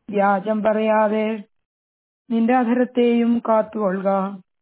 വ്യാജം പറയാതെ നിന്റെ അധരത്തെയും കാത്തുകൊള്ളുക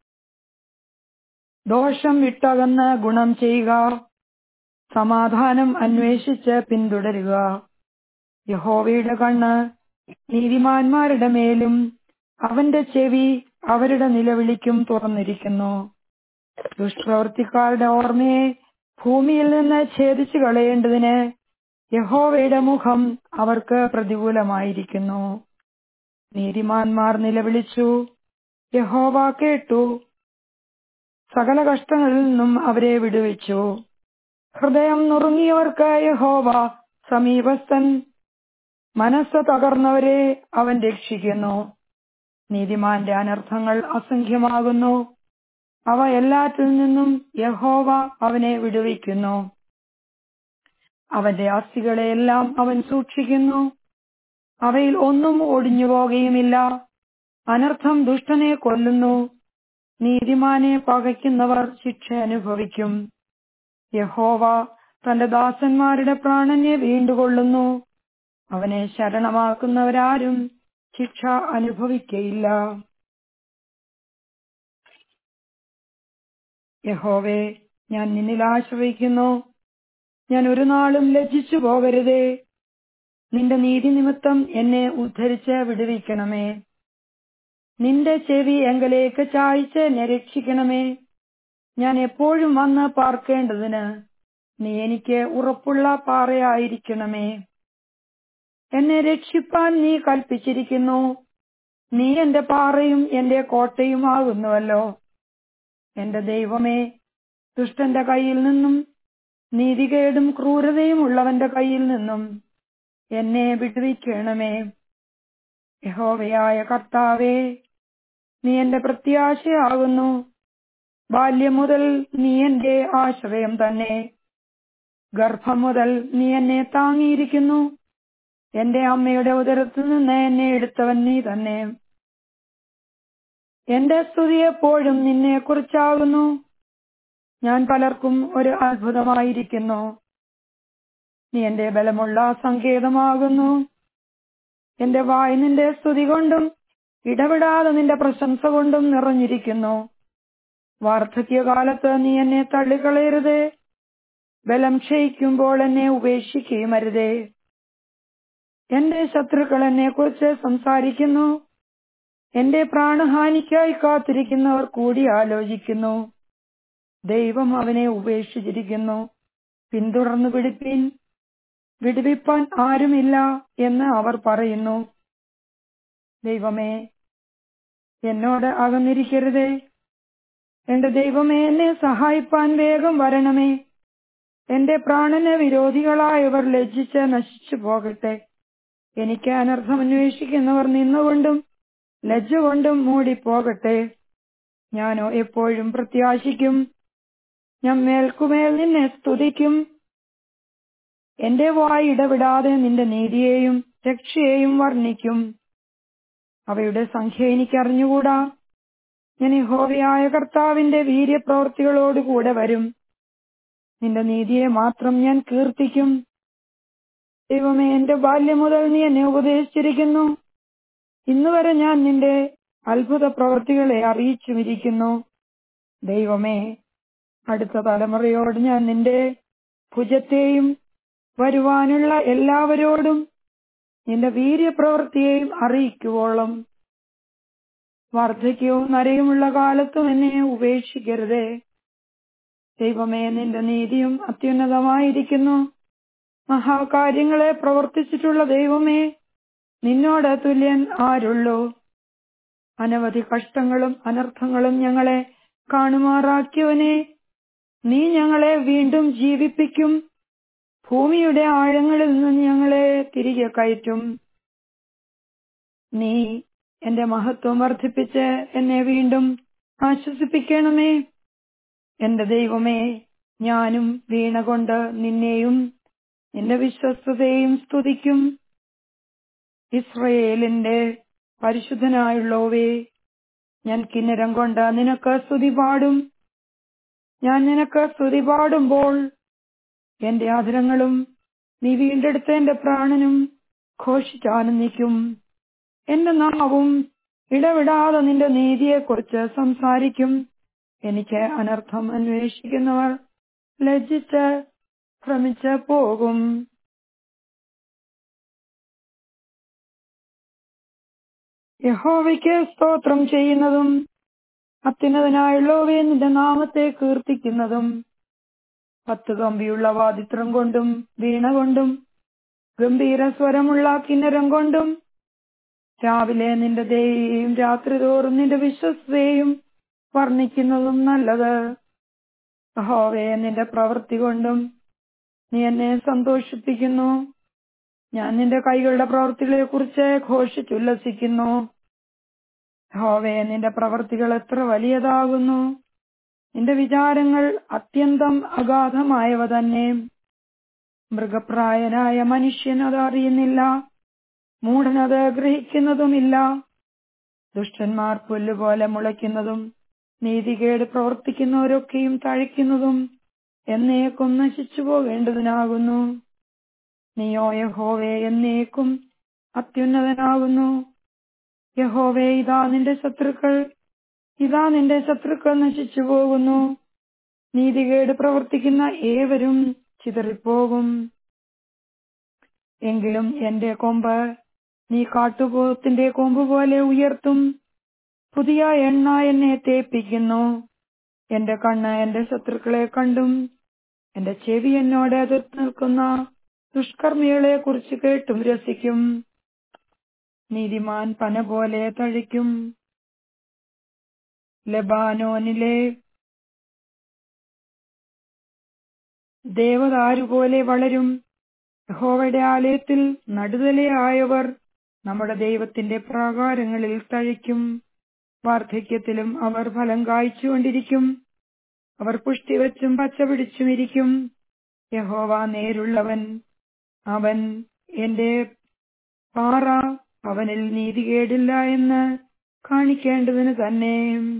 ദോഷം വിട്ടകന്ന് ഗുണം ചെയ്യുക സമാധാനം അന്വേഷിച്ച് പിന്തുടരുക യഹോവയുടെ കണ്ണ് നീതിമാന്മാരുടെ മേലും അവന്റെ ചെവി അവരുടെ നിലവിളിക്കും തുറന്നിരിക്കുന്നു ദുഷ്പ്രവൃത്തിക്കാരുടെ ഓർമ്മയെ ഭൂമിയിൽ നിന്ന് ഛേദിച്ചു കളയേണ്ടതിന് യഹോവയുടെ മുഖം അവർക്ക് പ്രതികൂലമായിരിക്കുന്നു നീതിമാന്മാർ നിലവിളിച്ചു യഹോവ കേട്ടു സകല കഷ്ടങ്ങളിൽ നിന്നും അവരെ വിടുവിച്ചു ഹൃദയം നുറുങ്ങിയവർക്ക് യഹോവ സമീപസ്ഥൻ മനസ്സ് തകർന്നവരെ അവൻ രക്ഷിക്കുന്നു നീതിമാന്റെ അനർത്ഥങ്ങൾ അസംഖ്യമാകുന്നു അവ എല്ലാറ്റിൽ നിന്നും യഹോവ അവനെ വിടുവിക്കുന്നു അവന്റെ അസ്ഥികളെയെല്ലാം അവൻ സൂക്ഷിക്കുന്നു അവയിൽ ഒന്നും ഒടിഞ്ഞു പോകുകയുമില്ല അനർത്ഥം ദുഷ്ടനെ കൊല്ലുന്നു നീതിമാനെ പകയ്ക്കുന്നവർ ശിക്ഷ അനുഭവിക്കും യഹോവ തന്റെ ദാസന്മാരുടെ പ്രാണനെ വീണ്ടുകൊള്ളുന്നു അവനെ ശരണമാക്കുന്നവരാരും ശിക്ഷ അനുഭവിക്കയില്ല യഹോവേ ഞാൻ നിന്നിൽ ആശ്രയിക്കുന്നു ഞാൻ ഒരു നാളും ലജ്ജിച്ചു പോകരുതേ നിന്റെ നീതി നിമിത്തം എന്നെ ഉദ്ധരിച്ച് വിടുവിക്കണമേ നിന്റെ ചെവി എങ്കലേക്ക് ചായ്ച്ച് എന്നെ രക്ഷിക്കണമേ ഞാൻ എപ്പോഴും വന്ന് പാർക്കേണ്ടതിന് നീ എനിക്ക് ഉറപ്പുള്ള പാറയായിരിക്കണമേ എന്നെ രക്ഷിപ്പാൻ നീ കൽപ്പിച്ചിരിക്കുന്നു നീ എന്റെ പാറയും എന്റെ കോട്ടയുമാകുന്നുവല്ലോ എന്റെ ദൈവമേ ദുഷ്ടന്റെ കയ്യിൽ നിന്നും നീതികേടും ക്രൂരതയും ഉള്ളവന്റെ കയ്യിൽ നിന്നും എന്നെ വിടുവിക്കണമേ യഹോവയായ കർത്താവേ നീ എന്റെ പ്രത്യാശയാകുന്നു ബാല്യം മുതൽ നീ എന്റെ ആശ്രയം തന്നെ ഗർഭം മുതൽ നീ എന്നെ താങ്ങിയിരിക്കുന്നു എന്റെ അമ്മയുടെ ഉദരത്തിൽ നിന്ന് എന്നെ എടുത്തവൻ നീ തന്നെ എന്റെ സ്തുതി എപ്പോഴും നിന്നെ കുറിച്ചാകുന്നു ഞാൻ പലർക്കും ഒരു അത്ഭുതമായിരിക്കുന്നു നീ എന്റെ ബലമുള്ള സങ്കേതമാകുന്നു എന്റെ വായ് നിന്റെ സ്തുതി കൊണ്ടും ഇടപെടാതെ നിന്റെ പ്രശംസ കൊണ്ടും നിറഞ്ഞിരിക്കുന്നു വാർദ്ധക്യകാലത്ത് നീ എന്നെ തള്ളിക്കളയരുതേ ബലം ക്ഷയിക്കുമ്പോൾ എന്നെ ഉപേക്ഷിക്കുകയും അരുതേ എന്റെ ശത്രുക്കൾ എന്നെ കുറിച്ച് സംസാരിക്കുന്നു എന്റെ പ്രാണഹാനിക്കായി കാത്തിരിക്കുന്നവർ കൂടി ആലോചിക്കുന്നു ദൈവം അവനെ ഉപേക്ഷിച്ചിരിക്കുന്നു പിന്തുടർന്നു പിടിപ്പിൻ വിടുവിപ്പാൻ ആരുമില്ല എന്ന് അവർ പറയുന്നു ദൈവമേ എന്നോട് അകന്നിരിക്കരുതേ എന്റെ ദൈവമേ എന്നെ സഹായിപ്പാൻ വേഗം വരണമേ എന്റെ പ്രാണന് വിരോധികളായവർ ലജ്ജിച്ച് നശിച്ചു പോകട്ടെ എനിക്ക് അനർത്ഥം അന്വേഷിക്കുന്നവർ നിന്നുകൊണ്ടും ലജ്ജ കൊണ്ടും മൂടിപ്പോകട്ടെ ഞാനോ എപ്പോഴും പ്രത്യാശിക്കും ഞാൻ മേൽക്കുമേൽ നിന്നെ സ്തുതിക്കും എന്റെ വായി ഇടവിടാതെ നിന്റെ നീതിയെയും രക്ഷയെയും വർണ്ണിക്കും അവയുടെ സംഖ്യ എനിക്കറിഞ്ഞുകൂടാ ഞാൻ യഹോവയായ കർത്താവിന്റെ വീര്യപ്രവൃത്തികളോടുകൂടെ വരും നിന്റെ നീതിയെ മാത്രം ഞാൻ കീർത്തിക്കും ദൈവമേ എന്റെ ബാല്യം മുതൽ നീ എന്നെ ഉപദേശിച്ചിരിക്കുന്നു ഇന്നുവരെ ഞാൻ നിന്റെ അത്ഭുത പ്രവൃത്തികളെ അറിയിച്ചുമിരിക്കുന്നു ദൈവമേ അടുത്ത തലമുറയോട് ഞാൻ നിന്റെ ഭുജത്തെയും വരുവാനുള്ള എല്ലാവരോടും നിന്റെ വീര്യപ്രവൃത്തിയെയും അറിയിക്കുവോളം വാർദ്ധക്യവും നരയുമുള്ള കാലത്തും എന്നെ ഉപേക്ഷിക്കരുതേ ദൈവമേ നിന്റെ നീതിയും അത്യുന്നതമായിരിക്കുന്നു മഹാകാര്യങ്ങളെ പ്രവർത്തിച്ചിട്ടുള്ള ദൈവമേ നിന്നോട് തുല്യൻ ആരുള്ളൂ അനവധി കഷ്ടങ്ങളും അനർത്ഥങ്ങളും ഞങ്ങളെ കാണുമാറാക്കിയവനെ നീ ഞങ്ങളെ വീണ്ടും ജീവിപ്പിക്കും ഭൂമിയുടെ ആഴങ്ങളിൽ നിന്ന് ഞങ്ങളെ തിരികെ കയറ്റും നീ എന്റെ മഹത്വം വർദ്ധിപ്പിച്ച് എന്നെ വീണ്ടും ആശ്വസിപ്പിക്കണമേ എന്റെ ദൈവമേ ഞാനും വീണ കൊണ്ട് നിന്നെയും നിന്റെ വിശ്വസ്തതയും സ്തുതിക്കും ഇസ്രയേലിന്റെ പരിശുദ്ധനായുള്ളോവേ ഞാൻ കിന്നരം കൊണ്ട് നിനക്ക് സ്തുതി പാടും ഞാൻ നിനക്ക് സ്തുതി പാടുമ്പോൾ എന്റെ ആദരങ്ങളും നീ വീണ്ടെടുത്ത എന്റെ പ്രാണനും ഘോഷിച്ചാനന്ദിക്കും എന്റെ നാവും ഇടവിടാതെ നിന്റെ നീതിയെക്കുറിച്ച് സംസാരിക്കും എനിക്ക് അനർത്ഥം അന്വേഷിക്കുന്നവർ ലജ്ജിച്ച് ഭ്രമിച്ച് പോകും യഹോവയ്ക്ക് സ്തോത്രം ചെയ്യുന്നതും അത്യുന്നതനായുള്ളവയെ നിന്റെ നാമത്തെ കീർത്തിക്കുന്നതും പത്ത് കമ്പിയുള്ള വാദിത്രം കൊണ്ടും വീണ കൊണ്ടും ഗംഭീര സ്വരമുള്ള കിന്നരം കൊണ്ടും രാവിലെ നിന്റെ ദയയും രാത്രി തോറും നിന്റെ വിശ്വസ്തയും വർണ്ണിക്കുന്നതും നല്ലത് യഹോവയെ നിന്റെ പ്രവൃത്തി കൊണ്ടും നീ എന്നെ സന്തോഷിപ്പിക്കുന്നു ഞാൻ നിന്റെ കൈകളുടെ പ്രവൃത്തികളെ കുറിച്ച് ഘോഷിച്ചുല്ലസിക്കുന്നു യഹോവയെ നിന്റെ പ്രവൃത്തികൾ എത്ര വലിയതാകുന്നു നിന്റെ വിചാരങ്ങൾ അത്യന്തം അഗാധമായവ തന്നെ മൃഗപ്രായനായ മനുഷ്യൻ അത് അറിയുന്നില്ല മൂഢനത് ഗ്രഹിക്കുന്നതുമില്ല ദുഷ്ടന്മാർ പുല്ലുപോലെ മുളയ്ക്കുന്നതും നീതികേട് പ്രവർത്തിക്കുന്നവരൊക്കെയും തഴയ്ക്കുന്നതും എന്നേക്കും നശിച്ചു പോകേണ്ടതിനാകുന്നു നീയോ യഹോവേ എന്നേക്കും അത്യുന്നതനാകുന്നു യഹോവേ ഇതാ നിന്റെ ശത്രുക്കൾ ഇതാ നിന്റെ ശത്രുക്കൾ നശിച്ചു പോകുന്നു നീതികേട് പ്രവർത്തിക്കുന്ന ഏവരും ചിതറിപ്പോകും എങ്കിലും എന്റെ കൊമ്പ് നീ കാട്ടുപോത്തിന്റെ കൊമ്പ് പോലെ ഉയർത്തും പുതിയ എണ്ണ എന്നെ തേപ്പിക്കുന്നു എന്റെ കണ്ണ് എന്റെ ശത്രുക്കളെ കണ്ടും എന്റെ ചെവി എന്നോട് എതിർത്ത് നിൽക്കുന്ന ദുഷ്കർമ്മികളെ കുറിച്ച് കേട്ടും രസിക്കും നീതിമാൻ പന പോലെ തഴിക്കും ലബാനോനിലെ ദേവദാരു പോലെ വളരും യഹോവയുടെ ആലയത്തിൽ നടുതലയായവർ നമ്മുടെ ദൈവത്തിന്റെ പ്രാകാരങ്ങളിൽ തഴിക്കും വാർദ്ധക്യത്തിലും അവർ ഫലം കായ്ച്ചുകൊണ്ടിരിക്കും അവർ പുഷ്ടി വെച്ചും പച്ച പിടിച്ചും ഇരിക്കും യഹോവ നേരുള്ളവൻ അവൻ എന്റെ പാറ അവനിൽ നീതികേടില്ല എന്ന് കാണിക്കേണ്ടതിന് തന്നെ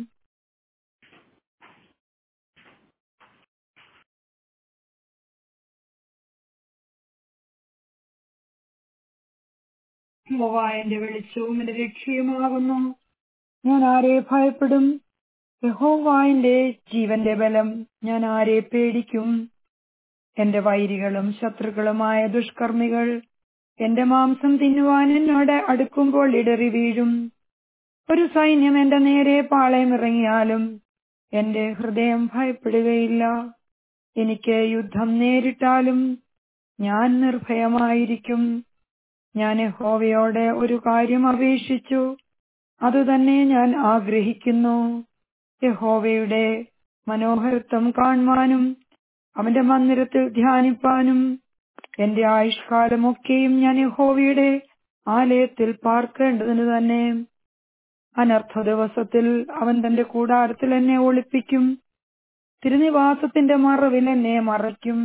യഹോവ എന്റെ വെളിച്ചവും എന്റെ രക്ഷയുമാകുന്നു ഞാൻ ആരെ ഭയപ്പെടും യഹോവ എന്റെ ജീവന്റെ ബലം ഞാൻ ആരെ പേടിക്കും എന്റെ വൈരികളും ശത്രുക്കളുമായ ദുഷ്കർമ്മികൾ എന്റെ മാംസം തിന്നുവാൻ എന്നോട് അടുക്കുമ്പോൾ ഇടറി വീഴും ഒരു സൈന്യം എന്റെ നേരെ പാളയമിറങ്ങിയാലും എന്റെ ഹൃദയം ഭയപ്പെടുകയില്ല എനിക്ക് യുദ്ധം നേരിട്ടാലും ഞാൻ നിർഭയമായിരിക്കും ഞാൻ യഹോവയോടെ ഒരു കാര്യം അപേക്ഷിച്ചു അതുതന്നെ ഞാൻ ആഗ്രഹിക്കുന്നു യഹോവയുടെ മനോഹരത്വം കാണുവാനും അവന്റെ മന്ദിരത്തിൽ ധ്യാനിപ്പാനും എന്റെ ആയുഷ്കാലമൊക്കെയും ഞാൻ യഹോവയുടെ ആലയത്തിൽ പാർക്കേണ്ടതിന് തന്നെ അനർത്ഥ ദിവസത്തിൽ അവൻ തന്റെ കൂടാരത്തിൽ എന്നെ ഒളിപ്പിക്കും തിരുനിവാസത്തിന്റെ മറവിൽ എന്നെ മറയ്ക്കും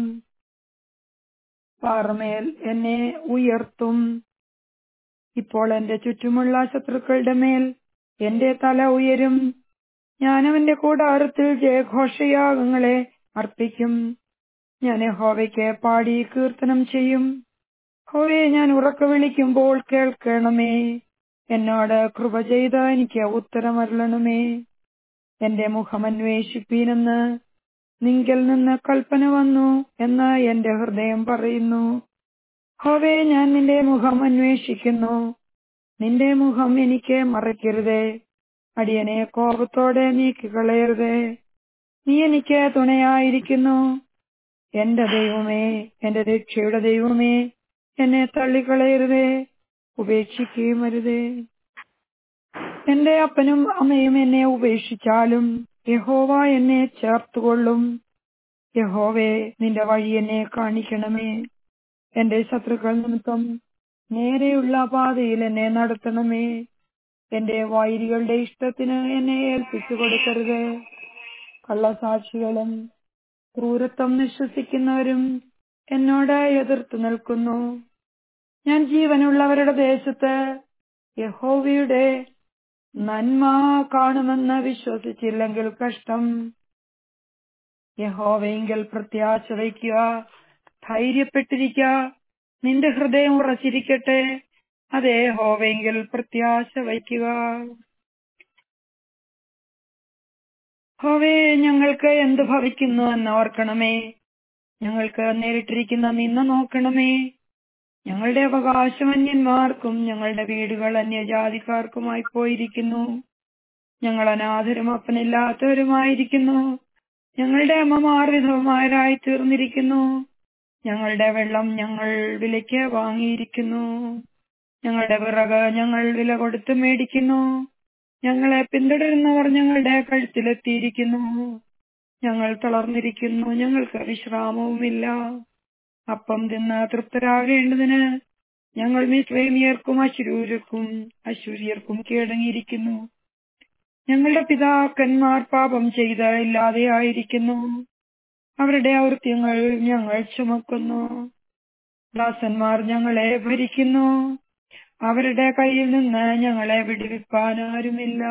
പാറമേൽ എന്നെ ഉയർത്തും ഇപ്പോൾ എന്റെ ചുറ്റുമുള്ള ശത്രുക്കളുടെ മേൽ എന്റെ തല ഉയരും ഞാൻ അവന്റെ കൂടാരത്തിൽ ജയഘോഷയാഗങ്ങളെ അർപ്പിക്കും ഞാൻ ഹോവയ്ക്ക് പാടി കീർത്തനം ചെയ്യും ഹോവയെ ഞാൻ ഉറക്ക വിളിക്കുമ്പോൾ കേൾക്കണമേ എന്നോട് കൃപ ചെയ്ത് എനിക്ക് ഉത്തരമരുളണമേ എന്റെ മുഖം അന്വേഷിപ്പീനെന്ന് നിങ്കൽ നിന്ന് കൽപ്പന വന്നു എന്ന് എന്റെ ഹൃദയം പറയുന്നു ഹോവേ ഞാൻ നിന്റെ മുഖം അന്വേഷിക്കുന്നു നിന്റെ മുഖം എനിക്ക് മറയ്ക്കരുതേ അടിയനെ കോപത്തോടെ നീക്കിക്കളയരുതേ നീ എനിക്ക് തുണയായിരിക്കുന്നു എന്റെ ദൈവമേ എന്റെ രക്ഷയുടെ ദൈവമേ എന്നെ തള്ളിക്കളയരുതേ ഉപേക്ഷിക്കുകയും അരുതേ എന്റെ അപ്പനും അമ്മയും എന്നെ ഉപേക്ഷിച്ചാലും യഹോവ എന്നെ ചേർത്തുകൊള്ളും യഹോവേ നിന്റെ വഴി എന്നെ കാണിക്കണമേ എന്റെ ശത്രുക്കൾ നിമിത്തം നേരെയുള്ള പാതയിൽ എന്നെ നടത്തണമേ എന്റെ വൈരികളുടെ ഇഷ്ടത്തിന് എന്നെ ഏൽപ്പിച്ചു കൊടുക്കരുത് കള്ളസാക്ഷികളും ക്രൂരത്വം വിശ്വസിക്കുന്നവരും എന്നോട് എതിർത്ത് നിൽക്കുന്നു ഞാൻ ജീവനുള്ളവരുടെ ദേശത്ത് യഹോവയുടെ നന്മ കാണുമെന്ന് വിശ്വസിച്ചില്ലെങ്കിൽ കഷ്ടം യഹോവയെങ്കിൽ പ്രത്യാശ വയ്ക്കുക ധൈര്യപ്പെട്ടിരിക്കുക നിന്റെ ഹൃദയം ഉറച്ചിരിക്കട്ടെ അതേ ഹോവെങ്കിൽ പ്രത്യാശ വയ്ക്കുക ഹോവേ ഞങ്ങൾക്ക് എന്ത് ഭവിക്കുന്നു എന്ന് ഓർക്കണമേ ഞങ്ങൾക്ക് നേരിട്ടിരിക്കുന്ന നിന്ന നോക്കണമേ ഞങ്ങളുടെ അവകാശം അന്യന്മാർക്കും ഞങ്ങളുടെ വീടുകൾ അന്യജാതിക്കാർക്കുമായി പോയിരിക്കുന്നു ഞങ്ങൾ അനാഥരും അപ്പനില്ലാത്തവരുമായിരിക്കുന്നു ഞങ്ങളുടെ അമ്മമാർ വിധവമാരായി തീർന്നിരിക്കുന്നു ഞങ്ങളുടെ വെള്ളം ഞങ്ങൾ വിലയ്ക്ക് വാങ്ങിയിരിക്കുന്നു ഞങ്ങളുടെ വിറക് ഞങ്ങൾ വില കൊടുത്ത് മേടിക്കുന്നു ഞങ്ങളെ പിന്തുടരുന്നവർ ഞങ്ങളുടെ കഴുത്തിലെത്തിയിരിക്കുന്നു ഞങ്ങൾ തളർന്നിരിക്കുന്നു ഞങ്ങൾക്ക് വിശ്രാമവുമില്ല അപ്പം തിന്ന് തൃപ്തരാകേണ്ടതിന് ഞങ്ങൾ മിസ്രൈമിയർക്കും അശുരൂർക്കും അശൂര്യർക്കും കീഴടങ്ങിയിരിക്കുന്നു ഞങ്ങളുടെ പിതാക്കന്മാർ പാപം ചെയ്ത് ഇല്ലാതെയായിരിക്കുന്നു അവരുടെ ഔർത്യങ്ങൾ ഞങ്ങൾ ചുമക്കുന്നു ദാസന്മാർ ഞങ്ങളെ ഭരിക്കുന്നു അവരുടെ കയ്യിൽ നിന്ന് ഞങ്ങളെ വിടുവിപ്പാൻ ആരുമില്ല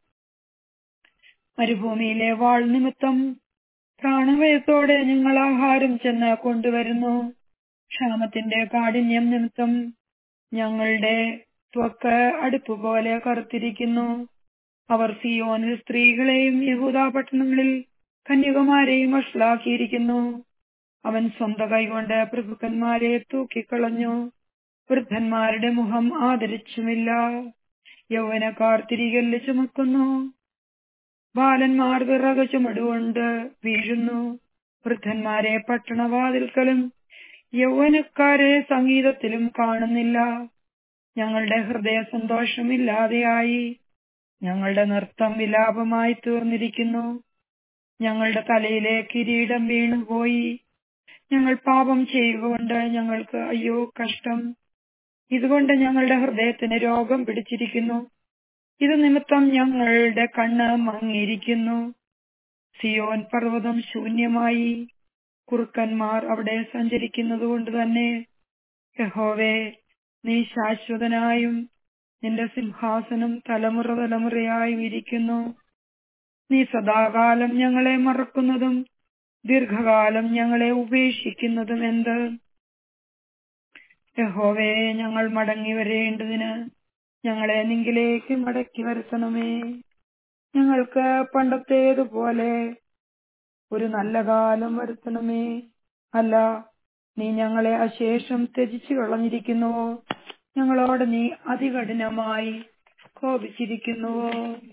മരുഭൂമിയിലെ വാൾ നിമിത്തം പ്രാണഭയത്തോടെ ഞങ്ങൾ ആഹാരം ചെന്ന് കൊണ്ടുവരുന്നു ക്ഷാമത്തിന്റെ കാഠിന്യം നിമിത്തം ഞങ്ങളുടെ ത്വക്ക് അടുപ്പ് പോലെ കറുത്തിരിക്കുന്നു അവർ സിയോനിൽ സ്ത്രീകളെയും യഹൂദ പട്ടണങ്ങളിൽ കന്യകുമാരെയും വഷളാക്കിയിരിക്കുന്നു അവൻ സ്വന്തം കൈകൊണ്ട് പ്രഭുക്കന്മാരെ തൂക്കിക്കളഞ്ഞു വൃദ്ധന്മാരുടെ മുഖം ആദരിച്ചുമില്ല യൗവനക്കാർ തിരികല്ല് ചുമക്കുന്നു ബാലന്മാർ വിറക് ചുമടുകൊണ്ട് വീഴുന്നു വൃദ്ധന്മാരെ പട്ടണവാതിൽക്കലും യൗവനക്കാരെ സംഗീതത്തിലും കാണുന്നില്ല ഞങ്ങളുടെ ഹൃദയ സന്തോഷമില്ലാതെയായി ഞങ്ങളുടെ നൃത്തം വിലാപമായി തീർന്നിരിക്കുന്നു ഞങ്ങളുടെ തലയിലെ കിരീടം വീണുപോയി ഞങ്ങൾ പാപം ചെയ്യുകൊണ്ട് ഞങ്ങൾക്ക് അയ്യോ കഷ്ടം ഇതുകൊണ്ട് ഞങ്ങളുടെ ഹൃദയത്തിന് രോഗം പിടിച്ചിരിക്കുന്നു ഇത് നിമിത്തം ഞങ്ങളുടെ കണ്ണ് മങ്ങിയിരിക്കുന്നു സിയോൻ പർവ്വതം ശൂന്യമായി കുറുക്കന്മാർ അവിടെ സഞ്ചരിക്കുന്നത് കൊണ്ട് തന്നെ യഹോവേ നീ ശാശ്വതനായും നിന്റെ സിംഹാസനം തലമുറ തലമുറയായും ഇരിക്കുന്നു നീ സദാകാലം ഞങ്ങളെ മറക്കുന്നതും ദീർഘകാലം ഞങ്ങളെ ഉപേക്ഷിക്കുന്നതും എന്ത് യഹോവേ ഞങ്ങൾ മടങ്ങി വരേണ്ടതിന് ഞങ്ങളെ നിങ്കിലേക്ക് മടക്കി വരുത്തണമേ ഞങ്ങൾക്ക് പണ്ടത്തേതുപോലെ ഒരു നല്ല കാലം വരുത്തണമേ അല്ല നീ ഞങ്ങളെ അശേഷം ത്യജിച്ചു കളഞ്ഞിരിക്കുന്നുവോ ഞങ്ങളോട് നീ അതികഠിനമായി കോപിച്ചിരിക്കുന്നുവോ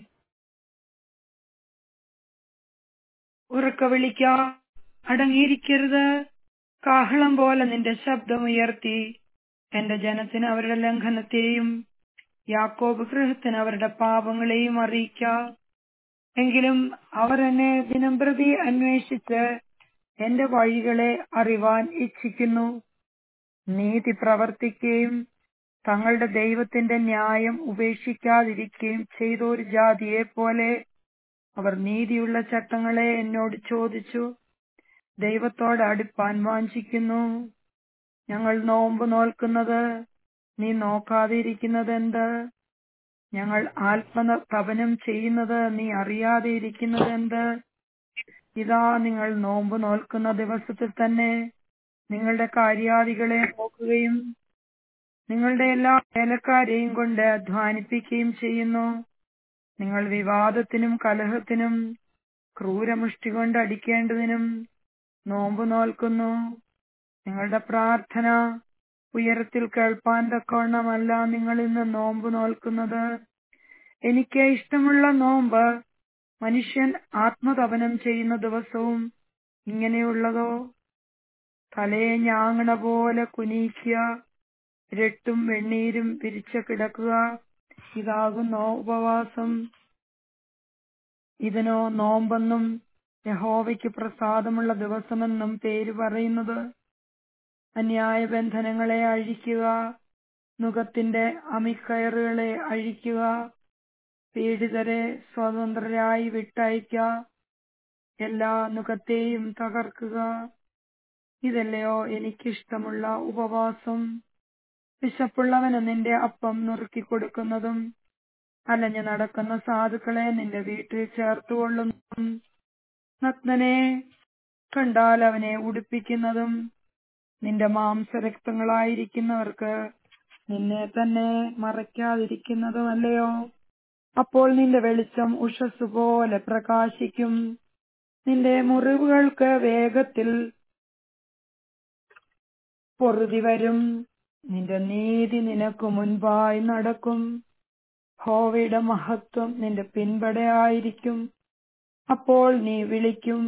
ഉറക്ക വിളിക്ക അടങ്ങിയിരിക്കരുത് കാഹളം പോലെ നിന്റെ ശബ്ദമുയർത്തി എന്റെ ജനത്തിന് അവരുടെ ലംഘനത്തെയും യാക്കോബ് ഗൃഹത്തിന് അവരുടെ പാപങ്ങളെയും അറിയിക്ക എങ്കിലും അവർ എന്നെ ദിനം പ്രതി അന്വേഷിച്ച് എന്റെ വഴികളെ അറിവാൻ ഇച്ഛിക്കുന്നു നീതി പ്രവർത്തിക്കുകയും തങ്ങളുടെ ദൈവത്തിന്റെ ന്യായം ഉപേക്ഷിക്കാതിരിക്കുകയും ചെയ്ത ഒരു ജാതിയെ പോലെ അവർ നീതിയുള്ള ചട്ടങ്ങളെ എന്നോട് ചോദിച്ചു ദൈവത്തോട് അടുപ്പാൻ വാഞ്ചിക്കുന്നു ഞങ്ങൾ നോമ്പ് നോൽക്കുന്നത് നീ നോക്കാതെ എന്ത് ഞങ്ങൾ ആത്മതപനം ചെയ്യുന്നത് നീ അറിയാതെ ഇരിക്കുന്നത് എന്ത് ഇതാ നിങ്ങൾ നോമ്പ് നോൽക്കുന്ന ദിവസത്തിൽ തന്നെ നിങ്ങളുടെ കാര്യാദികളെ നോക്കുകയും നിങ്ങളുടെ എല്ലാ വേലക്കാരെയും കൊണ്ട് അധ്വാനിപ്പിക്കുകയും ചെയ്യുന്നു നിങ്ങൾ വിവാദത്തിനും കലഹത്തിനും ക്രൂരമുഷ്ടി കൊണ്ട് അടിക്കേണ്ടതിനും നോമ്പ് നോൽക്കുന്നു നിങ്ങളുടെ പ്രാർത്ഥന ഉയരത്തിൽ കേൾപ്പാൻ തക്കവണ്ണമല്ല നിങ്ങൾ ഇന്ന് നോമ്പ് നോൽക്കുന്നത് എനിക്ക് ഇഷ്ടമുള്ള നോമ്പ് മനുഷ്യൻ ആത്മതപനം ചെയ്യുന്ന ദിവസവും ഇങ്ങനെയുള്ളതോ തലയെ ഞാങ്ങണ പോലെ കുനിയിക്കുക രട്ടും വെണ്ണീരും പിരിച്ചു കിടക്കുക ഇതാകുന്നോ ഉപവാസം ഇതിനോ നോമ്പെന്നും യഹോവയ്ക്ക് പ്രസാദമുള്ള ദിവസമെന്നും പേര് പറയുന്നത് അന്യായ ബന്ധനങ്ങളെ അഴിക്കുക നുഖത്തിന്റെ അമിക്കയറുകളെ അഴിക്കുക പീഡിതരെ സ്വതന്ത്രരായി വിട്ടയക്ക എല്ലാ നുഖത്തെയും തകർക്കുക ഇതല്ലയോ എനിക്കിഷ്ടമുള്ള ഉപവാസം വിശപ്പുള്ളവന് നിന്റെ അപ്പം നുറുക്കി കൊടുക്കുന്നതും അലഞ്ഞു നടക്കുന്ന സാധുക്കളെ നിന്റെ വീട്ടിൽ ചേർത്തുകൊള്ളുന്നതും നഗ്നനെ കണ്ടാൽ അവനെ ഉടുപ്പിക്കുന്നതും നിന്റെ മാംസരക്തങ്ങളായിരിക്കുന്നവർക്ക് നിന്നെ തന്നെ മറയ്ക്കാതിരിക്കുന്നതുമല്ലയോ അപ്പോൾ നിന്റെ വെളിച്ചം ഉഷസ് പോലെ പ്രകാശിക്കും നിന്റെ മുറിവുകൾക്ക് വേഗത്തിൽ പൊറുതി വരും നിന്റെ നീതി നിനക്ക് മുൻപായി നടക്കും ഹോവയുടെ മഹത്വം നിന്റെ പിൻപടയായിരിക്കും അപ്പോൾ നീ വിളിക്കും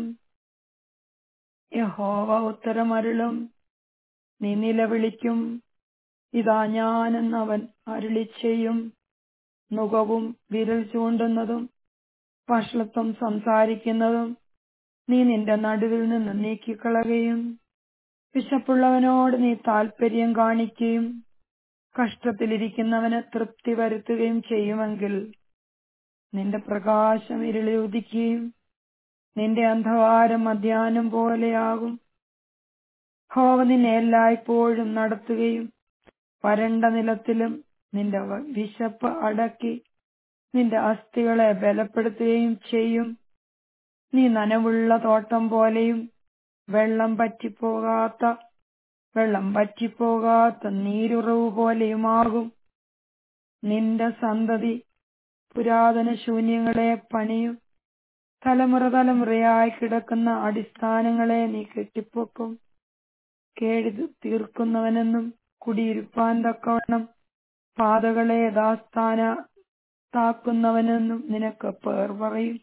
യഹോവ ഉത്തരമരുളും നീ നിലവിളിക്കും ഇതാ ഞാനെന്നവൻ അരുളി ചെയ്യും നുകവും വിരൽ ചൂണ്ടുന്നതും വഷളത്വം സംസാരിക്കുന്നതും നീ നിന്റെ നടുവിൽ നിന്ന് നീക്കിക്കളയുകയും വിശപ്പുള്ളവനോട് നീ താൽപര്യം കാണിക്കുകയും കഷ്ടത്തിലിരിക്കുന്നവന് തൃപ്തി വരുത്തുകയും ചെയ്യുമെങ്കിൽ നിന്റെ പ്രകാശം ഇരുളി ഉദിക്കുകയും നിന്റെ അന്ധകാരം മധ്യാനം പോലെയാകും ഹോവ നിന്നെ എല്ലായ്പ്പോഴും നടത്തുകയും വരണ്ട നിലത്തിലും നിന്റെ വിശപ്പ് അടക്കി നിന്റെ അസ്ഥികളെ ബലപ്പെടുത്തുകയും ചെയ്യും നീ നനവുള്ള തോട്ടം പോലെയും വെള്ളം പറ്റിപ്പോകാത്ത വെള്ളം പറ്റിപ്പോകാത്ത നീരുറവ് പോലെയുമാകും നിന്റെ സന്തതി പുരാതന ശൂന്യങ്ങളെ പണിയും തലമുറ തലമുറയായി കിടക്കുന്ന അടിസ്ഥാനങ്ങളെ നീ കെട്ടിപ്പൊക്കും കേടി തീർക്കുന്നവനെന്നും കുടിയിരുപ്പാൻ തക്കവണ്ണം പാതകളെ ദാസ്ഥാന താക്കുന്നവനെന്നും നിനക്ക് പേർ പറയും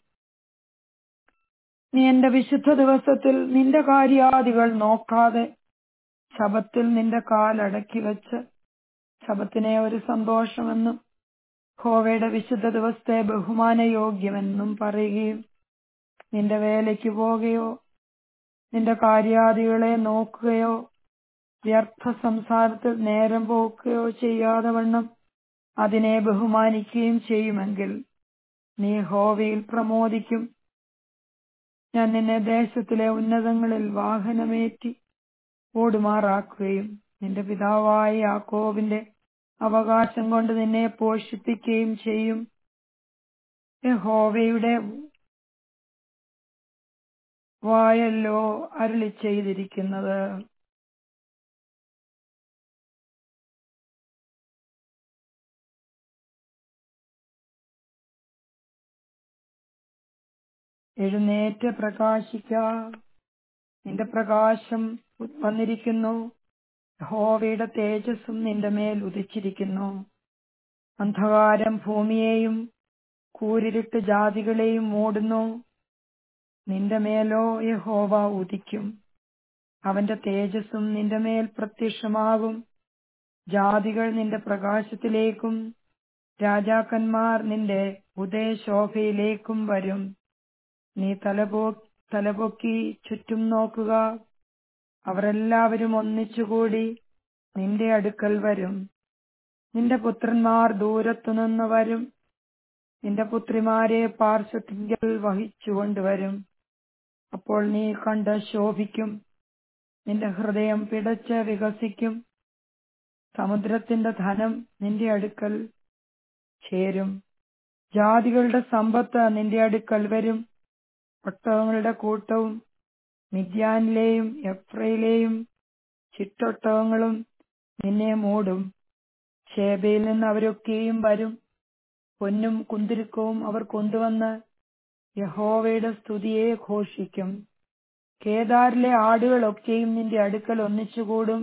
നീ എന്റെ വിശുദ്ധ ദിവസത്തിൽ നിന്റെ കാര്യാദികൾ നോക്കാതെ ശബത്തിൽ നിന്റെ കാലടക്കി വെച്ച് ശബത്തിനെ ഒരു സന്തോഷമെന്നും ഹോവയുടെ വിശുദ്ധ ദിവസത്തെ ബഹുമാനയോഗ്യമെന്നും പറയുകയും നിന്റെ വേലയ്ക്ക് പോകുകയോ നിന്റെ കാര്യാദികളെ നോക്കുകയോ വ്യർത്ഥ സംസാരത്തിൽ നേരം പോക്കുകയോ ചെയ്യാതെ വണ്ണം അതിനെ ബഹുമാനിക്കുകയും ചെയ്യുമെങ്കിൽ നീ ഹോവയിൽ പ്രമോദിക്കും ഞാൻ നിന്നെ ദേശത്തിലെ ഉന്നതങ്ങളിൽ വാഹനമേറ്റി ഓടുമാറാക്കുകയും നിന്റെ പിതാവായ യാക്കോബിന്റെ അവകാശം കൊണ്ട് നിന്നെ പോഷിപ്പിക്കുകയും ചെയ്യും യഹോവയുടെ വായല്ലോ അരുളി ചെയ്തിരിക്കുന്നത് എഴുന്നേറ്റ് പ്രകാശിക്ക നിന്റെ പ്രകാശം വന്നിരിക്കുന്നു ഹോവയുടെ തേജസ്സും നിന്റെ മേൽ ഉദിച്ചിരിക്കുന്നു അന്ധകാരം ഭൂമിയെയും കൂരിരുട്ട് ജാതികളെയും മൂടുന്നു നിന്റെ മേലോ യഹോവ ഉദിക്കും അവന്റെ തേജസ്സും നിന്റെ മേൽ പ്രത്യക്ഷമാകും ജാതികൾ നിന്റെ പ്രകാശത്തിലേക്കും രാജാക്കന്മാർ നിന്റെ ഉദയശോഭയിലേക്കും വരും നീ തലപോ തലപൊക്കി ചുറ്റും നോക്കുക അവരെല്ലാവരും ഒന്നിച്ചുകൂടി നിന്റെ അടുക്കൽ വരും നിന്റെ പുത്രന്മാർ ദൂരത്തുനിന്ന് വരും നിന്റെ പുത്രിമാരെ പാർശ്വത്തിങ്കൽ വഹിച്ചുകൊണ്ടുവരും അപ്പോൾ നീ കണ്ട് ശോഭിക്കും നിന്റെ ഹൃദയം പിടച്ച് വികസിക്കും സമുദ്രത്തിന്റെ ധനം നിന്റെ അടുക്കൽ ചേരും ജാതികളുടെ സമ്പത്ത് നിന്റെ അടുക്കൽ വരും ഒട്ടകങ്ങളുടെ കൂട്ടവും മിദ്യാനിലെയും എഫ്രയിലെയും ചിട്ടൊട്ടകങ്ങളും നിന്നെ മൂടും ഷേബയിൽ നിന്ന് അവരൊക്കെയും വരും പൊന്നും കുന്തിരുക്കവും അവർ കൊണ്ടുവന്ന് യഹോവയുടെ സ്തുതിയെ ഘോഷിക്കും കേദാറിലെ ആടുകളൊക്കെയും നിന്റെ അടുക്കൽ ഒന്നിച്ചുകൂടും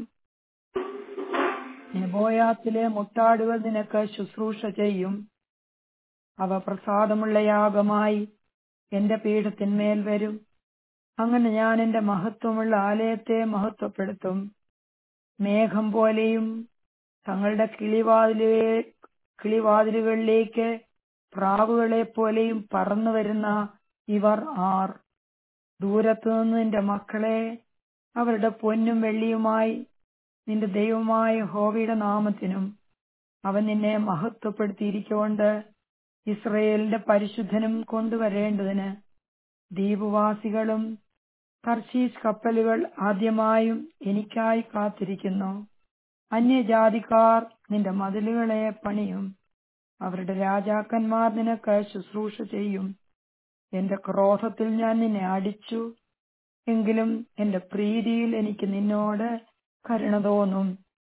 നെബോയാത്തിലെ മുട്ടാടുകൾ നിനക്ക് ശുശ്രൂഷ ചെയ്യും അവ പ്രസാദമുള്ള യാഗമായി എന്റെ പീഠത്തിന്മേൽ വരും അങ്ങനെ ഞാൻ എന്റെ മഹത്വമുള്ള ആലയത്തെ മഹത്വപ്പെടുത്തും മേഘം പോലെയും തങ്ങളുടെ കിളിവാതിലെ കിളിവാതിലുകളിലേക്ക് പ്രാവുകളെ പോലെയും പറന്നു വരുന്ന ഇവർ ആർ ദൂരത്തുനിന്ന് നിന്റെ മക്കളെ അവരുടെ പൊന്നും വെള്ളിയുമായി നിന്റെ ദൈവമായ ഹോവയുടെ നാമത്തിനും അവൻ നിന്നെ മഹത്വപ്പെടുത്തിയിരിക്കൊണ്ട് ഇസ്രയേലിന്റെ പരിശുദ്ധനും കൊണ്ടുവരേണ്ടതിന് ദ്വീപവാസികളും തർശീസ് കപ്പലുകൾ ആദ്യമായും എനിക്കായി കാത്തിരിക്കുന്നു അന്യജാതിക്കാർ നിന്റെ മതിലുകളെ പണിയും അവരുടെ രാജാക്കന്മാർ നിനക്ക് ശുശ്രൂഷ ചെയ്യും എന്റെ ക്രോധത്തിൽ ഞാൻ നിന്നെ അടിച്ചു എങ്കിലും എന്റെ പ്രീതിയിൽ എനിക്ക് നിന്നോട് കരുണ തോന്നും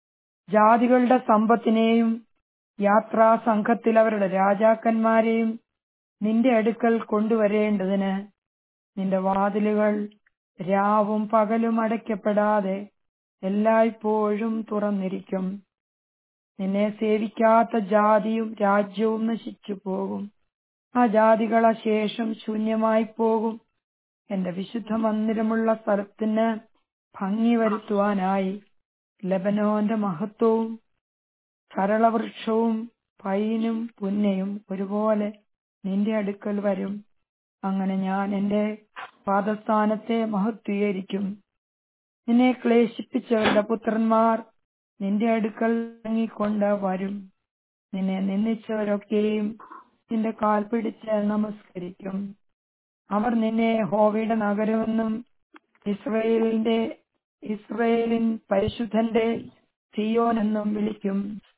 ജാതികളുടെ സമ്പത്തിനെയും യാത്രാ സംഘത്തിൽ അവരുടെ രാജാക്കന്മാരെയും നിന്റെ അടുക്കൽ കൊണ്ടുവരേണ്ടതിന് നിന്റെ വാതിലുകൾ രാവും പകലും അടയ്ക്കപ്പെടാതെ എല്ലായ്പ്പോഴും തുറന്നിരിക്കും നിന്നെ സേവിക്കാത്ത ജാതിയും രാജ്യവും നശിച്ചു പോകും ആ ജാതികൾ അശേഷം ശൂന്യമായി പോകും എന്റെ വിശുദ്ധ മന്ദിരമുള്ള സ്ഥലത്തിന് ഭംഗി വരുത്തുവാനായി ലബനോന്റെ മഹത്വവും സരളവൃക്ഷവും പൈനും പുന്നയും ഒരുപോലെ നിന്റെ അടുക്കൽ വരും അങ്ങനെ ഞാൻ എന്റെ പാദസ്ഥാനത്തെ മഹത്വീകരിക്കും നിന്നെ ക്ലേശിപ്പിച്ചവരുടെ പുത്രന്മാർ നിന്റെ അടുക്കൽ ഇറങ്ങിക്കൊണ്ട് വരും നിന്നെ നിന്ദിച്ചവരൊക്കെയും നിന്റെ കാൽ പിടിച്ച് നമസ്കരിക്കും അവർ നിന്നെ ഹോവയുടെ നഗരമെന്നും ഇസ്രയേലിന്റെ ഇസ്രയേലിൻ പരിശുദ്ധന്റെ സിയോൻ എന്നും വിളിക്കും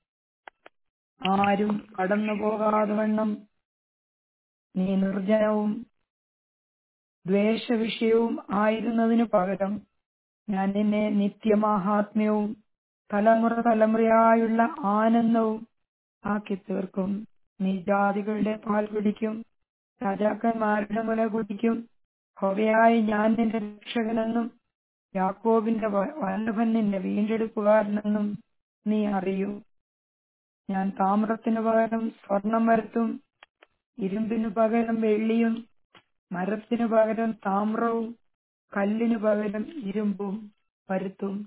ആരും കടന്നു പോകാതെ വണ്ണം നീ നിർജ്ജനവും ദ്വേഷവിഷയവും ആയിരുന്നതിനു പകരം ഞാൻ നിന്നെ നിത്യമാഹാത്മ്യവും തലമുറ തലമുറയായുള്ള ആനന്ദവും ആക്കി തീർക്കും നീ ജാതികളുടെ പാൽ കുടിക്കും രാജാക്കന്മാരുടെ മുല കുടിക്കും ഹോവയായി ഞാൻ നിന്റെ രക്ഷകനെന്നും യാക്കോബിന്റെ വല്ലഭൻ നിന്റെ വീണ്ടെടുപ്പുകാരനെന്നും നീ അറിയൂ ഞാൻ താമ്രത്തിനു പകരം സ്വർണം വരുത്തും ഇരുമ്പിനു പകരം വെള്ളിയും മരത്തിനു പകരം താമ്രവും കല്ലിനു പകരം ഇരുമ്പും വരുത്തും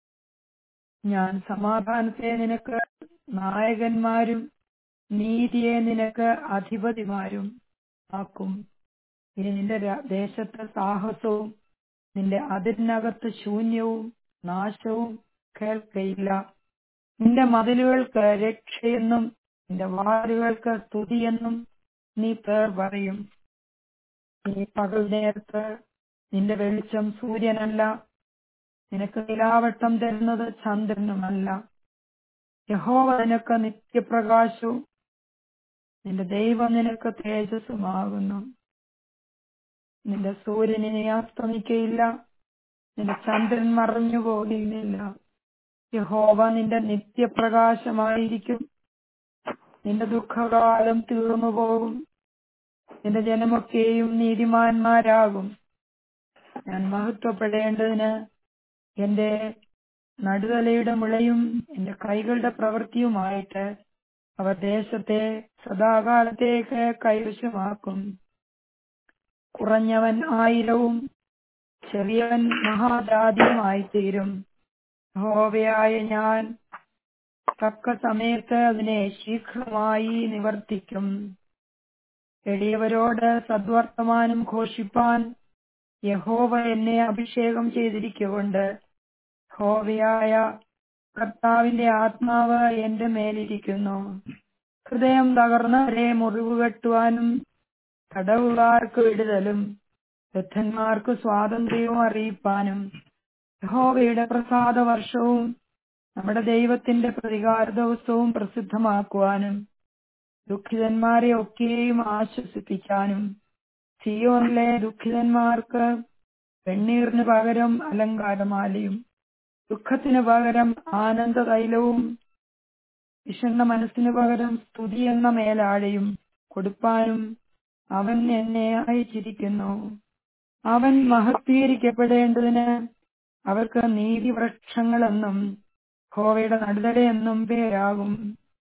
ഞാൻ സമാധാനത്തെ നിനക്ക് നായകന്മാരും നീതിയെ നിനക്ക് അധിപതിമാരും ആക്കും ഇനി നിന്റെ ദേശത്ത് സാഹസവും നിന്റെ അതിരിനകത്ത് ശൂന്യവും നാശവും കേൾക്കയില്ല നിന്റെ മതിലുകൾക്ക് രക്ഷയെന്നും നിന്റെ വാതിലുകൾക്ക് സ്തുതിയെന്നും നീ പേർ പറയും നീ പകൽ നേരത്ത് നിന്റെ വെളിച്ചം സൂര്യനല്ല നിനക്ക് നിലാവട്ടം തരുന്നത് ചന്ദ്രനുമല്ല യഹോവ നിനക്ക് നിത്യപ്രകാശവും നിന്റെ ദൈവം നിനക്ക് തേജസ്സുമാകുന്നു നിന്റെ സൂര്യനെ അസ്തമിക്കയില്ല നിന്റെ ചന്ദ്രൻ മറഞ്ഞു പോകുന്നില്ല യഹോവ നിന്റെ നിത്യപ്രകാശമായിരിക്കും നിന്റെ ദുഃഖകാലം തീർന്നു പോകും നിന്റെ ജനമൊക്കെയും നീതിമാന്മാരാകും ഞാൻ മഹത്വപ്പെടേണ്ടതിന് എന്റെ നടുതലയുടെ മുളയും എന്റെ കൈകളുടെ പ്രവൃത്തിയുമായിട്ട് അവർ ദേശത്തെ സദാകാലത്തേക്ക് കൈവശമാക്കും കുറഞ്ഞവൻ ആയിരവും ചെറിയവൻ മഹാജാതിയുമായി തീരും ഹോവയായ ഞാൻ തക്ക സമയത്ത് അതിനെ ശീഘ്രമായി നിവർത്തിക്കും എളിയവരോട് സദ്വർത്തമാനം ഘോഷിപ്പാൻ യഹോവ എന്നെ അഭിഷേകം ചെയ്തിരിക്കുകൊണ്ട് ഹോവയായ കർത്താവിന്റെ ആത്മാവ് എന്റെ മേലിരിക്കുന്നു ഹൃദയം തകർന്നവരെ മുറിവ് കെട്ടുവാനും തടവുകാർക്ക് വിടുതലും വൃദ്ധന്മാർക്ക് സ്വാതന്ത്ര്യവും അറിയിപ്പാനും യഹോവയുടെ പ്രസാദ വർഷവും നമ്മുടെ ദൈവത്തിന്റെ പ്രതികാര ദിവസവും പ്രസിദ്ധമാക്കുവാനും ദുഃഖിതന്മാരെ ഒക്കെയും ആശ്വസിപ്പിക്കാനും സിയോനിലെ ദുഃഖിതന്മാർക്ക് വെണ്ണീറിന് പകരം അലങ്കാരമാലയും ദുഃഖത്തിന് പകരം ആനന്ദ തൈലവും വിഷണ്ണ മനസ്സിന് പകരം സ്തുതി എന്ന മേലാഴയും കൊടുപ്പാനും അവൻ എന്നെ അയച്ചിരിക്കുന്നു അവൻ മഹത്വീകരിക്കപ്പെടേണ്ടതിന് അവർക്ക് നീതിവൃക്ഷങ്ങളെന്നും ഹോവയുടെ നടുതലയെന്നും പേരാകും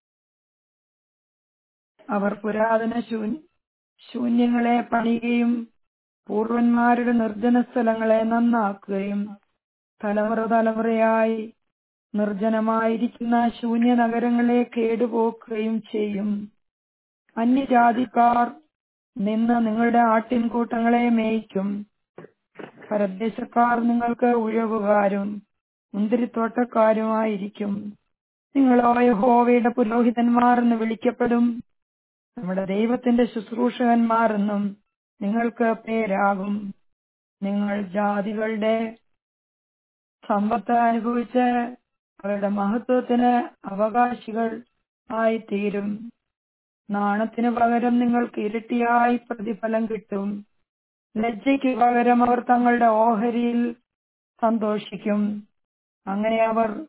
അവർ പുരാതന ശൂന്യങ്ങളെ പണിയുകയും പൂർവന്മാരുടെ നിർജ്ജന സ്ഥലങ്ങളെ നന്നാക്കുകയും തലമുറ തലമുറയായി നിർജ്ജനമായിരിക്കുന്ന ശൂന്യ നഗരങ്ങളെ കേടുപോക്കുകയും ചെയ്യും അന്യജാതിക്കാർ നിന്ന് നിങ്ങളുടെ ആട്ടിൻകൂട്ടങ്ങളെ മേയ്ക്കും പരദേശക്കാർ നിങ്ങൾക്ക് ഉഴവുകാരും മുന്തിരിത്തോട്ടക്കാരുമായിരിക്കും നിങ്ങളോ യഹോവയുടെ പുരോഹിതന്മാർ എന്ന് വിളിക്കപ്പെടും നമ്മുടെ ദൈവത്തിന്റെ ശുശ്രൂഷകന്മാർ എന്നും നിങ്ങൾക്ക് പേരാകും നിങ്ങൾ ജാതികളുടെ സമ്പത്ത് അനുഭവിച്ച് അവരുടെ മഹത്വത്തിന് അവകാശികൾ ആയിത്തീരും നാണത്തിന് പകരം നിങ്ങൾക്ക് ഇരട്ടിയായി പ്രതിഫലം കിട്ടും ലജ്ജയ്ക്ക് പകരം അവർ തങ്ങളുടെ ഓഹരിയിൽ സന്തോഷിക്കും അങ്ങനെ അവർ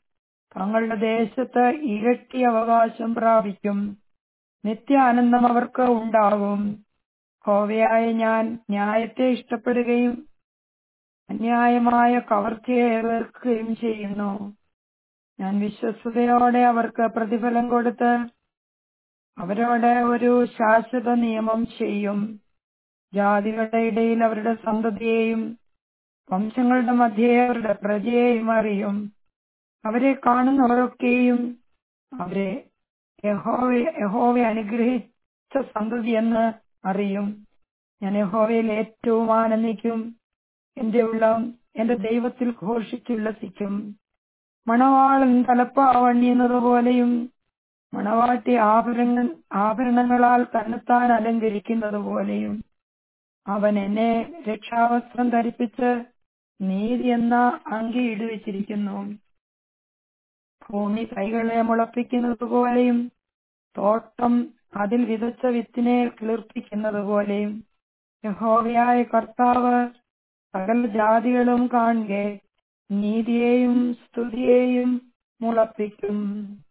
തങ്ങളുടെ ദേശത്ത് ഇരട്ടി അവകാശം പ്രാപിക്കും നിത്യാനന്ദം അവർക്ക് ഉണ്ടാകും ഹോവയായ ഞാൻ ന്യായത്തെ ഇഷ്ടപ്പെടുകയും അന്യായമായ കവർച്ചയെ എതിർക്കുകയും ചെയ്യുന്നു ഞാൻ വിശ്വസ്തയോടെ അവർക്ക് പ്രതിഫലം കൊടുത്ത് അവരോട് ഒരു ശാശ്വത നിയമം ചെയ്യും ജാതികളുടെ ഇടയിൽ അവരുടെ സന്തതിയെയും വംശങ്ങളുടെ മധ്യേ അവരുടെ പ്രജയെയും അറിയും അവരെ കാണുന്നവരൊക്കെയും അവരെ യഹോവ യഹോവ അനുഗ്രഹിച്ച സന്തതി എന്ന് അറിയും ഞാൻ യഹോവയിൽ ഏറ്റവും ആനന്ദിക്കും എന്റെ ഉള്ളം എന്റെ ദൈവത്തിൽ ഘോഷിച്ചുല്ലസിക്കും മണവാളൻ തലപ്പാവണിയുന്നത് പോലെയും മണവാട്ടി ആഭരണ ആഭരണങ്ങളാൽ തന്നെത്താൻ അലങ്കരിക്കുന്നത് പോലെയും അവൻ എന്നെ രക്ഷാവസ്ത്രം ധരിപ്പിച്ച് നീതി എന്ന അങ്കി ഇടുവിച്ചിരിക്കുന്നു ഭൂമി കൈകളെ മുളപ്പിക്കുന്നത് പോലെയും തോട്ടം അതിൽ വിതച്ച വിത്തിനെ കിളിർപ്പിക്കുന്നത് പോലെയും യഹോവയായ കർത്താവ് സകല ജാതികളും കാണുകെ നീതിയെയും സ്തുതിയെയും മുളപ്പിക്കും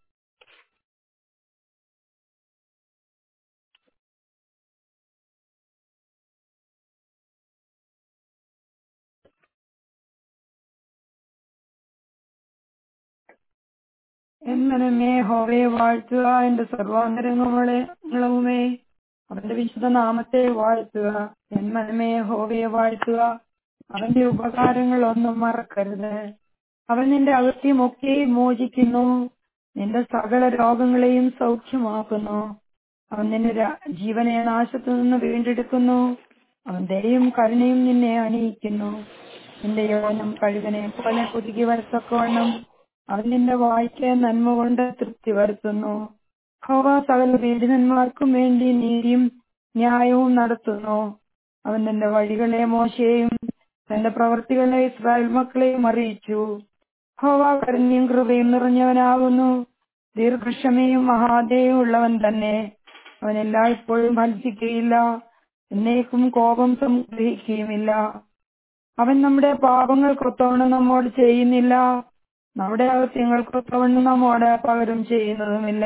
എന്നനമേ ഹോവയെ വാഴ്ത്തുക എന്റെ സർവാന്തരങ്ങളുമേ അവന്റെ വിശുദ്ധ നാമത്തെ വാഴ്ത്തുക എന്മനമേ ഹോവയെ വാഴ്ത്തുക അവന്റെ ഉപകാരങ്ങൾ ഒന്നും മറക്കരുത് അവൻ നിന്റെ അകത്യമൊക്കെ മോചിക്കുന്നു നിന്റെ സകല രോഗങ്ങളെയും സൗഖ്യമാക്കുന്നു അവൻ നിന്റെ രാ- ജീവനെ നാശത്തു നിന്ന് വീണ്ടെടുക്കുന്നു അവൻ ദയയും കരുണയും നിന്നെ അണിയിക്കുന്നു നിന്റെ യൗവനം കഴുകനെ പോലെ പുതുക്കി വരത്തക്കവണ്ണം അവൻ നിന്റെ വായിക്ക് നന്മ കൊണ്ട് തൃപ്തി വരുത്തുന്നു ഹോവ സകല പീഡിതന്മാർക്കും വേണ്ടി നീതിയും ന്യായവും നടത്തുന്നു അവൻ തന്റെ വഴികളെ മോശയെയും തന്റെ പ്രവർത്തികളെ ഇസ്രായേൽ മക്കളെയും അറിയിച്ചു ഹോവ കരുണ്യം കൃപയും നിറഞ്ഞവനാകുന്നു ദീർഘക്ഷമയും മഹാദയും ഉള്ളവൻ തന്നെ അവൻ എല്ലായ്പ്പോഴും ഭത്സിക്കുകയില്ല എന്നേക്കും കോപം സംഗ്രഹിക്കുകയുമില്ല അവൻ നമ്മുടെ പാപങ്ങൾക്കൊത്തവണ്ണം നമ്മോട് ചെയ്യുന്നില്ല നമ്മുടെ അകത്യങ്ങൾക്കൊത്തവണ്ണം നമ്മോട് പകരം ചെയ്യുന്നതുമില്ല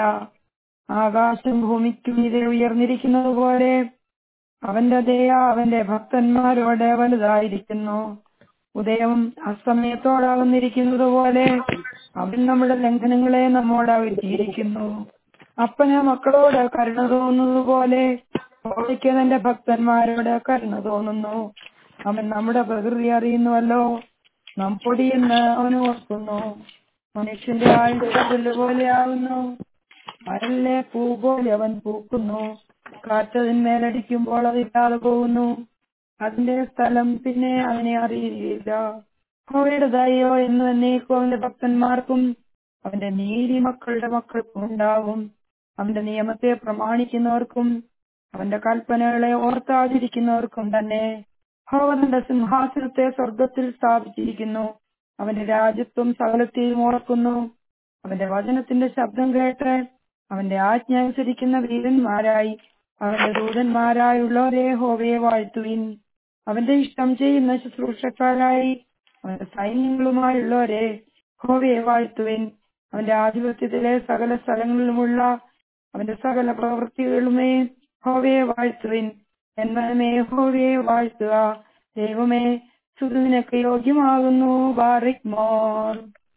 ആകാശം ഭൂമിക്കും ഇത് ഉയർന്നിരിക്കുന്നത് പോലെ അവന്റെ ദയ അവന്റെ ഭക്തന്മാരോട് വലുതായിരിക്കുന്നു ഉദയം അസ്തമയത്തോടാകുന്നിരിക്കുന്നത് പോലെ അവൻ നമ്മുടെ ലംഘനങ്ങളെ നമ്മോട് അകറ്റിയിരിക്കുന്നു അപ്പന് മക്കളോട് കരുണ തോന്നുന്നത് പോലെ ഹോവയ്ക്ക് തന്റെ ഭക്തന്മാരോട് കരുണ തോന്നുന്നു അവൻ നമ്മുടെ പ്രകൃതി അറിയുന്നുവല്ലോ നാം പൊടിയെന്ന് അവൻ ഓർക്കുന്നു മനുഷ്യന്റെ ആയുധ പുല്ല് പോലെയാകുന്നു വയലിലെ പൂ പോലെ അവൻ പൂക്കുന്നു കാറ്റതിന്മേലടിക്കുമ്പോൾ അതില്ലാതെ പോകുന്നു അതിന്റെ സ്ഥലം പിന്നെ അവനെ അറിയുകയില്ല അവയുടെ ദയോ എന്ന് എന്നേക്കും അവന്റെ ഭക്തന്മാർക്കും അവന്റെ നീതി മക്കളുടെ മക്കൾക്കും ഉണ്ടാവും അവന്റെ നിയമത്തെ പ്രമാണിക്കുന്നവർക്കും അവന്റെ കൽപ്പനകളെ ഓർത്താതിരിക്കുന്നവർക്കും തന്നെ ഭഗവതന്റെ സിംഹാസനത്തെ സ്വർഗത്തിൽ സ്ഥാപിച്ചിരിക്കുന്നു അവന്റെ രാജ്യത്വം സകലത്തെയും ഓർക്കുന്നു അവന്റെ വചനത്തിന്റെ ശബ്ദം കേട്ട് അവന്റെ ആജ്ഞ അനുസരിക്കുന്ന വീരന്മാരായി അവന്റെ ദൂതന്മാരായുള്ളവരെ ഹോവയെ വാഴ്ത്തുവിൻ അവന്റെ ഇഷ്ടം ചെയ്യുന്ന ശുശ്രൂഷക്കാരായി അവന്റെ സൈന്യങ്ങളുമായുള്ളവരെ ഹോവയെ വാഴ്ത്തുവിൻ അവന്റെ ആധിപത്യത്തിലെ സകല സ്ഥലങ്ങളിലുമുള്ള അവന്റെ സകല പ്രവൃത്തികളുമേ ഹോവയെ വാഴ്ത്തുവിൻ എന്മനമേ ഹോവയെ വാഴ്ത്തുക ദൈവമേ സുഖിനൊക്കെ യോഗ്യമാകുന്നു ബാറിക് മോർ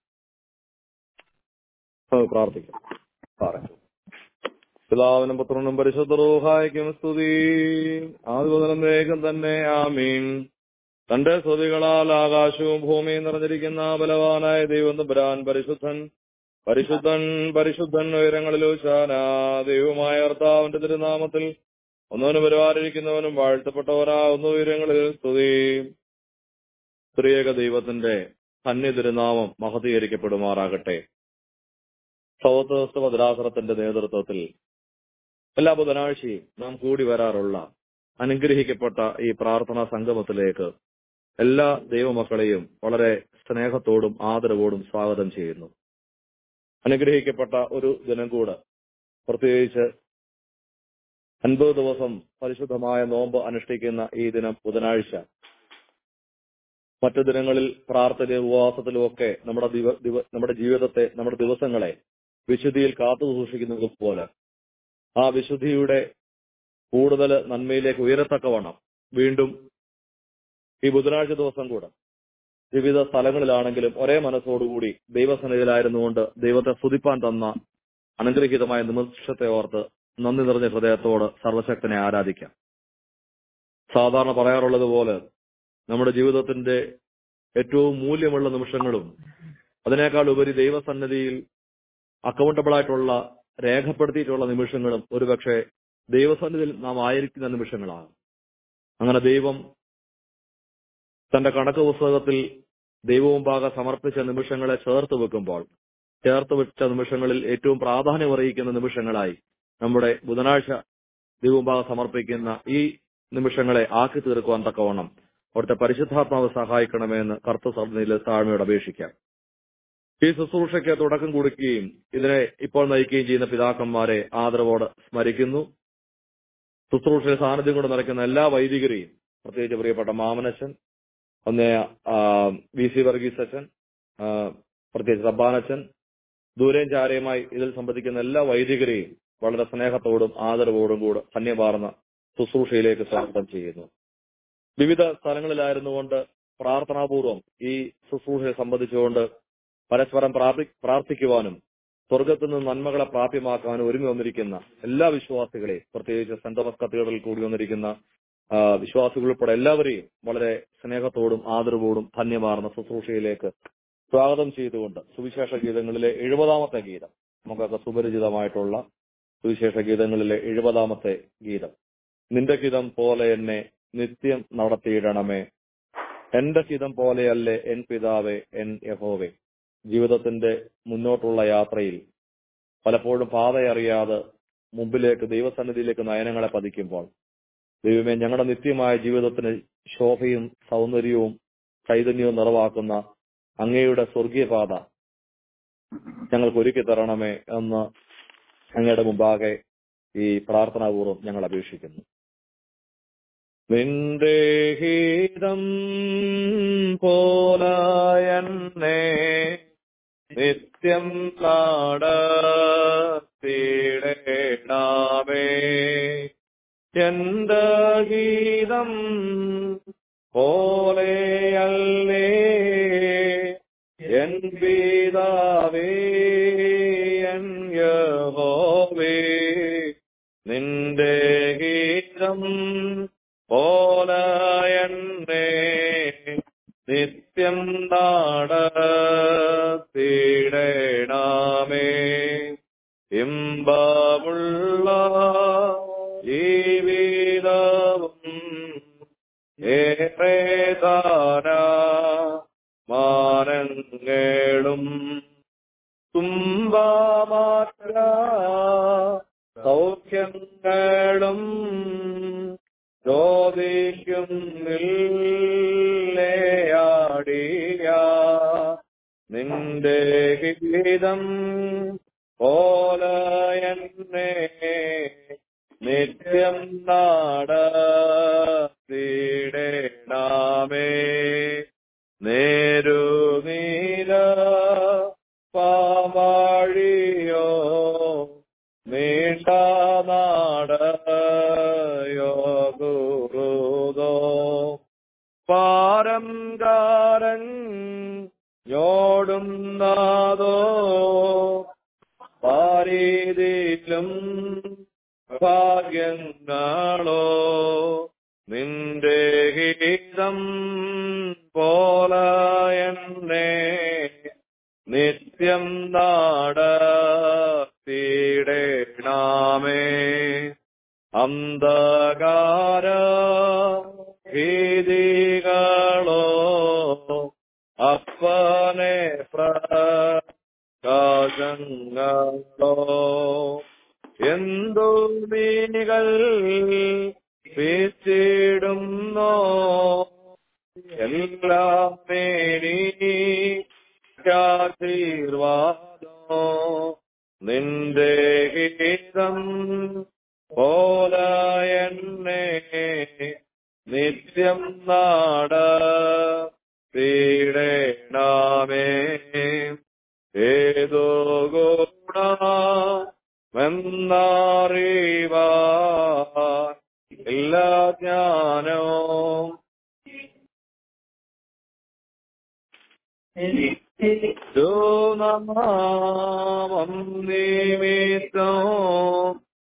നമുക്ക് പ്രാർത്ഥിക്കാം പറയാം പിതാവിനും പുത്രനും പരിശുദ്ധ റൂഹായിക്കും സ്തുതി ആദ്യം വേഗം തന്നെ ആമീൻ തന്റെ സ്തുതികളാൽ ആകാശവും ഭൂമിയും നിറഞ്ഞിരിക്കുന്ന ബലവാനായ ദൈവം തമ്പുരാൻ പരിശുദ്ധൻ പരിശുദ്ധൻ പരിശുദ്ധൻ ഉയരങ്ങളിലോ ശാന ദൈവമായ കർത്താവിന്റെ തിരുനാമത്തിൽ ഒന്നവനും പരിപാലിരിക്കുന്നവനും വാഴ്ത്തപ്പെട്ടവനാകുന്ന ഉയരങ്ങളിൽ സ്തുതി സ്ത്രീയക ദൈവത്തിന്റെ ധന്യ തിരുനാമം മഹതീകരിക്കപ്പെടുമാറാകട്ടെ സൗത്ത് ഭദ്രാസനത്തിന്റെ നേതൃത്വത്തിൽ എല്ലാ ബുധനാഴ്ചയും നാം കൂടി വരാറുള്ള അനുഗ്രഹിക്കപ്പെട്ട ഈ പ്രാർത്ഥനാ സംഗമത്തിലേക്ക് എല്ലാ ദൈവമക്കളെയും വളരെ സ്നേഹത്തോടും ആദരവോടും സ്വാഗതം ചെയ്യുന്നു അനുഗ്രഹിക്കപ്പെട്ട ഒരു ദിനം കൂടെ പ്രത്യേകിച്ച് അൻപത് ദിവസം പരിശുദ്ധമായ നോമ്പ് അനുഷ്ഠിക്കുന്ന ഈ ദിനം ബുധനാഴ്ച മറ്റു ദിനങ്ങളിൽ പ്രാർത്ഥനയും ഉപവാസത്തിലും ഒക്കെ നമ്മുടെ ദിവ- ദിവ- നമ്മുടെ ജീവിതത്തെ നമ്മുടെ ദിവസങ്ങളെ വിശുദ്ധിയിൽ കാത്തു സൂക്ഷിക്കുന്നത് പോലെ ആ വിശുദ്ധിയുടെ കൂടുതൽ നന്മയിലേക്ക് ഉയരത്തക്കവണ്ണം വീണ്ടും ഈ ബുധനാഴ്ച ദിവസം കൂടെ വിവിധ സ്ഥലങ്ങളിലാണെങ്കിലും ഒരേ മനസ്സോടുകൂടി ദൈവസന്നിധിയിലായിരുന്നുകൊണ്ട് ദൈവത്തെ സ്തുതിപ്പാൻ തന്ന അനുഗ്രഹീതമായ നിമിഷത്തെ ഓർത്ത് നന്ദി നിറഞ്ഞ ഹൃദയത്തോട് സർവശക്തനെ ആരാധിക്കാം സാധാരണ പറയാറുള്ളത് പോലെ നമ്മുടെ ജീവിതത്തിന്റെ ഏറ്റവും മൂല്യമുള്ള നിമിഷങ്ങളും അതിനേക്കാൾ ഉപരി ദൈവസന്നിധിയിൽ അക്കൗണ്ടബിൾ ആയിട്ടുള്ള രേഖപ്പെടുത്തിയിട്ടുള്ള നിമിഷങ്ങളും ഒരുപക്ഷെ ദൈവസന്നിധിയിൽ നാം ആയിരിക്കുന്ന നിമിഷങ്ങളാണ് അങ്ങനെ ദൈവം തന്റെ കണക്ക് പുസ്തകത്തിൽ ദൈവമുമ്പാകെ സമർപ്പിച്ച നിമിഷങ്ങളെ ചേർത്ത് വെക്കുമ്പോൾ ചേർത്ത് വെച്ച നിമിഷങ്ങളിൽ ഏറ്റവും പ്രാധാന്യം അറിയിക്കുന്ന നിമിഷങ്ങളായി നമ്മുടെ ബുധനാഴ്ച ദൈവമുമ്പാകെ സമർപ്പിക്കുന്ന ഈ നിമിഷങ്ങളെ ആക്കി തീർക്കുവാൻ തക്കവണ്ണം അവിടുത്തെ പരിശുദ്ധാത്മാവ് സഹായിക്കണമെന്ന് കർത്ത സഭയിൽ താഴ്മയോട് അപേക്ഷിക്കാം ഈ ശുശ്രൂഷയ്ക്ക് തുടക്കം കുറിക്കുകയും ഇതിനെ ഇപ്പോൾ നയിക്കുകയും ചെയ്യുന്ന പിതാക്കന്മാരെ ആദരവോട് സ്മരിക്കുന്നു ശുശ്രൂഷയിൽ സാന്നിധ്യം കൊണ്ട് നിറയ്ക്കുന്ന എല്ലാ വൈദികരെയും പ്രത്യേകിച്ച് പ്രിയപ്പെട്ട മാമനച്ചൻ ഒന്ന് വി സി വർഗീസ് അച്ഛൻ ആ, പ്രത്യേകിച്ച് റബ്ബാനച്ചൻ ദൂരെയും ചാരയുമായി ഇതിൽ സംബന്ധിക്കുന്ന എല്ലാ വൈദികരെയും വളരെ സ്നേഹത്തോടും ആദരവോടും കൂടെ ധന്യമാർന്ന ശുശ്രൂഷയിലേക്ക് സ്വാഗതം ചെയ്യുന്നു വിവിധ സ്ഥലങ്ങളിലായിരുന്നുകൊണ്ട് പ്രാർത്ഥനാപൂർവം ഈ ശുശ്രൂഷയെ സംബന്ധിച്ചുകൊണ്ട് പരസ്പരം പ്രാർത്ഥി പ്രാർത്ഥിക്കുവാനും സ്വർഗത്തിൽ നിന്ന് നന്മകളെ പ്രാപ്യമാക്കാനും ഒരുങ്ങി വന്നിരിക്കുന്ന എല്ലാ വിശ്വാസികളെയും പ്രത്യേകിച്ച് സെന്റ് തോമസ് കത്തീഡ്രലിൽ കൂടി വന്നിരിക്കുന്ന ആ, വിശ്വാസികൾ ഉൾപ്പെടെ എല്ലാവരെയും വളരെ സ്നേഹത്തോടും ആദരവോടും ധന്യമാർന്ന ശുശ്രൂഷയിലേക്ക് സ്വാഗതം ചെയ്തുകൊണ്ട് സുവിശേഷ ഗീതങ്ങളിലെ എഴുപതാമത്തെ ഗീതം നമുക്കൊക്കെ സുപരിചിതമായിട്ടുള്ള സുവിശേഷ ഗീതങ്ങളിലെ എഴുപതാമത്തെ ഗീതം നിന്റെ ഹിതം പോലെ എന്നെ നിത്യം നടത്തിയിടണമേ എന്റെ ഹിതം പോലെയല്ലേ എൻ പിതാവേ എൻ യഹോവേ ജീവിതത്തിന്റെ മുന്നോട്ടുള്ള യാത്രയിൽ പലപ്പോഴും പാതയറിയാതെ മുമ്പിലേക്ക് ദൈവസന്നിധിയിലേക്ക് നയനങ്ങളെ പതിക്കുമ്പോൾ ദൈവമേ ഞങ്ങളുടെ നിത്യമായ ജീവിതത്തിന് ശോഭയും സൗന്ദര്യവും ചൈതന്യവും നിറവാക്കുന്ന അങ്ങയുടെ സ്വർഗീയ പാത ഞങ്ങൾക്ക് ഒരുക്കി തരണമേ എന്ന് അങ്ങയുടെ മുമ്പാകെ ഈ പ്രാർത്ഥനാപൂർവ്വം ഞങ്ങൾ അപേക്ഷിക്കുന്നു നിന്റെ ഹീതം പോലായന്നെ നിത്യം നാടത്തിടേണമേ എന്റെ ഗീതം പോലെയല്ലേ എൻ പിതാവേ എൻ യഹോവേ നിന്റെ ഗീതം പോലെന്നെ നിത്യം നാടത്തിടേണമേ ഇമ്പമുള്ള ജീവിതവും ഏറെ താര മാനങ്ങളും തുമ്പമാത്ര സൗഖ്യങ്ങളും ചോദിക്കും നില്ലയാടിയ നിന്റെ ഗീതം പോലയന്നെ നിത്യം നാടത്തിടേണമേ നേരുനീല പാവാഴിയോ നീണ്ട നാടയോ ഗുരുതോ പാരം കാരൻ യോടുന്നതോ പാരീതിലും ഭാഗ്യങ്ങളോ നിന്റെ ഗീതം പോലയന്നെ നിത്യം നാടത്തിടേണമേ അന്ധകാര ഭീതികളോ അപ്പനെ പ്രകാശങ്ങളോ എന്തു മീനുകൾ വീച്ചിടുന്നോ എല്ലാം മേനി ആശീർവാദോ നിന്റെ ഗീതം പോലയന്നെ നിത്യം നാട തീടേണമേ ഏതോ ഗുണമെന്നറിവാൻ എല്ലാ ജ്ഞാനവും നാമം നിമിത്തം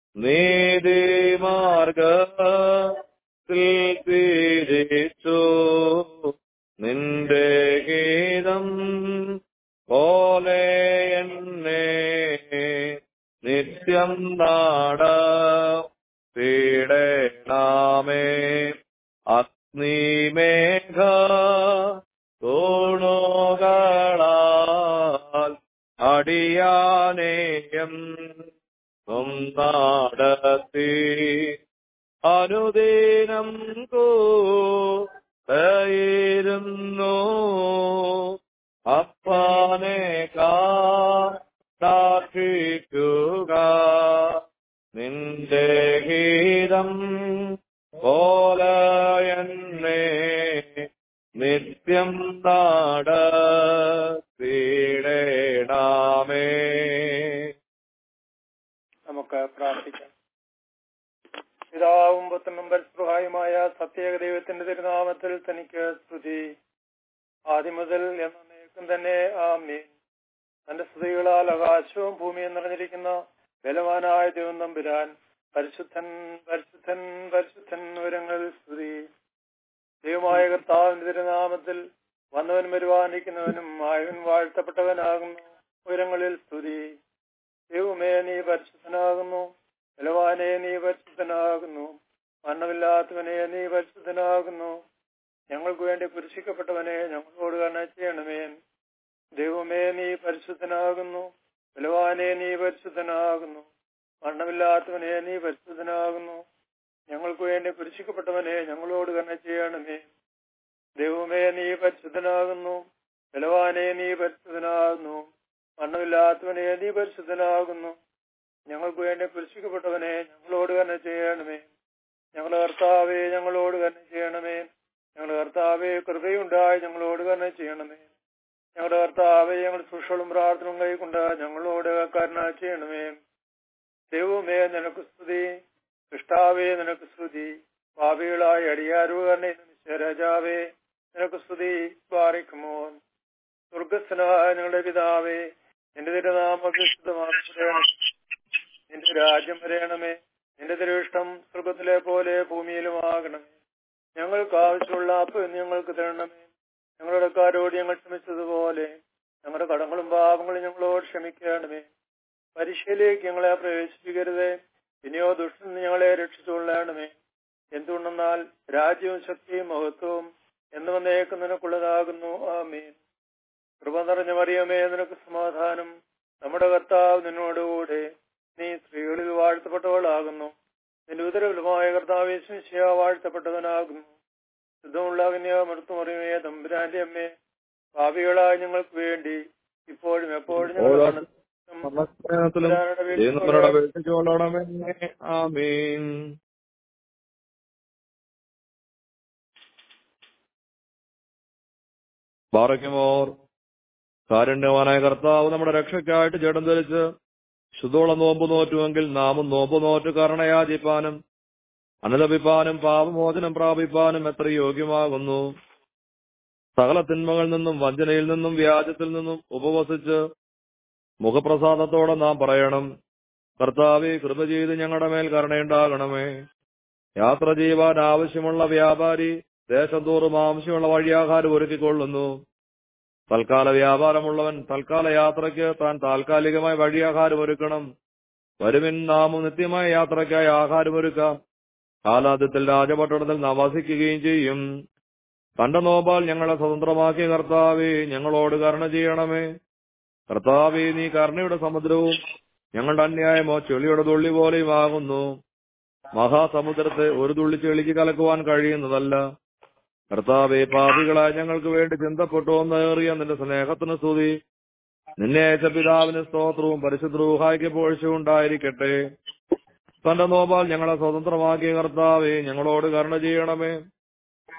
നീതിമാർഗത്തിൽ തിരിച്ചു നിന്റെ ഗീതം പോലെ എന്നെ നിത്യം നാട പീഡനാമേ അഗ്നിമേഘ തൂണുകളാൽ അടിയാനേയം നടത്തി അനുദിനം കൂയിരുന്നു അപ്പാനെ കാക്ഷിക്കുക നിന്റെ ഗീതം പോലെ എന്നെ നിത്യം നാട പീഡേണാമേ നമുക്ക് പ്രാർത്ഥിക്കാം പിതാവും പുത്രനും പരിസ്പൃഹായുമായ സത്യേക ദൈവത്തിന്റെ തിരുനാമത്തിൽ തനിക്ക് സ്തുതി ആദ്യം മുതൽ എന്നേക്കും തന്നെ ആമീൻ തന്റെ സ്തുതികളാൽ ആകാശവും ഭൂമിയും നിറഞ്ഞിരിക്കുന്ന ബലവാനായ ദൈവം നമ്പുരാൻ പരിശുദ്ധൻ പരിശുദ്ധൻ പരിശുദ്ധൻ ഉയരങ്ങളിൽ സ്തുതി ദൈവമായ കർത്താവിന്റെ തിരുനാമത്തിൽ വന്നവൻ വരുവാനിരിക്കുന്നവനും ആയവൻ വാഴ്ത്തപ്പെട്ടവനാകുന്നു ഉയരങ്ങളിൽ സ്തുതി ദൈവമേ നീ പരിശുദ്ധനാകുന്നു ബലവാനെ നീ പരിശുദ്ധനാകുന്നു മരണമില്ലാത്തവനെ നീ പരിശുദ്ധനാകുന്നു ഞങ്ങൾക്ക് വേണ്ടി പുരുഷിക്കപ്പെട്ടവനെ ഞങ്ങളോട് കരുണ ചെയ്യണമേ ദൈവമേ നീ പരിശുദ്ധനാകുന്നു ബലവാനെ നീ പരിശുദ്ധനാകുന്നു മരണമില്ലാത്തവനെ നീ പരിശുദ്ധനാകുന്നു ഞങ്ങൾക്ക് വേണ്ടി പുരുഷിക്കപ്പെട്ടവനെ ഞങ്ങളോട് കരുണ ചെയ്യണമേ ദൈവമേ നീ പരിശുദ്ധനാകുന്നു ബലവാനെ നീ പരിശുദ്ധനാകുന്നു മരണമില്ലാത്തവനെ നീ പരിശുദ്ധനാകുന്നു ഞങ്ങൾക്ക് വേണ്ടി പുരുഷിക്കപ്പെട്ടവനെ ഞങ്ങളോട് തന്നെ ചെയ്യണമേ ഞങ്ങളുടെ കർത്താവെ ഞങ്ങളോട് തന്നെ ചെയ്യണമേ ഞങ്ങളുടെ കർത്താവെ കൃപയുണ്ടായി ഞങ്ങളോട് തന്നെ ചെയ്യണമേ ഞങ്ങളുടെ കർത്താവെ ഞങ്ങൾ സുഷളും പ്രാർത്ഥനയും കൈക്കൊണ്ട് ഞങ്ങളോട് കരുണ ചെയ്യണമേ ദൈവമേ നിനക്ക് സ്തുതി കൃഷ്ടാവേ നിനക്ക് സ്തുതി പാപികളായ അടിയാരുകരണ രാജാവേ നിനക്ക് സ്തുതി പാറിക്കുമോ സ്വർഗസ്ഥനായ ഞങ്ങളുടെ പിതാവേ നിന്റെ തിരുനാമ വിശുദ്ധമാക്കണം നിന്റെ രാജ്യം വരയണമേ നിന്റെ തിരുവിഷ്ടം സ്വർഗത്തിലെ പോലെ ഭൂമിയിലും ആകണമേ ഞങ്ങൾക്ക് ആവശ്യമുള്ള അപ്പ് ഞങ്ങൾക്ക് തരണമേ ഞങ്ങളുടെ കാരോട് ഞങ്ങൾ ക്ഷമിച്ചതുപോലെ ഞങ്ങളുടെ കടങ്ങളും പാപങ്ങളും ഞങ്ങളോട് ക്ഷമിക്കണമേ പരീക്ഷയിലേക്ക് ഞങ്ങളെ പ്രവേശിപ്പിക്കരുതേ ഇനിയോ ദുഷ്ടൻ ഞങ്ങളെ രക്ഷിച്ചുകൊള്ളണമേ എന്തുകൊണ്ടെന്നാൽ രാജ്യവും ശക്തിയും മഹത്വവും എന്ന് വന്നേക്കും നിനക്കുള്ളതാകുന്നു ആമീൻ കൃപ നിറഞ്ഞ മറിയമേ നിനക്ക് സമാധാനം നമ്മുടെ കർത്താവ് നിന്നോടുകൂടെ നീ സ്ത്രീകളിൽ വാഴ്ത്തപ്പെട്ടവളാകുന്നു നിന്റെ ഉദരവിലുമായ കർത്താവ് ശിഷ്യ വാഴ്ത്തപ്പെട്ടവനാകുന്നു ശുദ്ധമുള്ള കന്യാമൃത്തുമറിയമേ തമ്പുരാന്റെ അമ്മേ ഭാവികളായ ഞങ്ങൾക്ക് വേണ്ടി ഇപ്പോഴും എപ്പോഴും ഞങ്ങളുടെ സമസ്തത്തിലും ദൈവങ്ങളുടെ വേദിച്ചോളണമേ ആമീൻ ബാറയ്ക്കുമോർ കാരുണ്യവാനായ കർത്താവ് നമ്മുടെ രക്ഷയ്ക്കായിട്ട് ജഡം ധരിച്ച് ശുദ്ധോളം നോമ്പ് നോറ്റുവെങ്കിൽ നാമും നോമ്പ് നോറ്റ് കരുണയാചിപ്പാനും അനുലപിപ്പാനും പാപമോചനം പ്രാപിപ്പാനും എത്ര യോഗ്യമാകുന്നു സകല തിന്മകളിൽ നിന്നും വഞ്ചനയിൽ നിന്നും വ്യാജത്തിൽ നിന്നും ഉപവസിച്ച് മുഖപ്രസാദത്തോടെ നാം പറയണം കർത്താവെ കൃപ ചെയ്ത് ഞങ്ങളുടെ മേൽ കരുണയുണ്ടാകണമേ യാത്ര ചെയ്യുവാൻ ആവശ്യമുള്ള വ്യാപാരി ദേശം തോറും ആവശ്യമുള്ള വഴിയാഹാരം ഒരുക്കിക്കൊള്ളുന്നു തൽക്കാല വ്യാപാരമുള്ളവൻ തൽക്കാല യാത്രയ്ക്ക് താൻ താൽക്കാലികമായി വഴിയാഹാരം ഒരുക്കണം വരുവിൻ നാമും നിത്യമായ യാത്രയ്ക്കായി ആഹാരമൊരുക്കാം കാലാദ്യത്തിൽ രാജപട്ടണത്തിൽ നാം വസിക്കുകയും ചെയ്യും തന്റെ നോമ്പാൽ ഞങ്ങളെ സ്വതന്ത്രമാക്കിയ കർത്താവെ ഞങ്ങളോട് കരുണ ചെയ്യണമേ കർത്താവെ നീ കരുണയുടെ സമുദ്രവും ഞങ്ങളുടെ അന്യായമോ ചെളിയുടെ തുള്ളി പോലെയും ആകുന്നു മഹാസമുദ്രത്തെ ഒരു തുള്ളി ചെളിക്ക് കലക്കുവാൻ കഴിയുന്നതല്ല കർത്താവെ പാപികളായ ഞങ്ങൾക്ക് വേണ്ടി ചിന്തപ്പെട്ടു എന്നേറിയ നിന്റെ സ്നേഹത്തിന് സ്തുതി നിന്നെ അയച്ച പിതാവിന് സ്തോത്രവും പരിശുദ്ധ റൂഹായ്ക്ക് പോഴ്ചയും ഉണ്ടായിരിക്കട്ടെ തന്റെ നോപാൽ ഞങ്ങളെ സ്വതന്ത്രമാക്കിയ കർത്താവെ ഞങ്ങളോട് കരുണ ചെയ്യണമേ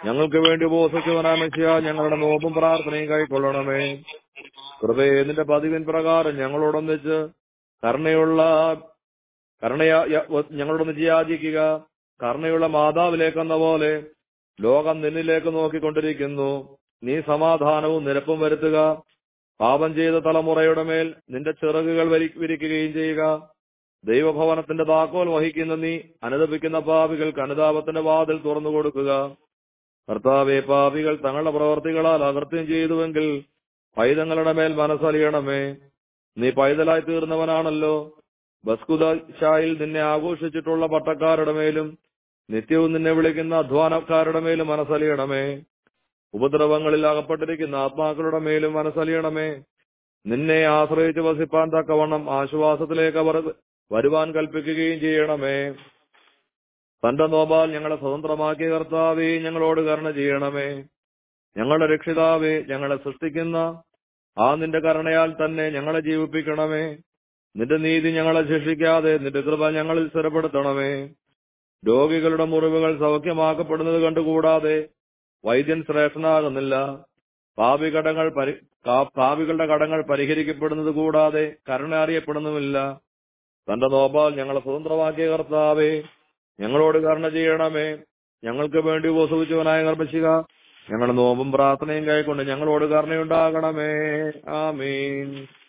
ഞങ്ങൾക്ക് വേണ്ടി ഉപവസിച്ചവനായ മെസ്സിയ ഞങ്ങളുടെ നോമ്പും പ്രാർത്ഥനയും കൈക്കൊള്ളണമേ കൃപയെ നിന്റെ പതിവിൻ പ്രകാരം ഞങ്ങളോടൊന്നിച്ച് കരുണയുള്ള കരുണയാ യ- ഞങ്ങളോടൊന്നിച്ച് യാചിക്കുക കരുണയുള്ള മാതാവിലേക്കെന്ന പോലെ ലോകം നിന്നിലേക്ക് നോക്കിക്കൊണ്ടിരിക്കുന്നു നീ സമാധാനവും നിരപ്പും വരുത്തുക പാപം ചെയ്ത തലമുറയുടെ മേൽ നിന്റെ ചിറകുകൾ വരി- വിരിക്കുകയും ചെയ്യുക ദൈവഭവനത്തിന്റെ താക്കോൽ വഹിക്കുന്ന നീ അനുദപിക്കുന്ന പാപികൾക്ക് അനുതാപത്തിന്റെ വാതിൽ തുറന്നു കൊടുക്കുക കർത്താവെ പാപികൾ തങ്ങളുടെ പ്രവർത്തികളാൽ അകൃത്യം ചെയ്തുവെങ്കിൽ പൈതങ്ങളുടെ മേൽ മനസ്സലിയണമേ നീ പൈതലായി തീർന്നവനാണല്ലോ ബസ്കുദാശായിൽ നിന്നെ ആഘോഷിച്ചിട്ടുള്ള പട്ടക്കാരുടെ മേലും നിത്യവും നിന്നെ വിളിക്കുന്ന അധ്വാനക്കാരുടെ മേലും മനസ്സലിയണമേ ഉപദ്രവങ്ങളിൽ അകപ്പെട്ടിരിക്കുന്ന ആത്മാക്കളുടെ മേലും മനസ്സലിയണമേ നിന്നെ ആശ്രയിച്ച് വസിപ്പാൻ തക്കവണ്ണം ആശ്വാസത്തിലേക്ക് അവർ വരുവാൻ കൽപ്പിക്കുകയും ചെയ്യണമേ തന്റെ നോബാൽ ഞങ്ങളെ സ്വതന്ത്രമാക്കിയ കർത്താവേ ഞങ്ങളോട് കരുണ ചെയ്യണമേ ഞങ്ങളുടെ രക്ഷിതാവേ ഞങ്ങളെ സൃഷ്ടിക്കുന്ന ആ നിന്റെ കരുണയാൽ തന്നെ ഞങ്ങളെ ജീവിപ്പിക്കണമേ നിന്റെ നീതി ഞങ്ങളെ ശിക്ഷിക്കാതെ നിന്റെ കൃപ ഞങ്ങളിൽ സ്ഥിരപ്പെടുത്തണമേ രോഗികളുടെ മുറിവുകൾ സൗഖ്യമാക്കപ്പെടുന്നത് കണ്ടുകൂടാതെ വൈദ്യൻ ശ്രേഷ്ഠനാകുന്നില്ല പാപി കടങ്ങൾ പരി കാ- പാപികളുടെ കടങ്ങൾ പരിഹരിക്കപ്പെടുന്നത് കൂടാതെ കരുണ അറിയപ്പെടുന്നുമില്ല തന്റെ നോബാൽ ഞങ്ങളെ സ്വതന്ത്രമാക്കിയ കർത്താവേ ഞങ്ങളോട് കരുണ ചെയ്യണമേ ഞങ്ങൾക്ക് വേണ്ടി ഉപസവിച്ചവനായ കർമ്മശിക ഞങ്ങളുടെ നോമ്പും പ്രാർത്ഥനയും കൈക്കൊണ്ട് ഞങ്ങളോട് കരുണയുണ്ടാകണമേ ആമീൻ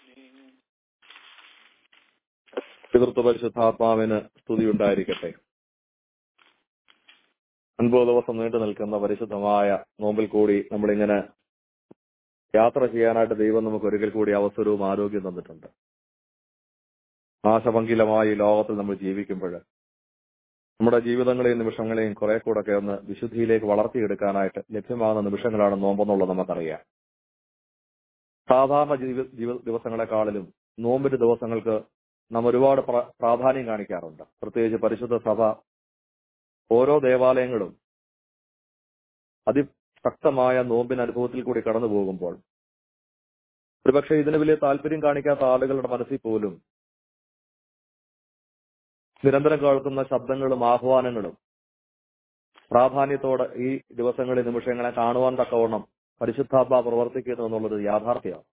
പിതൃത്വ പരിശുദ്ധാത്മാവിന് സ്തുതിയുണ്ടായിരിക്കട്ടെ അൻപത് ദിവസം നീണ്ടു നിൽക്കുന്ന പരിശുദ്ധമായ നോമ്പിൽ കൂടി നമ്മളിങ്ങനെ യാത്ര ചെയ്യാനായിട്ട് ദൈവം നമുക്ക് ഒരിക്കൽ കൂടി അവസരവും ആരോഗ്യം തന്നിട്ടുണ്ട് ആശപങ്കിലമായി ഈ ലോകത്തിൽ നമ്മൾ ജീവിക്കുമ്പോൾ നമ്മുടെ ജീവിതങ്ങളെയും നിമിഷങ്ങളെയും കുറെ കൂടെ ഒക്കെ ഒന്ന് വിശുദ്ധിയിലേക്ക് വളർത്തിയെടുക്കാനായിട്ട് ലഭ്യമാകുന്ന നിമിഷങ്ങളാണ് നോമ്പെന്നുള്ളത് നമുക്കറിയാം സാധാരണ ജീവി ജീവി- ദിവസങ്ങളെക്കാളിലും നോമ്പിന്റെ ദിവസങ്ങൾക്ക് നാം ഒരുപാട് പ്ര- പ്രാധാന്യം കാണിക്കാറുണ്ട് പ്രത്യേകിച്ച് പരിശുദ്ധ സഭ ഓരോ ദേവാലയങ്ങളും അതിശക്തമായ നോമ്പിന് അനുഭവത്തിൽ കൂടി കടന്നു പോകുമ്പോൾ ഒരുപക്ഷെ ഇതിന് വലിയ താല്പര്യം കാണിക്കാത്ത ആളുകളുടെ മനസ്സിൽ പോലും നിരന്തരം കേൾക്കുന്ന ശബ്ദങ്ങളും ആഹ്വാനങ്ങളും പ്രാധാന്യത്തോടെ ഈ ദിവസങ്ങളിൽ നിമിഷങ്ങളെ കാണുവാൻ തക്കവണ്ണം പരിശുദ്ധാത്മ പ്രവർത്തിക്കുന്നു എന്നുള്ളത് യാഥാർത്ഥ്യമാണ്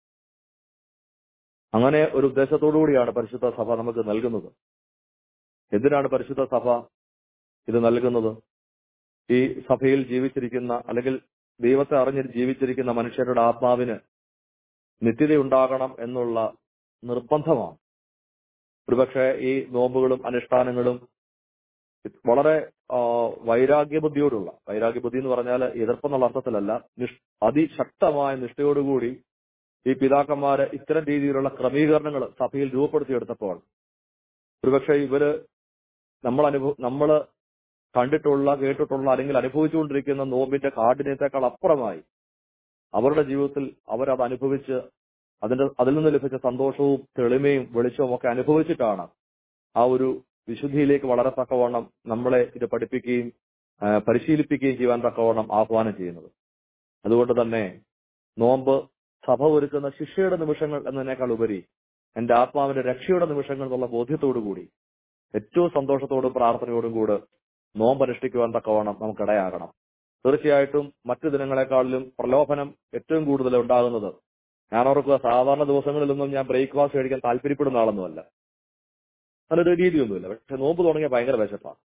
അങ്ങനെ ഒരു ഉദ്ദേശത്തോടു കൂടിയാണ് പരിശുദ്ധ സഭ നമുക്ക് നൽകുന്നത് എന്തിനാണ് പരിശുദ്ധ സഭ ഇത് നൽകുന്നത് ഈ സഭയിൽ ജീവിച്ചിരിക്കുന്ന അല്ലെങ്കിൽ ദൈവത്തെ അറിഞ്ഞ് ജീവിച്ചിരിക്കുന്ന മനുഷ്യരുടെ ആത്മാവിന് നിത്യതയുണ്ടാകണം എന്നുള്ള നിർബന്ധമാണ് ഒരുപക്ഷെ ഈ നോമ്പുകളും അനുഷ്ഠാനങ്ങളും വളരെ ആ, വൈരാഗ്യബുദ്ധിയോടുള്ള വൈരാഗ്യബുദ്ധി എന്ന് പറഞ്ഞാൽ എതിർപ്പെന്നുള്ള അർത്ഥത്തിലല്ല നിഷ് അതിശക്തമായ നിഷ്ഠയോടുകൂടി ഈ പിതാക്കന്മാര് ഇത്തരം രീതിയിലുള്ള ക്രമീകരണങ്ങൾ സഭയിൽ രൂപപ്പെടുത്തിയെടുത്തപ്പോൾ ഒരുപക്ഷെ ഇവര് നമ്മൾ അനുഭവ നമ്മള് കണ്ടിട്ടുള്ള കേട്ടിട്ടുള്ള അല്ലെങ്കിൽ അനുഭവിച്ചുകൊണ്ടിരിക്കുന്ന നോമ്പിന്റെ കാഠിന്യത്തെക്കാൾ അപ്പുറമായി അവരുടെ ജീവിതത്തിൽ അവരത് അനുഭവിച്ച് അതിന്റെ അതിൽ നിന്ന് ലഭിച്ച സന്തോഷവും തെളിമയും വെളിച്ചവും ഒക്കെ അനുഭവിച്ചിട്ടാണ് ആ ഒരു വിശുദ്ധിയിലേക്ക് വളരെ തക്കവണ്ണം നമ്മളെ ഇത് പഠിപ്പിക്കുകയും ആ, പരിശീലിപ്പിക്കുകയും ചെയ്യാൻ തക്കവണ്ണം ആഹ്വാനം ചെയ്യുന്നത് അതുകൊണ്ട് തന്നെ നോമ്പ് സഭ ഒരുക്കുന്ന ശിക്ഷയുടെ നിമിഷങ്ങൾ എന്നതിനേക്കാൾ ഉപരി എന്റെ ആത്മാവിന്റെ രക്ഷയുടെ നിമിഷങ്ങൾ എന്നുള്ള ബോധ്യത്തോടു കൂടി ഏറ്റവും സന്തോഷത്തോടും പ്രാർത്ഥനയോടും കൂടെ നോമ്പ് അനുഷ്ഠിക്കുവാൻ തക്കവണ്ണം നമുക്കിടയാകണം തീർച്ചയായിട്ടും മറ്റു ദിനങ്ങളെക്കാളിലും പ്രലോഭനം ഏറ്റവും കൂടുതൽ ഉണ്ടാകുന്നത് ഞാൻ ഓർക്കുക സാധാരണ ദിവസങ്ങളിലൊന്നും ഞാൻ ബ്രേക്ക്ഫാസ്റ്റ് കഴിക്കാൻ താല്പര്യപ്പെടുന്ന ആളൊന്നുമല്ല അങ്ങനൊരു രീതിയൊന്നുമില്ല പക്ഷെ നോമ്പ് തുടങ്ങിയ ഭയങ്കര വിശപ്പാണ്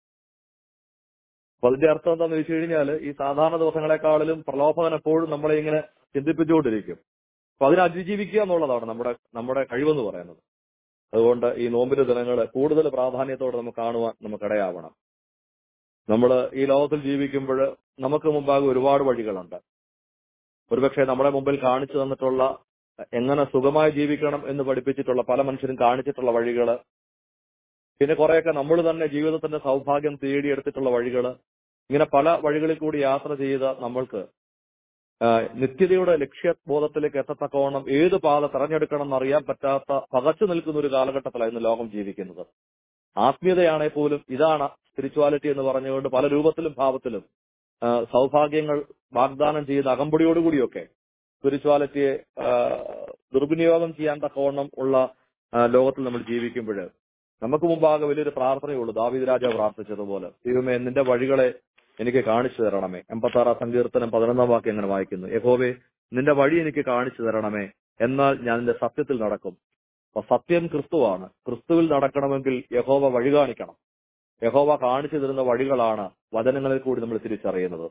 അപ്പൊ അതിന്റെ അർത്ഥം എന്താണെന്ന് വെച്ച് കഴിഞ്ഞാൽ ഈ സാധാരണ ദിവസങ്ങളെക്കാളിലും പ്രലോഭനം എപ്പോഴും നമ്മളെ ഇങ്ങനെ ചിന്തിപ്പിച്ചുകൊണ്ടിരിക്കും അപ്പൊ അതിനെ അതിജീവിക്കുക എന്നുള്ളതാണ് നമ്മുടെ നമ്മുടെ കഴിവെന്ന് പറയുന്നത് അതുകൊണ്ട് ഈ നോമ്പിന്റെ ദിനങ്ങൾ കൂടുതൽ പ്രാധാന്യത്തോടെ നമുക്ക് കാണുവാൻ നമുക്കിടയാവണം നമ്മൾ ഈ ലോകത്തിൽ ജീവിക്കുമ്പോൾ നമുക്ക് മുമ്പാകെ ഒരുപാട് വഴികളുണ്ട് ഒരുപക്ഷെ നമ്മുടെ മുമ്പിൽ കാണിച്ചു തന്നിട്ടുള്ള എങ്ങനെ സുഖമായി ജീവിക്കണം എന്ന് പഠിപ്പിച്ചിട്ടുള്ള പല മനുഷ്യരും കാണിച്ചിട്ടുള്ള വഴികള് പിന്നെ കുറെയൊക്കെ നമ്മൾ തന്നെ ജീവിതത്തിന്റെ സൗഭാഗ്യം തേടിയെടുത്തിട്ടുള്ള വഴികള് ഇങ്ങനെ പല വഴികളിൽ കൂടി യാത്ര ചെയ്ത നമ്മൾക്ക് ആ, നിത്യതയുടെ ലക്ഷ്യബോധത്തിലേക്ക് എത്തത്തക്കവണ്ണം ഏത് പാത തെരഞ്ഞെടുക്കണം എന്നറിയാൻ പറ്റാത്ത പകച്ചു നിൽക്കുന്ന ഒരു കാലഘട്ടത്തിലാണ് ഇന്ന് ലോകം ജീവിക്കുന്നത് ആത്മീയതയാണെങ്കിൽ പോലും ഇതാണ് സ്പിരിച്വാലിറ്റി എന്ന് പറഞ്ഞുകൊണ്ട് പല രൂപത്തിലും ഭാവത്തിലും ആ, സൗഭാഗ്യങ്ങൾ വാഗ്ദാനം ചെയ്ത് അകമ്പടിയോടുകൂടിയൊക്കെ സ്പിരിച്വാലിറ്റിയെ ആ, ദുർവിനിയോഗം ചെയ്യാൻ തക്കവണ്ണം ഉള്ള ആ, ലോകത്തിൽ നമ്മൾ ജീവിക്കുമ്പോൾ നമുക്ക് മുമ്പാകെ വലിയൊരു പ്രാർത്ഥനയുള്ളൂ ദാവീദ് രാജ പ്രാർത്ഥിച്ചതുപോലെ ദൈവമേ നിന്റെ വഴികളെ എനിക്ക് കാണിച്ചു തരണമേ എൺപത്തി ആറാം സങ്കീർത്തനം പതിനൊന്നാം വാക്യം അങ്ങനെ വായിക്കുന്നു യഹോവേ നിന്റെ വഴി എനിക്ക് കാണിച്ചു തരണമേ എന്നാൽ ഞാൻ നിന്റെ സത്യത്തിൽ നടക്കും അപ്പൊ സത്യം ക്രിസ്തുവാണ് ക്രിസ്തുവിൽ നടക്കണമെങ്കിൽ യഹോവ വഴി കാണിക്കണം യഹോവ കാണിച്ചു തരുന്ന വഴികളാണ് വചനങ്ങളിൽ കൂടി നമ്മൾ തിരിച്ചറിയുന്നത്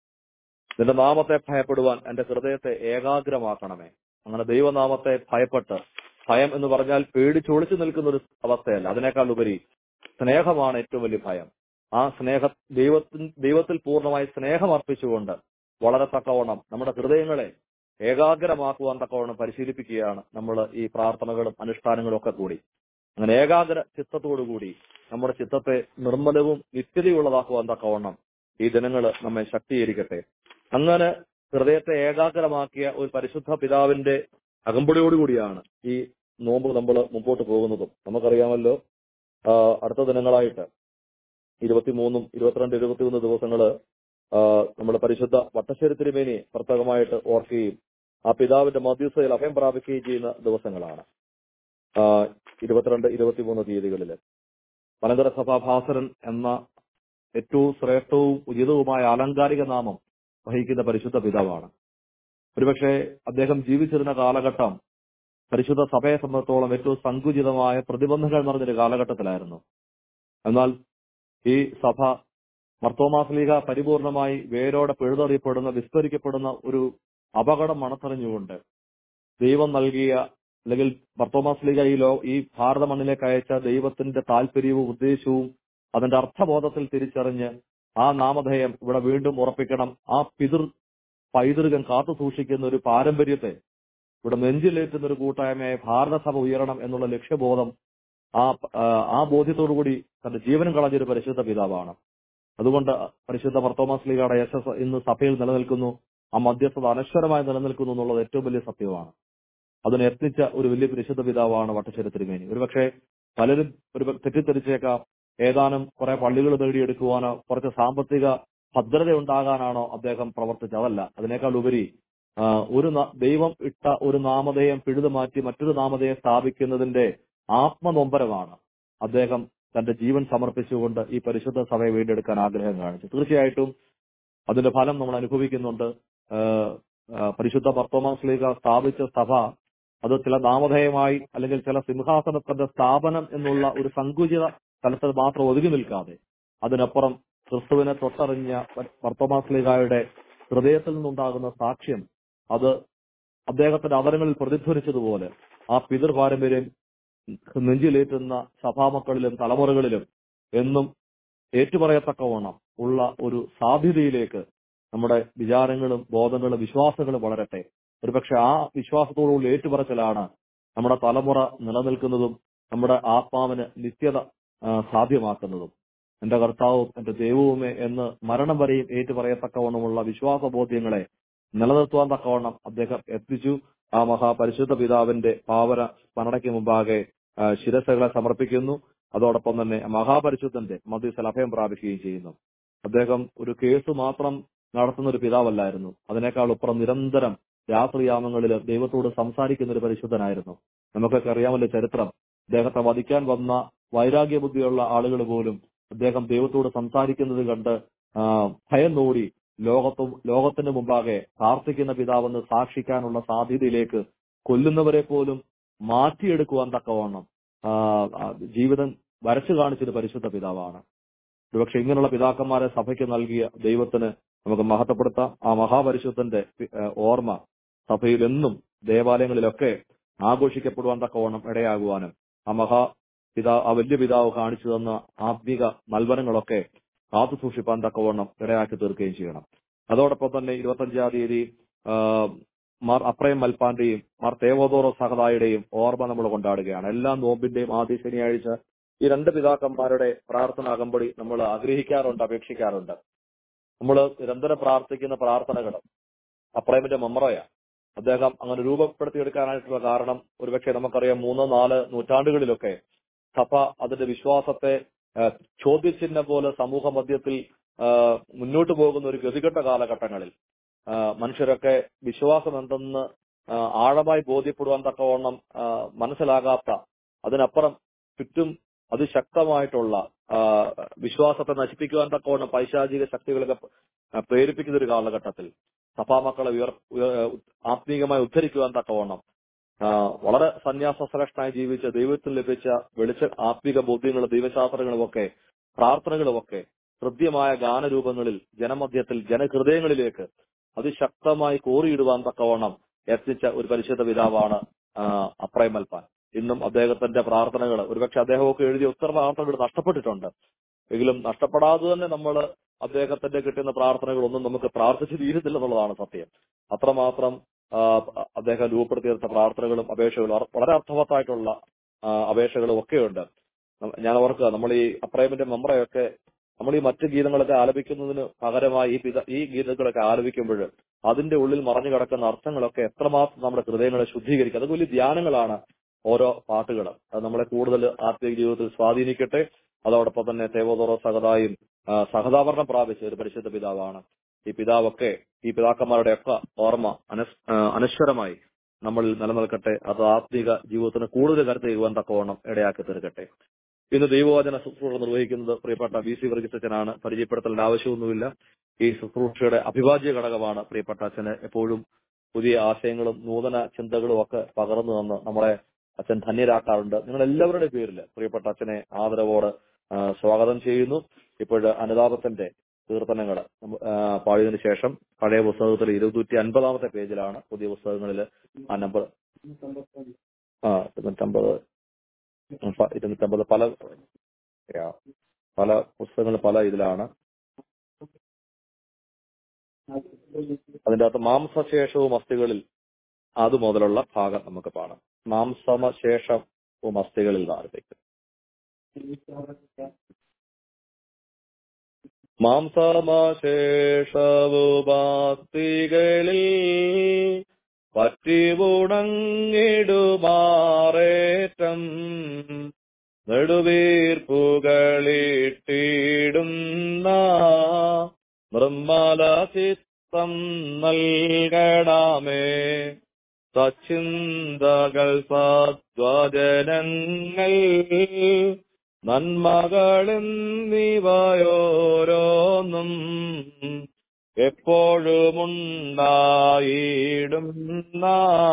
നിന്റെ നാമത്തെ ഭയപ്പെടുവാൻ എന്റെ ഹൃദയത്തെ ഏകാഗ്രമാക്കണമേ അങ്ങനെ ദൈവനാമത്തെ ഭയപ്പെട്ട് ഭയം എന്ന് പറഞ്ഞാൽ പേടിച്ചൊളിച്ചു നിൽക്കുന്ന ഒരു അവസ്ഥയല്ല അതിനേക്കാൾ ഉപരി സ്നേഹമാണ് ഏറ്റവും വലിയ ഭയം ആ സ്നേഹ ദൈവത്തിൽ ദൈവത്തിൽ പൂർണ്ണമായി സ്നേഹം അർപ്പിച്ചുകൊണ്ട് വളരെ തക്കവണ്ണം നമ്മുടെ ഹൃദയങ്ങളെ ഏകാഗ്രമാക്കുവാൻ തക്കവണ്ണം പരിശീലിപ്പിക്കുകയാണ് നമ്മൾ ഈ പ്രാർത്ഥനകളും അനുഷ്ഠാനങ്ങളും ഒക്കെ കൂടി അങ്ങനെ ഏകാഗ്ര ചിത്തത്തോടു കൂടി നമ്മുടെ ചിത്തത്തെ നിർമ്മലവും നിത്യതയുള്ളതാക്കുവാൻ തക്കവണ്ണം ഈ ദിനങ്ങൾ നമ്മെ ശക്തീകരിക്കട്ടെ അങ്ങനെ ഹൃദയത്തെ ഏകാഗ്രമാക്കിയ ഒരു പരിശുദ്ധ പിതാവിന്റെ അകമ്പടിയോടുകൂടിയാണ് ഈ നോമ്പ് നമ്മൾ മുമ്പോട്ട് പോകുന്നതും നമുക്കറിയാമല്ലോ ആ, അടുത്ത ദിനങ്ങളായിട്ട് ഇരുപത്തിമൂന്നും ഇരുപത്തിരണ്ട് ഇരുപത്തിമൂന്ന് ദിവസങ്ങള് ആ, നമ്മുടെ പരിശുദ്ധ വട്ടശ്ശേരി തിരുമേനി പ്രത്യേകമായിട്ട് ഓർക്കുകയും ആ പിതാവിന്റെ മധ്യസ്ഥയിൽ അഭയം പ്രാപിക്കുകയും ചെയ്യുന്ന ദിവസങ്ങളാണ് ആ, ഇരുപത്തിരണ്ട് ഇരുപത്തിമൂന്ന് തീയതികളിൽ മലങ്കര സഭാഭാസരൻ എന്ന ഏറ്റവും ശ്രേഷ്ഠവും ഉചിതവുമായ ആലങ്കാരിക നാമം വഹിക്കുന്ന പരിശുദ്ധ പിതാവാണ് ഒരുപക്ഷെ അദ്ദേഹം ജീവിച്ചിരുന്ന കാലഘട്ടം പരിശുദ്ധ സഭയെ സംബന്ധിച്ചോളം ഏറ്റവും സങ്കുചിതമായ പ്രതിബന്ധങ്ങൾ നിറഞ്ഞൊരു കാലഘട്ടത്തിലായിരുന്നു എന്നാൽ ഈ സഭ മർത്തോമാസ്ലീഗ പരിപൂർണമായി വേരോടെ പിഴുതെറിയപ്പെടുന്ന വിസ്തരിക്കപ്പെടുന്ന ഒരു അപകടം മണത്തറിഞ്ഞുകൊണ്ട് ദൈവം നൽകിയ അല്ലെങ്കിൽ മർത്തോമാസ്ലീഗ ഈ ലോ ഈ ഭാരത മണ്ണിലേക്ക് അയച്ച ദൈവത്തിന്റെ താല്പര്യവും ഉദ്ദേശവും അതിന്റെ അർത്ഥബോധത്തിൽ തിരിച്ചറിഞ്ഞ് ആ നാമധേയം ഇവിടെ വീണ്ടും ഉറപ്പിക്കണം ആ പിതൃ പൈതൃകം കാത്തു സൂക്ഷിക്കുന്ന ഒരു പാരമ്പര്യത്തെ ഇവിടെ നെഞ്ചിലേറ്റുന്ന ഒരു കൂട്ടായ്മയായി ഭാരതസഭ ഉയരണം എന്നുള്ള ലക്ഷ്യബോധം ആ ആ, ആ ബോധ്യത്തോടുകൂടി തന്റെ ജീവനും കളഞ്ഞൊരു പരിശുദ്ധ പിതാവാണ് അതുകൊണ്ട് പരിശുദ്ധ മർത്തോമാസ് ലീഗയുടെ യശസ് ഇന്ന് സഭയിൽ നിലനിൽക്കുന്നു ആ മധ്യസ്ഥത അനശ്വരമായി നിലനിൽക്കുന്നു എന്നുള്ളത് ഏറ്റവും വലിയ സത്യമാണ് അതിനെ എത്തിച്ച ഒരു വലിയ പരിശുദ്ധ പിതാവാണ് വട്ടശ്ശേരി തിരുമേനി ഒരുപക്ഷെ പലരും ഒരു തെറ്റിദ്ധരിച്ചേക്കാം ഏതാനും കുറെ പള്ളികൾ നേടിയെടുക്കുവാനോ കുറച്ച് സാമ്പത്തിക ഭദ്രത ഉണ്ടാകാനാണോ അദ്ദേഹം പ്രവർത്തിച്ചത് അതല്ല അതിനേക്കാൾ ഉപരി ആ, ഒരു ന- ദൈവം ഇട്ട ഒരു നാമധേയം പിഴുതു മാറ്റി മറ്റൊരു നാമധേയം സ്ഥാപിക്കുന്നതിന്റെ ആത്മനൊമ്പരമാണ് അദ്ദേഹം തന്റെ ജീവൻ സമർപ്പിച്ചുകൊണ്ട് ഈ പരിശുദ്ധ സഭയെ വീണ്ടെടുക്കാൻ ആഗ്രഹം കാണിച്ചു തീർച്ചയായിട്ടും അതിന്റെ ഫലം നമ്മൾ അനുഭവിക്കുന്നുണ്ട് ആ, ആ, പരിശുദ്ധ പർത്തോമാസ് ലീഗ സ്ഥാപിച്ച സഭ അത് ചില നാമധേയമായി അല്ലെങ്കിൽ ചില സിംഹാസനത്തിന്റെ സ്ഥാപനം എന്നുള്ള ഒരു സങ്കുചിത തലത്തിൽ മാത്രം ഒതുങ്ങി നിൽക്കാതെ അതിനപ്പുറം ക്രിസ്തുവിനെ തൊട്ടറിഞ്ഞ പർത്തോമാസ് ലീഗായുടെ ഹൃദയത്തിൽ നിന്നുണ്ടാകുന്ന സാക്ഷ്യം അത് അദ്ദേഹത്തിന്റെ അവരങ്ങളിൽ പ്രതിധ്വനിച്ചതുപോലെ ആ പിതൃപാരമ്പര്യം നെഞ്ചിലേറ്റുന്ന സഭാമക്കളിലും തലമുറകളിലും എന്നും ഏറ്റുപറയത്തക്കവണ്ണം ഉള്ള ഒരു സാധ്യതയിലേക്ക് നമ്മുടെ വിചാരങ്ങളും ബോധങ്ങളും വിശ്വാസങ്ങളും വളരട്ടെ ഒരുപക്ഷെ ആ വിശ്വാസത്തോടുള്ള ഏറ്റുപറച്ചിലാണ് നമ്മുടെ തലമുറ നിലനിൽക്കുന്നതും നമ്മുടെ ആത്മാവിന് നിത്യത ആ, സാധ്യമാക്കുന്നതും എന്റെ കർത്താവും എന്റെ ദൈവവുമേ എന്ന് മരണം വരെയും ഏറ്റുപറയത്തക്കവണ്ണമുള്ള വിശ്വാസബോധ്യങ്ങളെ നിലനിർത്തുവാൻ തക്കവണ്ണം അദ്ദേഹം എത്തിച്ചു ആ മഹാപരിശുദ്ധ പിതാവിന്റെ പാവന സ്മരണയ്ക്ക് മുമ്പാകെ ആ, ശിരസ്സുകളെ സമർപ്പിക്കുന്നു അതോടൊപ്പം തന്നെ മഹാപരിശുദ്ധന്റെ മധ്യസ്ഥൽ അഭയം പ്രാപിക്കുകയും ചെയ്യുന്നു അദ്ദേഹം ഒരു കേസ് മാത്രം നടത്തുന്ന ഒരു പിതാവല്ലായിരുന്നു അതിനേക്കാൾ അപ്പുറം നിരന്തരം രാത്രിയാമങ്ങളിൽ ദൈവത്തോട് സംസാരിക്കുന്ന ഒരു പരിശുദ്ധനായിരുന്നു നമുക്കൊക്കെ അറിയാമല്ലോ ചരിത്രം അദ്ദേഹത്തെ വധിക്കാൻ വന്ന വൈരാഗ്യ ബുദ്ധിയുള്ള ആളുകൾ പോലും അദ്ദേഹം ദൈവത്തോട് സംസാരിക്കുന്നത് കണ്ട് ആ, ഭയം നോടി ലോകത്തും ലോകത്തിന് മുമ്പാകെ പ്രാർത്ഥിക്കുന്ന പിതാവെന്ന് സാക്ഷിക്കാനുള്ള സാധ്യതയിലേക്ക് കൊല്ലുന്നവരെ പോലും മാറ്റിയെടുക്കുവാൻ തക്കവണ്ണം ആ, ആ, ജീവിതം വരച്ചു കാണിച്ചൊരു പരിശുദ്ധ പിതാവാണ് ഒരുപക്ഷെ ഇങ്ങനെയുള്ള പിതാക്കന്മാരെ സഭയ്ക്ക് നൽകിയ ദൈവത്തിന് നമുക്ക് മഹത്വപ്പെടുത്താം ആ മഹാപരിശുദ്ധന്റെ പി- ഏ, ഓർമ്മ സഭയിൽ എന്നും ദേവാലയങ്ങളിലൊക്കെ ആഘോഷിക്കപ്പെടുവാൻ തക്കവണ്ണം ഇടയാകുവാനും ആ മഹാ പിതാ ആ വലിയ പിതാവ് കാണിച്ചു തന്ന ആത്മീക നൽവനങ്ങളൊക്കെ കാത്തു സൂക്ഷിപ്പാൻ തക്കവണ്ണം ഇടയാക്കി തീർക്കുകയും ചെയ്യണം അതോടൊപ്പം തന്നെ ഇരുപത്തഞ്ചാം തീയതി ആ, മാർ അപ്രയം മൽപ്പാന്റെയും മാർ തേവോദോറോ സഹതായുടെയും ഓർമ്മ നമ്മൾ കൊണ്ടാടുകയാണ് എല്ലാ നോമ്പിന്റെയും ആദ്യ ശനിയാഴ്ച ഈ രണ്ട് പിതാക്കന്മാരുടെ പ്രാർത്ഥന അകമ്പടി നമ്മൾ ആഗ്രഹിക്കാറുണ്ട് അപേക്ഷിക്കാറുണ്ട് നമ്മൾ നിരന്തരം പ്രാർത്ഥിക്കുന്ന പ്രാർത്ഥനകൾ അപ്രേമിന്റെ മെമ്മറോയാ അദ്ദേഹം അങ്ങനെ രൂപപ്പെടുത്തിയെടുക്കാനായിട്ടുള്ള കാരണം ഒരുപക്ഷെ നമുക്കറിയാം മൂന്നോ നാല് നൂറ്റാണ്ടുകളിലൊക്കെ സഭ അതിന്റെ വിശ്വാസത്തെ ആ, ചോദ്യചിഹ്നം പോലെ സമൂഹ മധ്യത്തിൽ ആ, മുന്നോട്ട് പോകുന്ന ഒരു ഗതികെട്ട കാലഘട്ടങ്ങളിൽ ആ, മനുഷ്യരൊക്കെ വിശ്വാസം എന്തെന്ന് ആ, ആഴമായി ബോധ്യപ്പെടുവാൻ തക്കവണ്ണം ആ, മനസ്സിലാകാത്ത അതിനപ്പുറം ചുറ്റും അതിശക്തമായിട്ടുള്ള ആ, വിശ്വാസത്തെ നശിപ്പിക്കുവാൻ തക്കവണ്ണം പൈശാചിക ശക്തികളൊക്കെ ആ, പ്രേരിപ്പിക്കുന്ന ഒരു കാലഘട്ടത്തിൽ സഭാമക്കളെ ഉയർ ഉയർ- ആത്മീകമായി ഉദ്ധരിക്കുവാൻ തക്കവണ്ണം ആ, വളരെ സന്യാസശ്രേഷ്ഠനായി ജീവിച്ച ദൈവത്തിൽ ലഭിച്ച വെളിച്ച ആത്മീക ബോധ്യങ്ങളും ദൈവശാസ്ത്രങ്ങളും ഒക്കെ പ്രാർത്ഥനകളും ഒക്കെ ഹൃദ്യമായ ഗാനരൂപങ്ങളിൽ ജനമധ്യത്തിൽ ജനഹൃദയങ്ങളിലേക്ക് അതിശക്തമായി കോറിയിടുവാൻ തക്കവണ്ണം എത്തിച്ച ഒരു പരിശുദ്ധ പിതാവാണ് ആ, അപ്രയം മൽപ്പാൻ ഇന്നും അദ്ദേഹത്തിന്റെ പ്രാർത്ഥനകൾ ഒരുപക്ഷെ അദ്ദേഹമൊക്കെ എഴുതിയ ഒത്തിരി പ്രാർത്ഥനകൾ നഷ്ടപ്പെട്ടിട്ടുണ്ട് എങ്കിലും നഷ്ടപ്പെടാതെ തന്നെ നമ്മൾ അദ്ദേഹത്തിന്റെ കിട്ടുന്ന പ്രാർത്ഥനകളൊന്നും നമുക്ക് പ്രാർത്ഥിച്ച് തീരുന്നില്ല എന്നുള്ളതാണ് സത്യം അത്രമാത്രം ആ, അദ്ദേഹം രൂപപ്പെടുത്തിയെടുത്ത പ്രാർത്ഥനകളും അപേക്ഷകളും അർ- വളരെ അർത്ഥവത്തായിട്ടുള്ള ആ, അപേക്ഷകളും ഒക്കെയുണ്ട് നം- ഞാൻ ഓർക്കുക നമ്മൾ ഈ അപ്രേമിന്റെ മെമ്മറയൊക്കെ നമ്മൾ ഈ മറ്റു ഗീതങ്ങളൊക്കെ ആലപിക്കുന്നതിന് പകരമായി ഈ പിത ഈ ഗീതങ്ങളൊക്കെ ആലപിക്കുമ്പോൾ അതിന്റെ ഉള്ളിൽ മറഞ്ഞു കിടക്കുന്ന അർത്ഥങ്ങളൊക്കെ എത്രമാത്രം നമ്മുടെ ഹൃദയങ്ങളെ ശുദ്ധീകരിക്കും അതൊക്കെ വലിയ ധ്യാനങ്ങളാണ് ഓരോ പാട്ടുകൾ അത് നമ്മളെ കൂടുതൽ ആത്മീയ ജീവിതത്തിൽ സ്വാധീനിക്കട്ടെ അതോടൊപ്പം തന്നെ തേവോദോറോ സഹതായും ആ, സഹതാപരണം പ്രാപിച്ച ഒരു പരിശുദ്ധ പിതാവാണ് ഈ പിതാവൊക്കെ ഈ പിതാക്കന്മാരുടെ ഒക്കെ ഓർമ്മ അനസ് ആ, അനശ്വരമായി നമ്മളിൽ നിലനിൽക്കട്ടെ അത് ആത്മീക ജീവിതത്തിന് കൂടുതൽ കരുത്ത് ചെയ്യുവാൻ തക്കവണ്ണം ഇടയാക്കി തീർക്കട്ടെ ഇന്ന് ദൈവവചന ശുശ്രൂഷ നിർവഹിക്കുന്നത് പ്രിയപ്പെട്ട വി സി വർഗീസച്ചനാണ് പരിചയപ്പെടുത്തേണ്ട ആവശ്യമൊന്നുമില്ല ഈ ശുശ്രൂഷയുടെ അഭിവാജ്യ ഘടകമാണ് പ്രിയപ്പെട്ട അച്ഛന് എപ്പോഴും പുതിയ ആശയങ്ങളും നൂതന ചിന്തകളും ഒക്കെ പകർന്നു തന്ന് നമ്മളെ അച്ഛൻ ധന്യരാക്കാറുണ്ട് നിങ്ങൾ എല്ലാവരുടെ പേരിൽ പ്രിയപ്പെട്ട അച്ഛനെ ആദരവോട് ആ, സ്വാഗതം ചെയ്യുന്നു ഇപ്പോൾ അനുതാപത്തിന്റെ കീർത്തനങ്ങൾ പാടിയതിനു ശേഷം പഴയ പുസ്തകത്തിൽ ഇരുന്നൂറ്റി അൻപതാമത്തെ പേജിലാണ് പുതിയ പുസ്തകങ്ങളിൽ ആ നമ്പർ ആ ഇരുന്നൂറ്റമ്പത് പ- ഇരുന്നൂറ്റമ്പത് പല യാ, പല പുസ്തകങ്ങൾ പല ഇതിലാണ് അതിന്റെ അകത്ത് മാംസശേഷവും അസ്ഥികളിൽ അത് മുതലുള്ള ഭാഗം നമുക്ക് പാടാം മാംസമശേഷവും അസ്ഥികളിൽ നിന്ന് ആരംഭിക്കും മാംസമശേഷവുപാസ്തികളിൽ പറ്റിവുണങ്ങിടുമാറേറ്റം നെടുവീർപ്പുകളിട്ടിടുന്ന നിർമ്മല ചിത്തം നൽകണമേ സച്ചിന്തകൾ സദ്വചനങ്ങൾ നന്മകളെന്നിവയോരോന്നും എപ്പോഴുമുണ്ടായിടുന്ന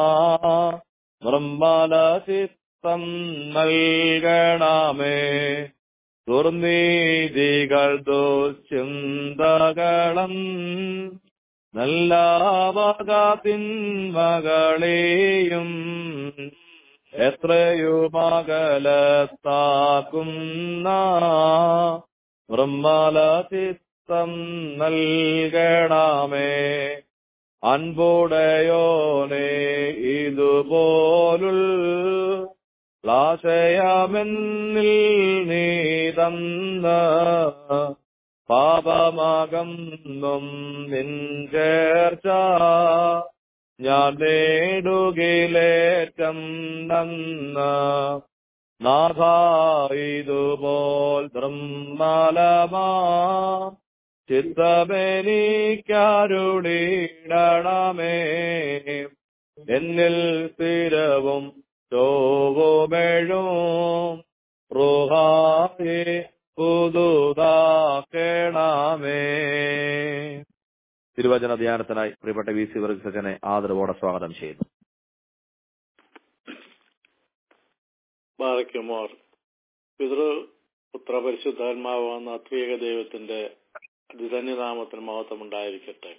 നിർമ്മല ചിത്തം നൽകണമേ ദുർനീതികൾ ദുശ്ചിന്തകളും നല്ല തിന്മകളെയും എത്രയുമകലത്താക്കുന്ന നിർമ്മല ചിത്തം നൽകണമേ അൻപുടയോനെ ഇതുപോലുൾ ലാശയമെന്നിൽ നീ തന്ന പാപമകന്നും നിൻ ചേർച്ച ഞാൻ നേടുകിലേറ്റം നന്ന നാഥായിതുപോൽ ബ്രഹ്മലമാ ചിത്തമെനിക്കരുളിടണമേ എന്നിൽ സ്ഥിരവും ചോവുമെഴും റുഹായെ പുതുതാക്കണമേ തിരുവചന ധ്യാനത്തിനായി പ്രിയപ്പെട്ട വി സി വർഗീസച്ചനെ ആദരവോടെ സ്വാഗതം ചെയ്യുന്നു ബാറയ്ക്കുമോർ പിതൃ പുത്ര പരിശുദ്ധാത്മാവാകുന്ന അത്വേക ദൈവത്തിന്റെ അതിധന്യനാമത്തിന് മഹത്വം ഉണ്ടായിരിക്കട്ടെ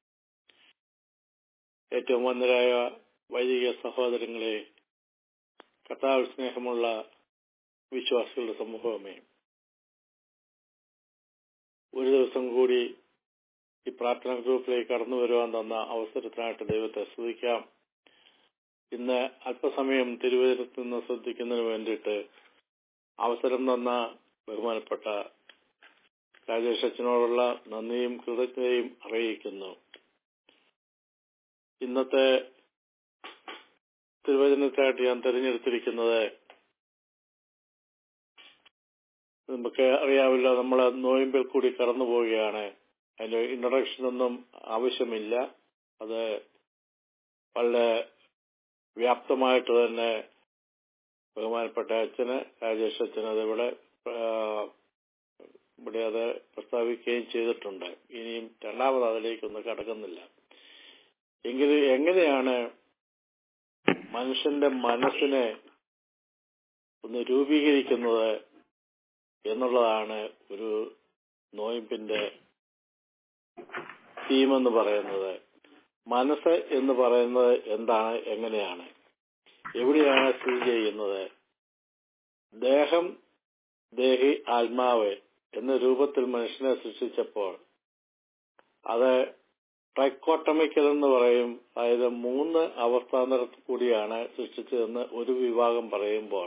ഏറ്റവും വന്നരായ വൈദിക സഹോദരങ്ങളെ കർത്താവ് സ്നേഹമുള്ള വിശ്വാസികളുടെ സമൂഹമേ ഒരു ദിവസം കൂടി ഈ പ്രാർത്ഥനാ ഗ്രൂപ്പിലേക്ക് കടന്നു വരുവാൻ തന്ന അവസരത്തിനായിട്ട് ദൈവത്തെ സ്തുതിക്കാം ഇന്ന് അല്പസമയം തിരുവനന്തപുരത്ത് നിന്ന് ശ്രദ്ധിക്കുന്നതിന് വേണ്ടിയിട്ട് അവസരം തന്ന ബഹുമാനപ്പെട്ട രാജേഷ് അച്ഛനോടുള്ള നന്ദിയും കൃതജ്ഞതയും അറിയിക്കുന്നു ഇന്നത്തെ തിരുവചനത്തിനായിട്ട് ഞാൻ തിരഞ്ഞെടുത്തിരിക്കുന്നത് നമുക്ക് അറിയാവില്ല നമ്മൾ നോയമ്പിൽ കൂടി കടന്നു പോവുകയാണ് അതിന്റെ ഇൻട്രൊഡക്ഷൻ ഒന്നും ആവശ്യമില്ല അത് വളരെ വ്യാപ്തമായിട്ട് തന്നെ ബഹുമാനപ്പെട്ട അച്ഛന് രാജേഷ് അച്ഛന് അത് ഇവിടെ ആ, ഇവിടെ അത് പ്രസ്താവിക്കുകയും ചെയ്തിട്ടുണ്ട് ഇനിയും രണ്ടാമത് അതിലേക്കൊന്നും കടക്കുന്നില്ല എങ്കിലും എങ്ങനെയാണ് മനുഷ്യന്റെ മനസ്സിനെ ഒന്ന് രൂപീകരിക്കുന്നത് എന്നുള്ളതാണ് ഒരു നോയിമ്പിന്റെ തീം എന്ന് പറയുന്നത് മനസ്സ് എന്ന് പറയുന്നത് എന്താണ് എങ്ങനെയാണ് എവിടെയാണ് സ്ഥിതി ചെയ്യുന്നത് ദേഹം ദേഹി ആത്മാവ് എന്ന രൂപത്തിൽ മനുഷ്യനെ സൃഷ്ടിച്ചപ്പോൾ അത് ട്രൈക്കോട്ടമിക്കൽ എന്ന് പറയും അതായത് മൂന്ന് അവസ്ഥാന്തരത്തിൽ കൂടിയാണ് സൃഷ്ടിച്ചതെന്ന് ഒരു വിഭാഗം പറയുമ്പോൾ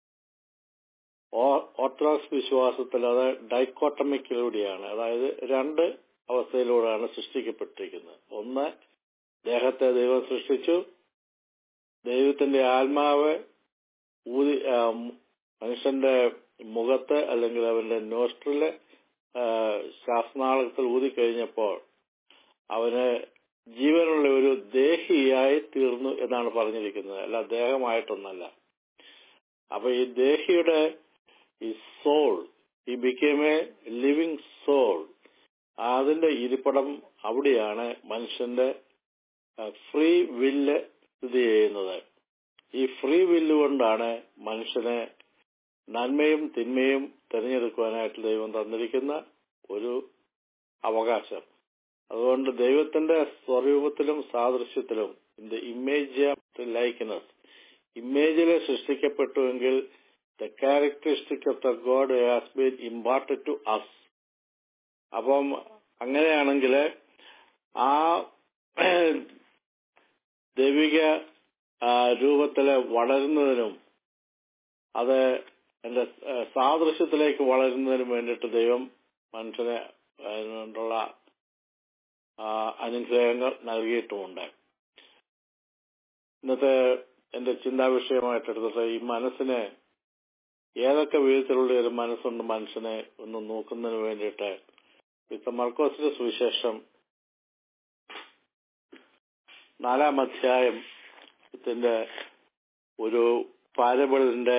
ഓ- ഓർത്തഡോക്സ് വിശ്വാസത്തിൽ അത് ഡൈക്കോട്ടമിക്കിലൂടെയാണ് അതായത് രണ്ട് അവസ്ഥയിലൂടെയാണ് സൃഷ്ടിക്കപ്പെട്ടിരിക്കുന്നത് ഒന്ന് ദേഹത്തെ ദൈവം സൃഷ്ടിച്ചു ദൈവത്തിന്റെ ആത്മാവ് ഊതി ആ, മനുഷ്യന്റെ മുഖത്ത് അല്ലെങ്കിൽ അവന്റെ നോസ്ട്രില് ശ്വാസനാളത്തിൽ ഊതിക്കഴിഞ്ഞപ്പോൾ അവന് ജീവനുള്ള ഒരു ദേഹിയായി തീർന്നു എന്നാണ് പറഞ്ഞിരിക്കുന്നത് അല്ല ദേഹമായിട്ടൊന്നല്ല അപ്പൊ ഈ ദേഹിയുടെ ഈ സോൾ ഈ ബിക്കേം എ ലിവിങ് സോൾ അതിന്റെ ഇരിപ്പിടം അവിടെയാണ് മനുഷ്യന്റെ ഫ്രീ വില്ല് സ്ഥിതി ചെയ്യുന്നത് ഈ ഫ്രീ വില്ല് കൊണ്ടാണ് മനുഷ്യനെ നന്മയും തിന്മയും തിരഞ്ഞെടുക്കുവാനായിട്ട് ദൈവം തന്നിരിക്കുന്ന ഒരു അവകാശം അതുകൊണ്ട് ദൈവത്തിന്റെ സ്വരൂപത്തിലും സാദൃശ്യത്തിലും ഇൻ ദ ഇമേജ് ലൈക്ക്നെസ് ഇമേജിലെ സൃഷ്ടിക്കപ്പെട്ടുവെങ്കിൽ the characteristic of the God has been imparted to us അപ്പം അങ്ങനെയാണെങ്കിൽ ആ ദൈവിക ആ, രൂപത്തില് വളരുന്നതിനും അത് എന്റെ സാദൃശ്യത്തിലേക്ക് വളരുന്നതിനും വേണ്ടിയിട്ട് ദൈവം മനുഷ്യനെ അതിനുള്ള ആ, അനുഗ്രഹങ്ങൾ നൽകിയിട്ടുമുണ്ട് ഇന്നത്തെ എന്റെ ചിന്താ വിഷയമായിട്ടെടുത്തിട്ട് ഈ മനസ്സിനെ ഏതൊക്കെ വിധത്തിലുള്ള ഒരു മനസ്സുണ്ട് മനുഷ്യനെ ഒന്ന് നോക്കുന്നതിന് വേണ്ടിയിട്ട് വിത്ത മർക്കോസിന്റെ സുവിശേഷം നാലാം അധ്യായം ത്തിന്റെ ഒരു പാരബിളിന്റെ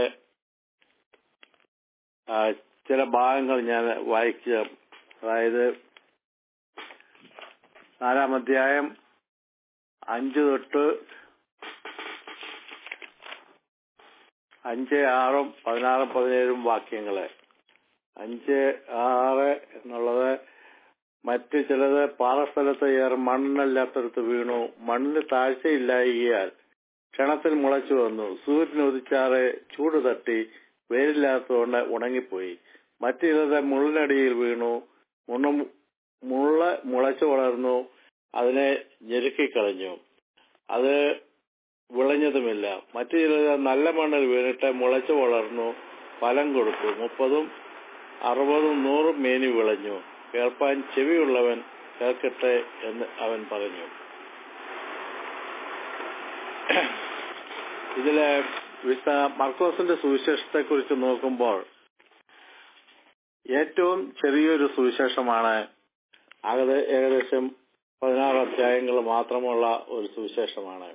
ആ, ചില ഭാഗങ്ങൾ ഞാൻ വായിക്കുക അതായത് നാലാം അധ്യായം അഞ്ച് തൊട്ട് അഞ്ച് ആറും പതിനാറും പതിനേഴും വാക്യങ്ങള് അഞ്ച് ആറ് എന്നുള്ളത് മറ്റ് ചിലത് പാറസ്ഥലത്ത് ഏറെ മണ്ണില്ലാത്തടത്ത് വീണു മണ്ണിന് താഴ്ചയില്ലായികയാൽ ക്ഷണത്തിൽ മുളച്ചു വന്നു സൂര്യൻ ഉദിച്ചാറ് ചൂട് തട്ടി വെയിലില്ലാത്തതുകൊണ്ട് ഉണങ്ങിപ്പോയി മറ്റു ചിലത് മുള്ളിനടിയിൽ വീണു മുണ്ണ മുള്ള മുളച്ചു വളർന്നു അതിനെ ഞെരുക്കിക്കളഞ്ഞു അത് വിളഞ്ഞതുമില്ല മറ്റു ചിലത് നല്ല മണ്ണിൽ വീണിട്ട് മുളച്ചു വളർന്നു ഫലം കൊടുത്തു മുപ്പതും അറുപതും നൂറും മേനി വിളഞ്ഞു കേൾപ്പാൻ ചെവിയുള്ളവൻ കേൾക്കട്ടെ എന്ന് അവൻ പറഞ്ഞു ഇതില് വിശുദ്ധ മർക്കോസിന്റെ സുവിശേഷത്തെ കുറിച്ച് നോക്കുമ്പോൾ ഏറ്റവും ചെറിയൊരു സുവിശേഷമാണ് അത് ഏകദേശം പതിനാറ് അധ്യായങ്ങൾ മാത്രമുള്ള ഒരു സുവിശേഷമാണ്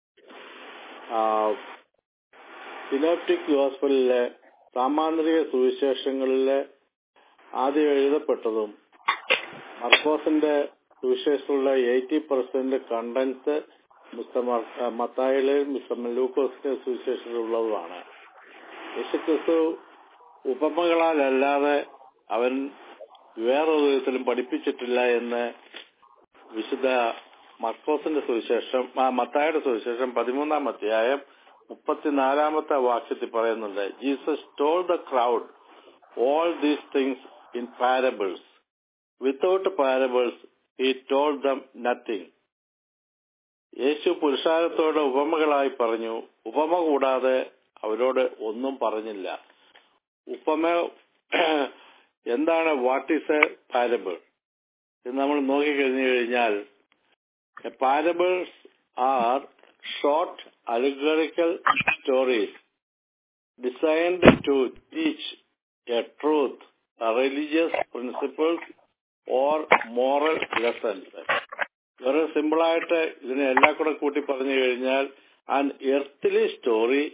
സിനോപ്റ്റിക് ഗോസ്പലിലെ സാമാന്ത്രിക സുവിശേഷങ്ങളിലെ ആദ്യം എഴുതപ്പെട്ടതും മർക്കോസിന്റെ സുവിശേഷത്തിലുള്ള എയ്റ്റി പെർസെന്റ് കണ്ടൻസ് മിസ്റ്റർ മത്തായിലെയും മിസ്റ്റർ ലൂക്കോസിന്റെ സുവിശേഷത്തിലുള്ളതുമാണ് യേശുക്രിസ്തു ഉപമകളാലല്ലാതെ അവൻ വേറൊരു വിധത്തിലും പഠിപ്പിച്ചിട്ടില്ല എന്ന് വിശുദ്ധ മർക്കോസിന്റെ സുവിശേഷം ആ, മത്തായുടെ സുവിശേഷം പതിമൂന്നാം അധ്യായം മുപ്പത്തിനാലാമത്തെ വാക്യത്തിൽ പറയുന്നുണ്ട് Jesus told the crowd all these things in parables without parables he told them nothing യേശു പുരുഷാരത്തോട് ഉപമകളായി പറഞ്ഞു ഉപമ കൂടാതെ അവരോട് ഒന്നും പറഞ്ഞില്ല ഉപമ എന്താണ് വാട്ട് ഈസ് എ പാരബിൾ എന്ന് നമ്മൾ നോക്കിക്കഴിഞ്ഞു കഴിഞ്ഞാൽ parables are short allegorical stories designed to teach a truth religious principles or moral lessons വളരെ സിമ്പിളായിട്ട് ഇതിനെ എല്ലാം കൂടെ കൂട്ടി പറഞ്ഞു കഴിഞ്ഞാൽ an earthly story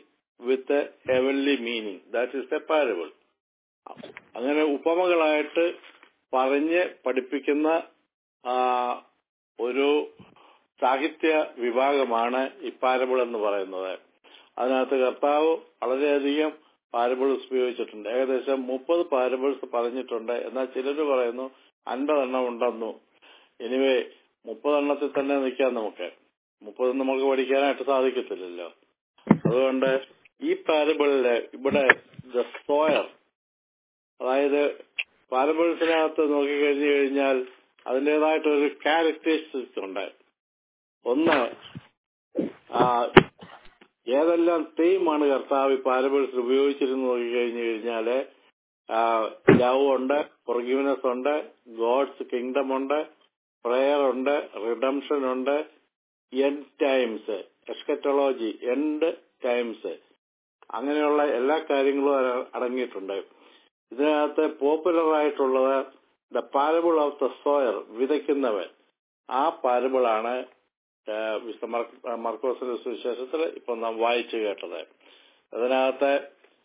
with a heavenly meaning that is a parable അങ്ങനെ ഉപമകളായിട്ട് പറഞ്ഞ് പഠിപ്പിക്കുന്ന ആ, ഒരു സാഹിത്യ വിഭാഗമാണ് ഈ പാരബിൾ എന്ന് പറയുന്നത് അതിനകത്ത് കർത്താവ് വളരെയധികം പാരബിൾസ് ഉപയോഗിച്ചിട്ടുണ്ട് ഏകദേശം മുപ്പത് പാരബിൾസ് പറഞ്ഞിട്ടുണ്ട് എന്നാൽ ചിലർ പറയുന്നു അൻപതെണ്ണം ഉണ്ടെന്നു എനിവേ മുപ്പതെണ്ണത്തിൽ തന്നെ നിൽക്കാം നമുക്ക് മുപ്പത് നമുക്ക് പഠിക്കാനായിട്ട് സാധിക്കത്തില്ലല്ലോ അതുകൊണ്ട് ഈ പാരബിളില് ഇവിടെ ദ സോയർ അതായത് പാരബിൾസിനകത്ത് നോക്കിക്കഴിഞ്ഞു കഴിഞ്ഞാൽ അതിൻ്റെതായിട്ടൊരു ക്യാരക്ടറിസ്റ്റിക്സ് ഉണ്ട് ഒന്ന് ആ, ഏതെല്ലാം തീമാണ് കർത്താവ് ഈ പാരബിൾസിൽ ഉപയോഗിച്ചിരുന്നു നോക്കിക്കഴിഞ്ഞു കഴിഞ്ഞാല് ലവ് ഉണ്ട് ഫൊർഗീവ്നെസ് ഉണ്ട് ഗോഡ്സ് കിങ്ഡം ഉണ്ട് പ്രയർ ഉണ്ട് റിഡംഷൻ ഉണ്ട് end times eschatology end times അങ്ങനെയുള്ള എല്ലാ കാര്യങ്ങളും അട- അടങ്ങിയിട്ടുണ്ട് ഇതിനകത്ത് പോപ്പുലർ ആയിട്ടുള്ളത് the parable of the sower വിതയ്ക്കുന്നവൻ ആ പാരബിളാണ് വിശുദ്ധ മർക്ക- മർക്കോസിന്റെ സുവിശേഷത്തിൽ ഇപ്പൊ നാം വായിച്ചു കേട്ടത് അതിനകത്ത്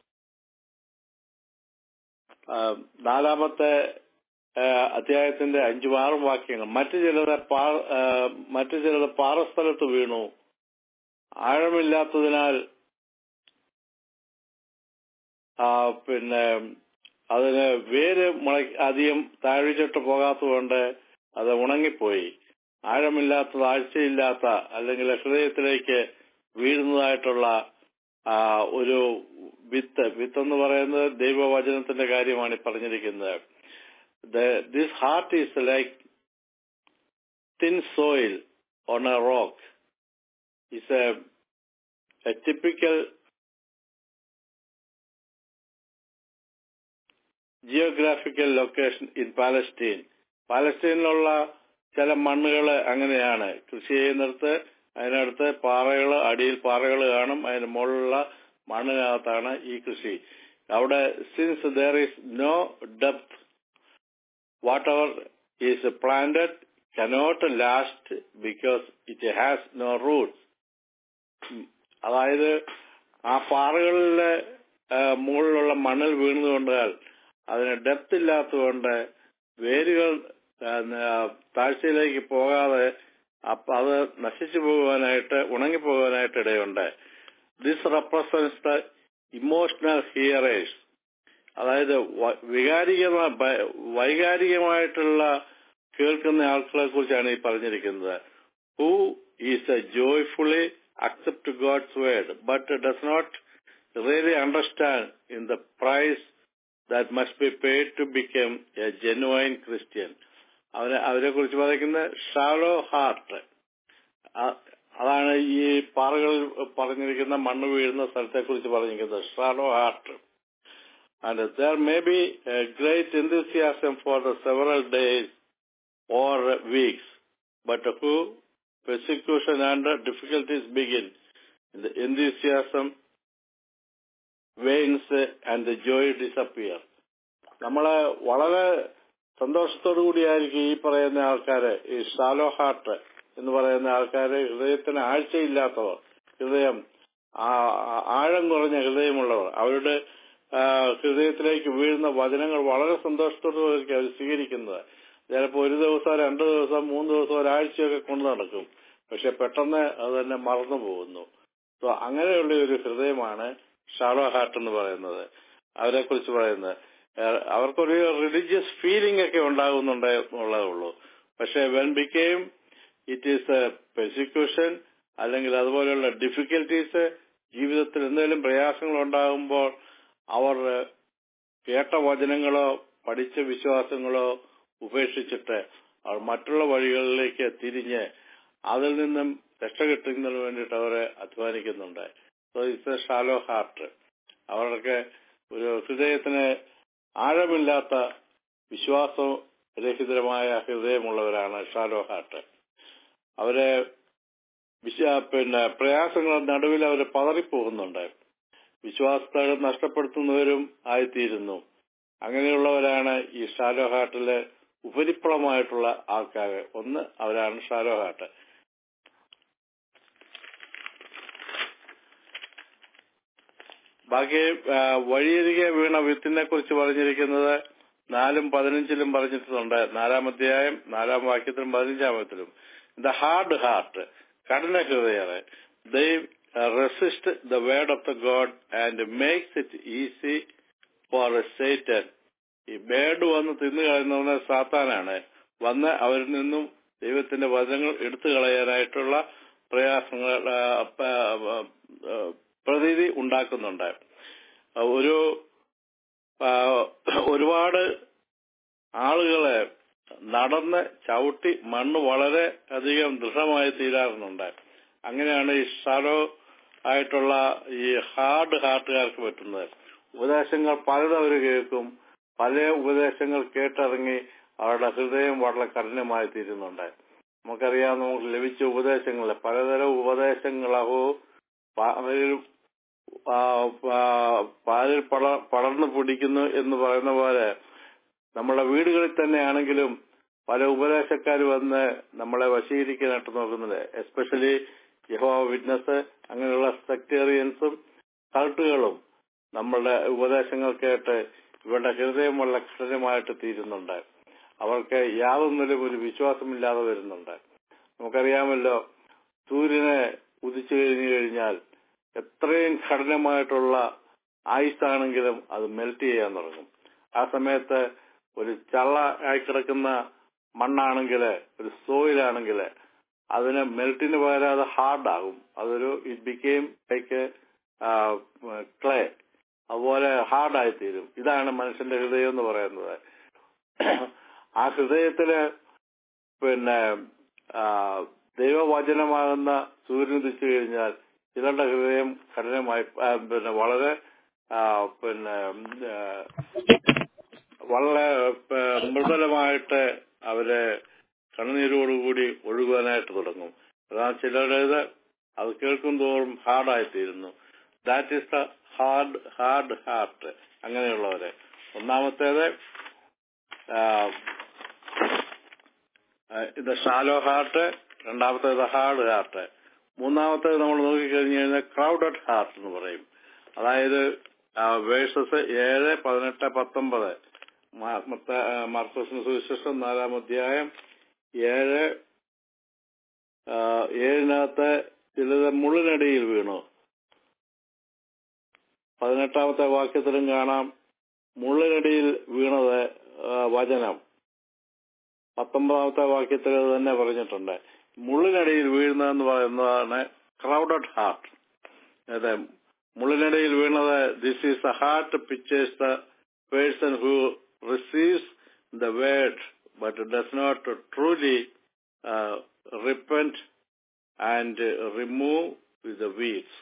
ആ, നാലാമത്തെ ആ, അധ്യായത്തിന്റെ അഞ്ചും ആറും വാക്യങ്ങൾ മറ്റു ചിലത് പാ- ആ, മറ്റു ചിലത് പാറസ്ഥലത്ത് വീണു ആഴമില്ലാത്തതിനാൽ ആ, പിന്നെ അതിന് വേര് മുള അധികം താഴ്ചിട്ട് പോകാത്തതുകൊണ്ട് അത് ഉണങ്ങിപ്പോയി ആഴമില്ലാത്ത താഴ്ചയില്ലാത്ത അല്ലെങ്കിൽ ഹൃദയത്തിലേക്ക് വീഴുന്നതായിട്ടുള്ള ആ, ഒരു വിത്ത് വിത്ത് എന്ന് പറയുന്നത് ദൈവവചനത്തിന്റെ കാര്യമാണ് ഈ പറഞ്ഞിരിക്കുന്നത് this heart is like thin soil on a rock is a typical geographical location in Palestine പാലസ്റ്റീനിലുള്ള ചില മണ്ണുകൾ അങ്ങനെയാണ് കൃഷി ചെയ്യുന്നിടത്ത് അതിനടുത്ത് പാറകൾ അടിയിൽ പാറകൾ കാണും അതിന് മുകളിലുള്ള മണ്ണിനകത്താണ് ഈ കൃഷി അവിടെ since there is no depth whatever is planted cannot last because it has no roots അതായത് ആ പാറകളിലെ ആ, മുകളിലുള്ള മണ്ണിൽ വീണുകൊണ്ടാൽ അതിന് ഡെപ്ത് ഇല്ലാത്തതുകൊണ്ട് വേരുകൾ ആ, ന- താഴ്ചയിലേക്ക് പോകാതെ അപ്പ അത് നശിച്ചു പോകുവാനായിട്ട് ഉണങ്ങിപ്പോകാനായിട്ട് ഇടയുണ്ട് this represents the emotional hearers അതായത് വ- വികാരികമായ ഭ- വൈകാരികമായിട്ടുള്ള കേൾക്കുന്ന ആൾക്കാരെ കുറിച്ചാണ് ഈ പറഞ്ഞിരിക്കുന്നത് who is a joyfully accept God's word but does not really understand in the price that must be paid to become a genuine Christian അവരെ അവരെ കുറിച്ച് പറയുന്നത് ഷാലോ ഹാർട്ട് അതാണ് ഈ പാറകളിൽ പറഞ്ഞിരിക്കുന്ന മണ്ണ് വീഴുന്ന സ്ഥലത്തെ കുറിച്ച് പറഞ്ഞിരിക്കുന്നത് shallow heart and there may be a great enthusiasm for the several days or weeks, but who persecution and difficulties begin, the enthusiasm wanes and the joy disappear. നമ്മള് വളരെ സന്തോഷത്തോടു കൂടിയായിരിക്കും ഈ പറയുന്ന ആൾക്കാര് ഈ ഷാലോ ഹാർട്ട് എന്ന് പറയുന്ന ആൾക്കാര് ഹൃദയത്തിന് ആഴ്ചയില്ലാത്തവർ ഹൃദയം ആ- ആ- ആഴം കുറഞ്ഞ ഹൃദയമുള്ളവർ അവരുടെ ആ, ഹൃദയത്തിലേക്ക് വീഴുന്ന വചനങ്ങൾ വളരെ സന്തോഷത്തോടു കൂടിയായിരിക്കും അവർ സ്വീകരിക്കുന്നത് ചിലപ്പോൾ ഒരു ദിവസം രണ്ട് ദിവസം മൂന്ന് ദിവസം ഒരാഴ്ചയൊക്കെ കൊണ്ടു നടക്കും പക്ഷെ പെട്ടെന്ന് അത് തന്നെ മറന്നു പോകുന്നു സോ അങ്ങനെയുള്ള ഒരു ഹൃദയമാണ് ഷാലോ ഹാർട്ട് എന്ന് പറയുന്നത് അവരെ കുറിച്ച് പറയുന്നത് ഏഹ് അവർക്കൊരു റിലീജിയസ് ഫീലിംഗ് ഒക്കെ ഉണ്ടാകുന്നുണ്ട് എന്നുള്ളതേ ഉള്ളൂ പക്ഷെ when became it is a persecution അല്ലെങ്കിൽ അതുപോലെയുള്ള ഡിഫിക്കൽട്ടീസ് ജീവിതത്തിൽ എന്തെങ്കിലും പ്രയാസങ്ങൾ ഉണ്ടാകുമ്പോൾ അവർ കേട്ട വചനങ്ങളോ പഠിച്ച വിശ്വാസങ്ങളോ ഉപേക്ഷിച്ചിട്ട് അവർ മറ്റുള്ള വഴികളിലേക്ക് തിരിഞ്ഞ് അതിൽ നിന്നും രക്ഷ കിട്ടുന്നതിന് വേണ്ടിയിട്ട് അവരെ അധ്വാനിക്കുന്നുണ്ട് so it's a shallow heart അവർക്ക് ഒരു ഹൃദയത്തിന് ആഴമില്ലാത്ത വിശ്വാസരഹിതമായ ഹൃദയമുള്ളവരാണ് ഷാലോ ഹാർട്ട് അവരെ വിശ്വാ പിന്നെ പ്രയാസങ്ങളുടെ നടുവിൽ അവർ പതറിപ്പോകുന്നുണ്ട് വിശ്വാസത്തെ നഷ്ടപ്പെടുത്തുന്നവരും ആയിത്തീരുന്നു അങ്ങനെയുള്ളവരാണ് ഈ ഷാലോ ഹാർട്ടിലെ ഉപരിപ്ലവമായിട്ടുള്ള ആൾക്കാർ ഒന്ന് അവരാണ് ഷാലോ ഹാർട്ട് ബാക്കി ആ, വഴിയരികെ വീണ വിത്തിനെ കുറിച്ച് പറഞ്ഞിരിക്കുന്നത് നാലും പതിനഞ്ചിലും പറഞ്ഞിട്ടുണ്ട് നാലാം അധ്യായം നാലാം വാക്യത്തിലും പതിനഞ്ചാമത്തിലും ദ ഹാർഡ് ഹാർട്ട് കഠിന ഹൃദയരെ they resist the word of the God and makes it easy for Satan ഈ ബേഡ് വന്ന് തിന്നു കളയുന്നവന് സാത്താനാണ് വന്ന് അവരിൽ നിന്നും ദൈവത്തിന്റെ വചനങ്ങൾ എടുത്തു കളയാനായിട്ടുള്ള പ്രയാസങ്ങൾ ആ, പ- ആ, പ്രതീതി ഉണ്ടാക്കുന്നുണ്ട് ഒരു ആ, ഒരുപാട് ആളുകളെ നടന്ന് ചവിട്ടി മണ്ണ് വളരെ അധികം ദൃഢമായി തീരാറുണ്ട് അങ്ങനെയാണ് ഈ ഷാലോ ആയിട്ടുള്ള ഈ ഹാർഡ് ഹാർട്ടുകാർക്ക് പറ്റുന്നത് ഉപദേശങ്ങൾ പലതും അവർ കേൾക്കും പല ഉപദേശങ്ങൾ കേട്ടിറങ്ങി അവരുടെ ഹൃദയം വളരെ കഠിനമായി തീരുന്നുണ്ട് നമുക്കറിയാം നമുക്ക് ലഭിച്ച ഉപദേശങ്ങൾ പലതരം ഉപദേശങ്ങളാവോ പാലിൽ ആ, ആ, പാലിൽ പട- പടർന്നു പിടിക്കുന്നു എന്ന് പറയുന്ന പോലെ നമ്മുടെ വീടുകളിൽ തന്നെയാണെങ്കിലും പല ഉപദേശക്കാർ വന്ന് നമ്മളെ വശീകരിക്കാനായിട്ട് നോക്കുന്നുണ്ട് എസ്പെഷ്യലി യഹോ വിറ്റ്നസ് അങ്ങനെയുള്ള സെക്ടേറിയൻസും കൾട്ടുകളും നമ്മളുടെ ഉപദേശങ്ങൾ കേട്ട് ഇവരുടെ ഹൃദയം വളരെ കഠിനമായിട്ട് തീരുന്നുണ്ട് അവർക്ക് യാതൊന്നിലും ഒരു വിശ്വാസമില്ലാതെ വരുന്നുണ്ട് നമുക്കറിയാമല്ലോ സൂര്യനെ ഉദിച്ചു കഴിഞ്ഞു കഴിഞ്ഞാൽ എത്രയും കഠിനമായിട്ടുള്ള ആയുസാണെങ്കിലും അത് മെൽറ്റ് ചെയ്യാൻ തുടങ്ങും ആ സമയത്ത് ഒരു ചള്ള ആയി കിടക്കുന്ന മണ്ണാണെങ്കിൽ ഒരു സോയിലാണെങ്കിൽ അതിന് മെൽറ്റിന് പകരം അത് ഹാർഡാകും അതൊരു ഇറ്റ് ബിക്കെയിം ലൈക്ക് ക്ലേ അതുപോലെ ഹാർഡായി തീരും ഇതാണ് മനുഷ്യന്റെ ഹൃദയം എന്ന് പറയുന്നത് ആ ഹൃദയത്തില് പിന്നെ ആ, ദൈവവചനമാകുന്ന സൂര്യൻ ഉദിച്ചു കഴിഞ്ഞാൽ ചിലരുടെ ഹൃദയം കഠിനമായി ആ, പിന്നെ വളരെ ആ, പിന്നെ ഉം, ആ, വളരെ ആ, മൃദുലമായിട്ട് അവര് കണ്ണുനീരോടുകൂടി ഒഴുകുവാനായിട്ട് തുടങ്ങും അതാണ് ചിലരുടേത് അത് കേൾക്കും തോറും ഹാർഡായിത്തീരുന്നു that is the hard hard heart അങ്ങനെയുള്ളവര് ഒന്നാമത്തേത് ഇത് ഷാലോ ഹാർട്ട് രണ്ടാമത്തേത് ഹാർഡ് ഹാർട്ട് മൂന്നാമത്തേത് നമ്മൾ നോക്കിക്കഴിഞ്ഞു കഴിഞ്ഞാൽ ക്രൗഡഡ് ഹാർട്ട് എന്ന് പറയും അതായത് വേഴ്സസ് ഏഴ് പതിനെട്ട് പത്തൊമ്പത് മാർക്കോസിന് സുവിശേഷം നാലാം അധ്യായം ഏഴ് ആ, ഏഴിനകത്ത് ചിലത് മുള്ളിനടിയിൽ വീണു പതിനെട്ടാമത്തെ വാക്യത്തിലും കാണാം മുള്ളിനടിയിൽ വീണത് ആ, വചനം പത്തൊമ്പതാമത്തെ വാക്യത്തിൽ അത് തന്നെ പറഞ്ഞിട്ടുണ്ട് മുള്ളിനടിയിൽ വീഴുന്നതെന്ന് പറയുന്നതാണ് ക്രൗഡഡ് ഹാർട്ട് അതെ മുള്ളിനടിയിൽ വീണത് this is a heart pictures the person who receives the word but does not truly repent and remove the weeds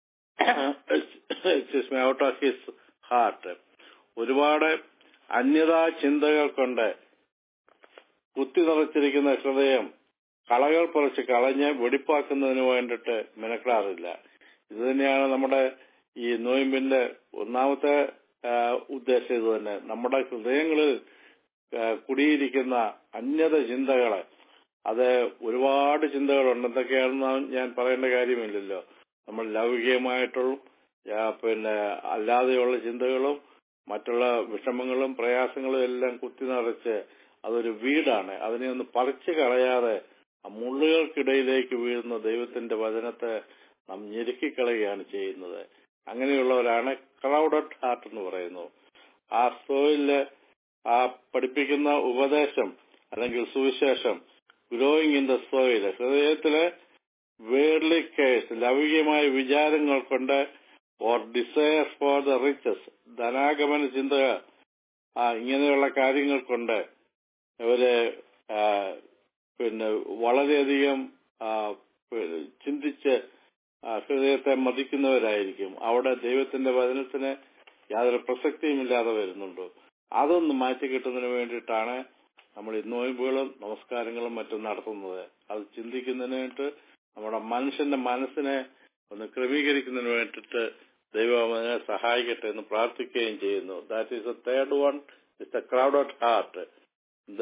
out of his heart ഒരുപാട് അന്യതാ ചിന്തകൾ കൊണ്ട് കുത്തി നിറച്ചിരിക്കുന്ന ഹൃദയം കളകൾ പറിച്ച് കളഞ്ഞ് വെടിപ്പാക്കുന്നതിന് വേണ്ടിട്ട് മെനക്കെടാറില്ല ഇത് തന്നെയാണ് നമ്മുടെ ഈ നോയിമ്പിന്റെ ഒന്നാമത്തെ ആ, ഉദ്ദേശം ഇത് തന്നെ നമ്മുടെ ഹൃദയങ്ങളിൽ ആ, കുടിയിരിക്കുന്ന അന്യത ചിന്തകളെ അത് ഒരുപാട് ചിന്തകളുണ്ട് എന്തൊക്കെയാണെന്ന് ഞാൻ പറയേണ്ട കാര്യമില്ലല്ലോ നമ്മൾ ലൗകികമായിട്ടുള്ള ആ, പിന്നെ അല്ലാതെയുള്ള ചിന്തകളും മറ്റുള്ള വിഷമങ്ങളും പ്രയാസങ്ങളും എല്ലാം കുത്തി നിറച്ച് അതൊരു വീടാണ് അതിനെ ഒന്ന് പറിച്ചു കളയാതെ ആ മുള്ളുകൾക്കിടയിലേക്ക് വീഴുന്ന ദൈവത്തിന്റെ വചനത്തെ നാം ഞെരുക്കിക്കളയുകയാണ് ചെയ്യുന്നത് അങ്ങനെയുള്ളവരാണ് ക്രൗഡഡ് ഹാർട്ട് എന്ന് പറയുന്നത് ആ സോയില് ആ പഠിപ്പിക്കുന്ന ഉപദേശം അല്ലെങ്കിൽ സുവിശേഷം ഗ്രോയിങ് ഇൻ ദ സോയില് ഹൃദയത്തിലെ വേർലി കേസ് ലൗകികമായ വിചാരങ്ങൾ കൊണ്ട് or desire for the riches ധനാഗമന ചിന്ത ആ ഇങ്ങനെയുള്ള കാര്യങ്ങൾ കൊണ്ട് ഇവര് ആ, പിന്നെ വളരെയധികം ആ, പി- ചിന്തിച്ച് ആ, ഹൃദയത്തെ മതിക്കുന്നവരായിരിക്കും അവിടെ ദൈവത്തിന്റെ വചനത്തിന് യാതൊരു പ്രസക്തിയും ഇല്ലാതെ വരുന്നുണ്ട് അതൊന്ന് മാറ്റി കിട്ടുന്നതിന് വേണ്ടിയിട്ടാണ് നമ്മൾ ഈ നോയമ്പുകളും നമസ്കാരങ്ങളും മറ്റും നടത്തുന്നത് അത് ചിന്തിക്കുന്നതിനായിട്ട് നമ്മുടെ മനുഷ്യന്റെ മനസ്സിനെ ഒന്ന് ക്രമീകരിക്കുന്നതിന് വേണ്ടിയിട്ട് ദൈവം അതിനെ സഹായിക്കട്ടെ എന്ന് പ്രാർത്ഥിക്കുകയും ചെയ്യുന്നു that is the third one is the crowded heart the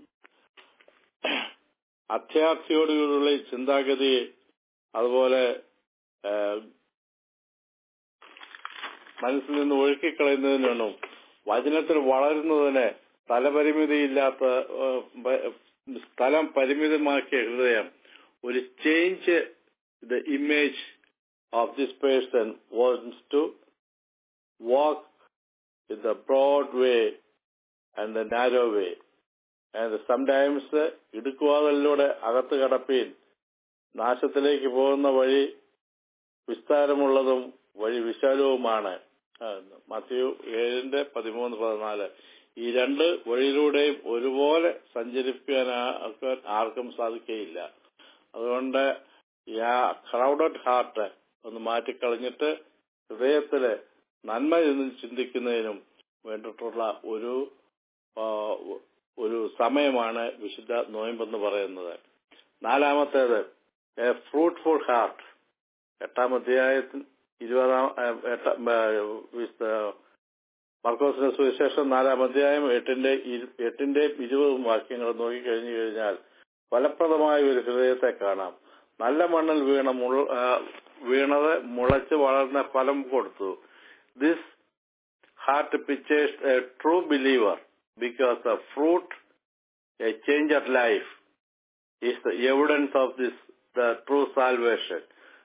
അത്യാർത്ഥിയോടുകൂടിയുള്ള ഈ ചിന്താഗതി അതുപോലെ മനസ്സിൽ നിന്ന് ഒഴുക്കിക്കളയുന്നതിനും വചനത്തിൽ വളരുന്നതിന് സ്ഥലപരിമിതിയില്ലാത്ത ഏഹ്, ബ- സ്ഥലം പരിമിതമാക്കിയ ഹൃദയം ഒരു change the image of this person wants to walk in the broad way and the narrow way and sometimes ഇടുക്കുവാതലിലൂടെ അകത്ത് കടപ്പീൻ നാശത്തിലേക്ക് പോകുന്ന വഴി വിസ്താരമുള്ളതും വഴി വിശാലവുമാണ് ആ, മത്തിയു ഏഴിന്റെ പതിമൂന്ന് പതിനാല് ഈ രണ്ട് വഴിയിലൂടെയും ഒരുപോലെ സഞ്ചരിക്കാൻ ആക്കാൻ ആർക്കും സാധിക്കുകയില്ല അതുകൊണ്ട് ഈ ആ ക്രൗഡഡ് ഹാർട്ട് ഒന്ന് മാറ്റിക്കളഞ്ഞിട്ട് ഹൃദയത്തില് നന്മ എന്ന് ചിന്തിക്കുന്നതിനും വേണ്ടിയിട്ടുള്ള ഒരു ആ, ഒരു സമയമാണ് വിശുദ്ധ നോയമ്പെന്ന് പറയുന്നത് നാലാമത്തേത് എ ഫ്രൂട്ട്ഫുൾ ഹാർട്ട് എട്ടാം അധ്യായത്തിൽ ഇരുപതാം ആ, എട്ടാം ആ, വിശുദ്ധ മർക്കോസിന്റെ സുവിശേഷം നാലാം അധ്യായം എട്ടിന്റെ ഇരു- എട്ടിന്റെയും ഇരുപതും വാക്യങ്ങൾ നോക്കിക്കഴിഞ്ഞു കഴിഞ്ഞാൽ ഫലപ്രദമായ ഒരു ഹൃദയത്തെ കാണാം നല്ല മണ്ണിൽ വീണ മുള- ആ, വീണത് മുളച്ച് വളർന്ന ഫലം കൊടുത്തു this heart pictures a true believer because the fruit a change of life is the evidence of this the true salvation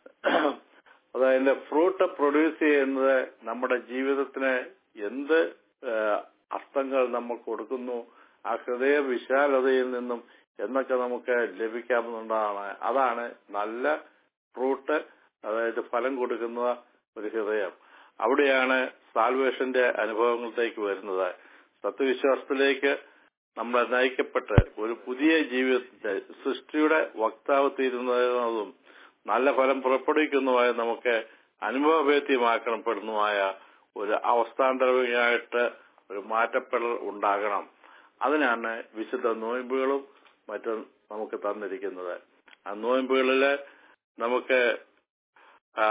അതായത് ഫ്രൂട്ട് പ്രൊഡ്യൂസ് ചെയ്യുന്നത് നമ്മുടെ ജീവിതത്തിന് എന്ത് ആ, അർത്ഥങ്ങൾ നമ്മൾ കൊടുക്കുന്നു ആ ഹൃദയ വിശാലതയിൽ നിന്നും എന്നൊക്കെ നമുക്ക് ലഭിക്കാവുന്നതാണ് അതാണ് നല്ല ഫ്രൂട്ട് അതായത് ഫലം കൊടുക്കുന്ന ഒരു ഹൃദയം അവിടെയാണ് സാൽവേഷന്റെ അനുഭവങ്ങളിലേക്ക് വരുന്നത് സത്യവിശ്വാസത്തിലേക്ക് നമ്മൾ നയിക്കപ്പെട്ട് ഒരു പുതിയ ജീവിതത്തിന്റെ സൃഷ്ടിയുടെ വക്താവ് തീരുന്നതും നല്ല ഫലം പുറപ്പെടുവിക്കുന്നതുമായ നമുക്ക് അനുഭവഭേദ്യമാക്കപ്പെടുന്നതുമായ ഒരു അവസ്ഥാന്തരമായിട്ട് ഒരു മാറ്റപ്പെടൽ ഉണ്ടാകണം അതിനാണ് വിശുദ്ധ നോയമ്പുകളും മറ്റും നമുക്ക് തന്നിരിക്കുന്നത് ആ നോയമ്പുകളില് നമുക്ക് ആ,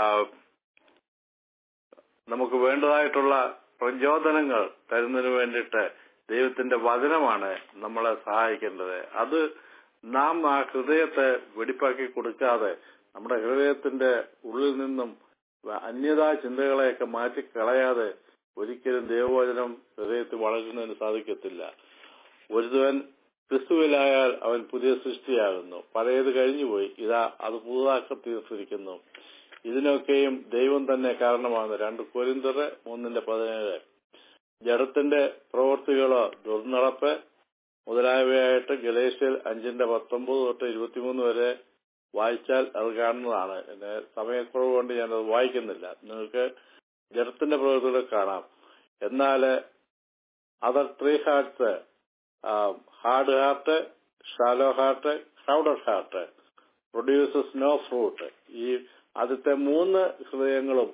നമുക്ക് വേണ്ടതായിട്ടുള്ള പ്രചോദനങ്ങൾ തരുന്നതിന് വേണ്ടിയിട്ട് ദൈവത്തിന്റെ വചനമാണ് നമ്മളെ സഹായിക്കേണ്ടത് അത് നാം ആ ഹൃദയത്തെ വെടിപ്പാക്കി കൊടുക്കാതെ നമ്മുടെ ഹൃദയത്തിന്റെ ഉള്ളിൽ നിന്നും അന്യതാ ചിന്തകളെയൊക്കെ മാറ്റി കളയാതെ ഒരിക്കലും ദൈവവചനം ഹൃദയത്തിൽ വളരുന്നതിന് സാധിക്കത്തില്ല ഒരുവൻ ക്രിസ്തുവിലായാൽ അവൻ പുതിയ സൃഷ്ടിയാകുന്നു പഴയത് കഴിഞ്ഞുപോയി ഇതാ അത് പുതുതാക്കി തീർത്തിരിക്കുന്നു ഇതിനൊക്കെയും ദൈവം തന്നെ കാരണമാണ് രണ്ട് കൊരിന്തർ മൂന്നിന്റെ പതിനേഴ് ജഡത്തിന്റെ പ്രവൃത്തികളോ ദുർനടപ്പ് മുതലായവയായിട്ട് ഗലേഷ്യൽ അഞ്ചിന്റെ പത്തൊമ്പത് തൊട്ട് ഇരുപത്തിമൂന്ന് വരെ വായിച്ചാൽ അത് കാണുന്നതാണ് എന്നെ സമയക്കുറവ് കൊണ്ട് ഞാനത് വായിക്കുന്നില്ല നിങ്ങൾക്ക് ജഡത്തിന്റെ പ്രവൃത്തികൾ കാണാം എന്നാൽ other three hearts hard heart shallow heart crowded heart produces no fruit ഈ ആദ്യത്തെ മൂന്ന് ഹൃദയങ്ങളും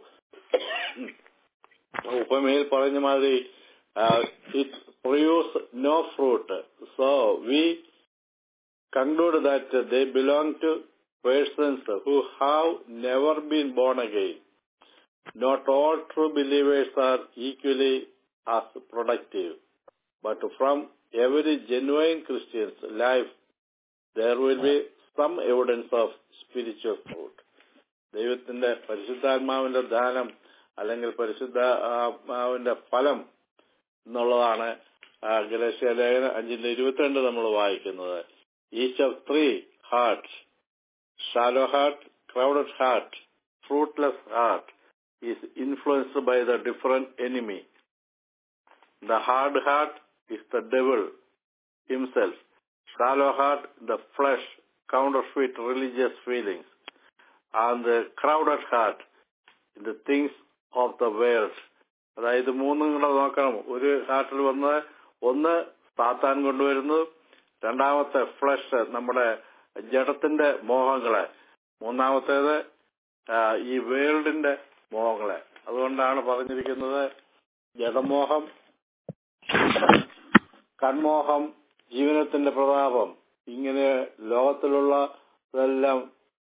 ഉപമയിൽ പറഞ്ഞ മാതിരി it produce no fruit so we conclude that they belong to persons who have never been born again. Not all true believers are equally as productive, but from every genuine Christian's life, there will be some evidence of spiritual fruit. ദൈവത്തിന്റെ പരിശുദ്ധാത്മാവിന്റെ ദാനം അല്ലെങ്കിൽ പരിശുദ്ധാത്മാവിന്റെ ഫലം എന്നുള്ളതാണ് Galatia ലേഖനം അഞ്ചിന്റെ ഇരുപത്തിരണ്ട് നമ്മൾ വായിക്കുന്നത് each of three hearts, shallow heart, crowded heart, fruitless heart, is influenced by the different enemy. The hard heart is the devil himself. Shallow heart, the flesh, counterfeit religious feelings. And the crowded heart, the things of the world. അതായത് മൂന്നും കൂടെ നോക്കണം ഒരു ഹാർട്ടിൽ വന്ന് ഒന്ന് സാത്താൻ കൊണ്ടുവരുന്നത് രണ്ടാമത്തെ ഫ്ലഷ് നമ്മുടെ ജഡത്തിന്റെ മോഹങ്ങളെ മൂന്നാമത്തേത് ഈ വേൾഡിന്റെ മോഹങ്ങളെ അതുകൊണ്ടാണ് പറഞ്ഞിരിക്കുന്നത് ജഡമോഹം കൺമോഹം ജീവനത്തിന്റെ പ്രതാപം ഇങ്ങനെ ലോകത്തിലുള്ള ഇതെല്ലാം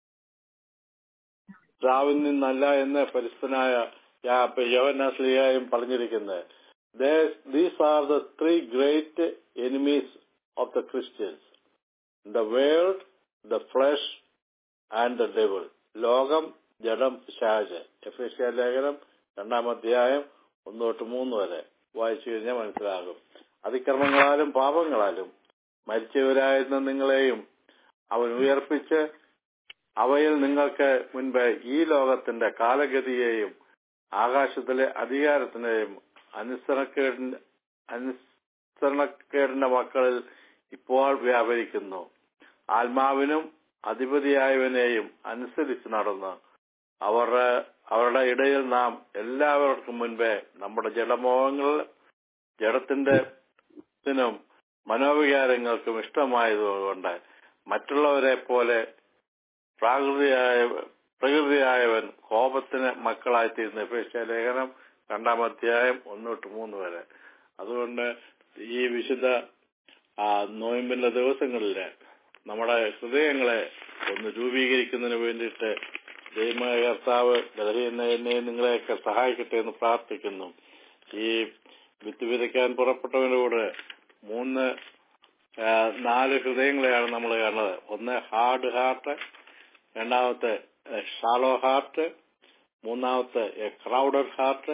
ദ്രാവിൽ നിന്നല്ല എന്ന് പരിസ്ഥനായ യോഹനാസ്ലിയായും പറഞ്ഞിരിക്കുന്നത് these are the three great enemies of the Christians. The world, the flesh, and the devil. ലോകം ജഡം പിശാച് എഫേഷ്യ ലേഖനം രണ്ടാം അധ്യായം ഒന്ന് തൊട്ട് മൂന്ന് വരെ വായിച്ചു കഴിഞ്ഞാൽ മനസ്സിലാകും അതിക്രമങ്ങളാലും പാപങ്ങളാലും മരിച്ചവരായിരുന്ന നിങ്ങളെയും അവൻ ഉയർപ്പിച്ച് അവയിൽ നിങ്ങൾക്ക് മുൻപ് ഈ ലോകത്തിന്റെ കാലഗതിയെയും ആകാശത്തിലെ അധികാരത്തിനെയും അനുസരണക്കേടിന്റെ അനുസരണക്കേടിന്റെ മക്കളിൽ ഇപ്പോൾ വ്യാപരിക്കുന്നു ആത്മാവിനും അധിപതിയായവനെയും അനുസരിച്ച് നടന്ന് അവരുടെ അവരുടെ ഇടയിൽ നാം എല്ലാവർക്കും മുൻപേ നമ്മുടെ ജഡമോഹങ്ങൾ ജഡത്തിന്റെ ത്തിനും മനോവികാരങ്ങൾക്കും ഇഷ്ടമായതുകൊണ്ട് മറ്റുള്ളവരെ പോലെ പ്രാകൃതിയായ പ്രകൃതിയായവൻ കോപത്തിന് മക്കളായിത്തീരുന്ന അപേക്ഷ ലേഖനം രണ്ടാം അധ്യായം ഒന്ന് തൊട്ട് മൂന്ന് വരെ അതുകൊണ്ട് ഈ വിശുദ്ധ ആ നോയമ്പിന്റെ ദിവസങ്ങളിൽ നമ്മുടെ ഹൃദയങ്ങളെ ഒന്ന് രൂപീകരിക്കുന്നതിന് വേണ്ടിയിട്ട് ദൈവമായ കർത്താവ് ബലഹീന എന്നെയും നിങ്ങളെയൊക്കെ സഹായിക്കട്ടെ എന്ന് പ്രാർത്ഥിക്കുന്നു ഈ വിത്ത് വിതയ്ക്കാൻ പുറപ്പെട്ടവനോട് മൂന്ന് ആ, നാല് ഹൃദയങ്ങളെയാണ് നമ്മൾ കാണുന്നത് ഒന്ന് ഹാർഡ് ഹാർട്ട് രണ്ടാമത്തെ ഷാലോ ഹാർട്ട് മൂന്നാമത്തെ എ ക്രൗഡഡ് ഹാർട്ട്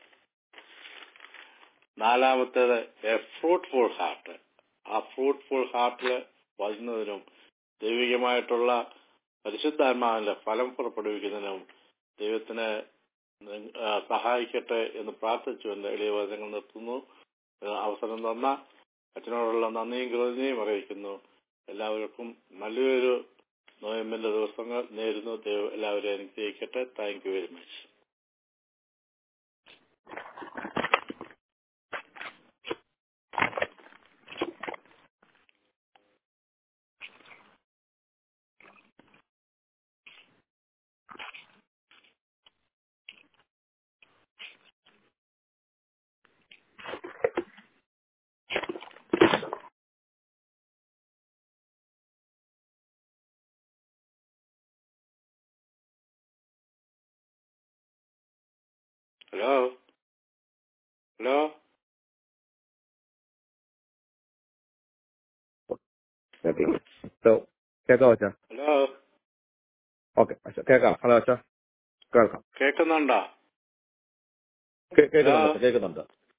നാലാമത്തേത് എ ഫ്രൂട്ട്ഫുൾ ഹാർട്ട് ആ ഫ്രൂട്ട്ഫുൾ ഹാർട്ടിൽ വരുന്നതിനും ദൈവികമായിട്ടുള്ള പരിശുദ്ധാത്മാവിന്റെ ഫലം പുറപ്പെടുവിക്കുന്നതിനും ദൈവത്തിന് നി- ആ, സഹായിക്കട്ടെ എന്ന് പ്രാർത്ഥിച്ചു എന്റെ എളിയ വചനങ്ങൾ നിർത്തുന്നു ആ, അവസരം തന്ന അച്ഛനോടുള്ള നന്ദിയും കൃതജ്ഞയും അറിയിക്കുന്നു എല്ലാവർക്കും നല്ലൊരു നോയമ്പിന്റെ ദിവസങ്ങൾ നേരുന്നു ദൈവം എല്ലാവരെയും അനുഗ്രഹിക്കട്ടെ thank you very much hello hello So, കേൾക്കാം അച്ഛാ ഹലോ ഓക്കെ അച്ഛാ കേൾക്കാം ഹലോ അച്ഛാ കേൾക്കാം കേൾക്കുന്നുണ്ടോ കേ- കേൾക്കുന്നുണ്ട് ആ. അച്ഛാ, കേൾക്കുന്നുണ്ട്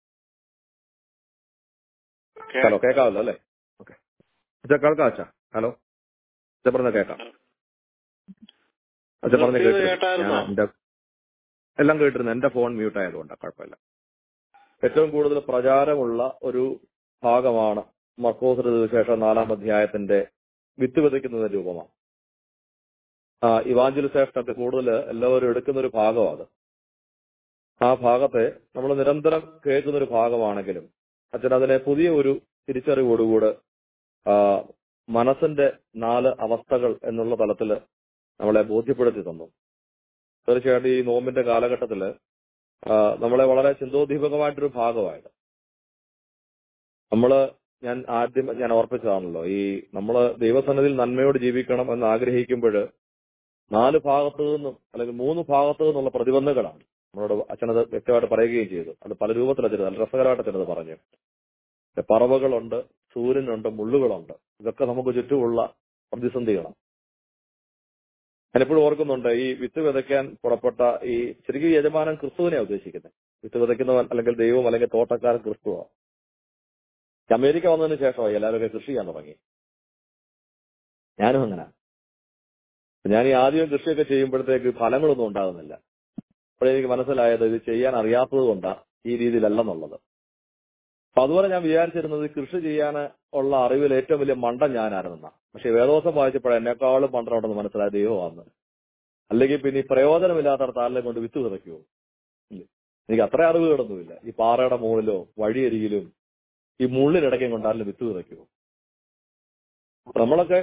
കേ- ഹലോ കേൾക്കാമല്ലോ അല്ലേ ഓക്കെ അച്ഛാ കേൾക്കാം അച്ഛാ ഹലോ അച്ഛാ പറഞ്ഞ കേൾക്കാം അച്ഛാ പറഞ്ഞ നിർത്തിയത് കേട്ടിരുന്നു കേട്ടായിരുന്നോ? ഞാൻ എന്റെ എല്ലാം കേട്ടിരുന്നു എന്റെ ഫോൺ മ്യൂട്ട് ആയതുകൊണ്ടാണ് കുഴപ്പമില്ല ഏറ്റവും കൂടുതൽ പ്രചാരമുള്ള ഒരു ഭാഗമാണ് മർക്കോസിന് ശേഷം നാലാം അധ്യായത്തിന്റെ വിത്ത് വിതയ്ക്കുന്ന രൂപമാണ് ആ ഇവാഞ്ചലിസേഷനൊക്കെ കൂടുതൽ എല്ലാവരും എടുക്കുന്ന ഒരു ഭാഗമാണ് അത് ആ ഭാഗത്തെ നമ്മൾ നിരന്തരം കേൾക്കുന്ന ഒരു ഭാഗമാണെങ്കിലും അച്ഛൻ അതിനെ പുതിയ ഒരു തിരിച്ചറിവോടുകൂടെ ആ, മനസ്സിന്റെ നാല് അവസ്ഥകൾ എന്നുള്ള തലത്തിൽ നമ്മളെ ബോധ്യപ്പെടുത്തി തന്നു തീർച്ചയായിട്ടും ഈ നോമ്പിന്റെ കാലഘട്ടത്തില് ആ, നമ്മളെ വളരെ ചിന്തോദ്ദീപകമായിട്ടൊരു ഭാഗമായത് നമ്മള് ഞാൻ ആദ്യം ഞാൻ ഓർപ്പിച്ചതാണല്ലോ ഈ നമ്മള് ദൈവസന്നിധിയിൽ നന്മയോട് ജീവിക്കണം എന്ന് ആഗ്രഹിക്കുമ്പോൾ നാല് ഭാഗത്തു നിന്നും അല്ലെങ്കിൽ മൂന്ന് ഭാഗത്തു നിന്നുള്ള പ്രതിബന്ധങ്ങളാണ് നമ്മളോട് അച്ഛനത് വ്യക്തമായിട്ട് പറയുകയും ചെയ്തു അത് പല രൂപത്തിൽ അച്ഛനത് നല്ല രസകരമായിട്ട് അച്ഛനത് പറഞ്ഞു പറവകളുണ്ട് സൂര്യനുണ്ട് മുള്ളുകളുണ്ട് ഇതൊക്കെ നമുക്ക് ചുറ്റുമുള്ള പ്രതിസന്ധികളാണ് ഞാനെപ്പോഴും ഓർക്കുന്നുണ്ട് ഈ വിത്ത് വിതയ്ക്കാൻ പുറപ്പെട്ട ഈ ശരിക്കും ഈ യജമാനൻ ക്രിസ്തുവിനെ ഉദ്ദേശിക്കുന്നത് വിത്ത് വിതയ്ക്കുന്നവൻ അല്ലെങ്കിൽ ദൈവം അല്ലെങ്കിൽ തോട്ടക്കാരൻ ക്രിസ്തുവാണ് അമേരിക്ക വന്നതിന് ശേഷമായി എല്ലാവരും കൃഷി ചെയ്യാൻ തുടങ്ങി ഞാനും അങ്ങനെ ഞാൻ ഈ ആദ്യം കൃഷിയൊക്കെ ചെയ്യുമ്പോഴത്തേക്ക് ഫലങ്ങളൊന്നും ഉണ്ടാകുന്നില്ല അപ്പോഴെനിക്ക് മനസ്സിലായത് ഇത് ചെയ്യാൻ അറിയാത്തത് കൊണ്ടാണ് ഈ രീതിയിലല്ലെന്നുള്ളത് അപ്പൊ അതുപോലെ ഞാൻ വിചാരിച്ചിരുന്നത് കൃഷി ചെയ്യാൻ ഉള്ള അറിവിൽ ഏറ്റവും വലിയ മണ്ടൻ ഞാനായിരുന്ന പക്ഷെ വേദോസം വായിച്ചപ്പോൾ എന്നെക്കാളും മണ്ടനുണ്ടെന്ന് മനസ്സിലായ ദൈവമാണ് അല്ലെങ്കിൽ പിന്നെ ഈ പ്രയോജനമില്ലാത്തടത്ത് ആരിലെ കൊണ്ട് വിത്ത് വിതയ്ക്കുമോ ഇല്ല എനിക്ക് അത്ര അറിവുകളൊന്നുമില്ല ഈ പാറയുടെ മുകളിലോ വഴിയരികിലും ഈ മുള്ളിനിടയ്ക്കും കൊണ്ട് ആരിലും വിത്ത് വിതയ്ക്കുമോ അപ്പൊ നമ്മളൊക്കെ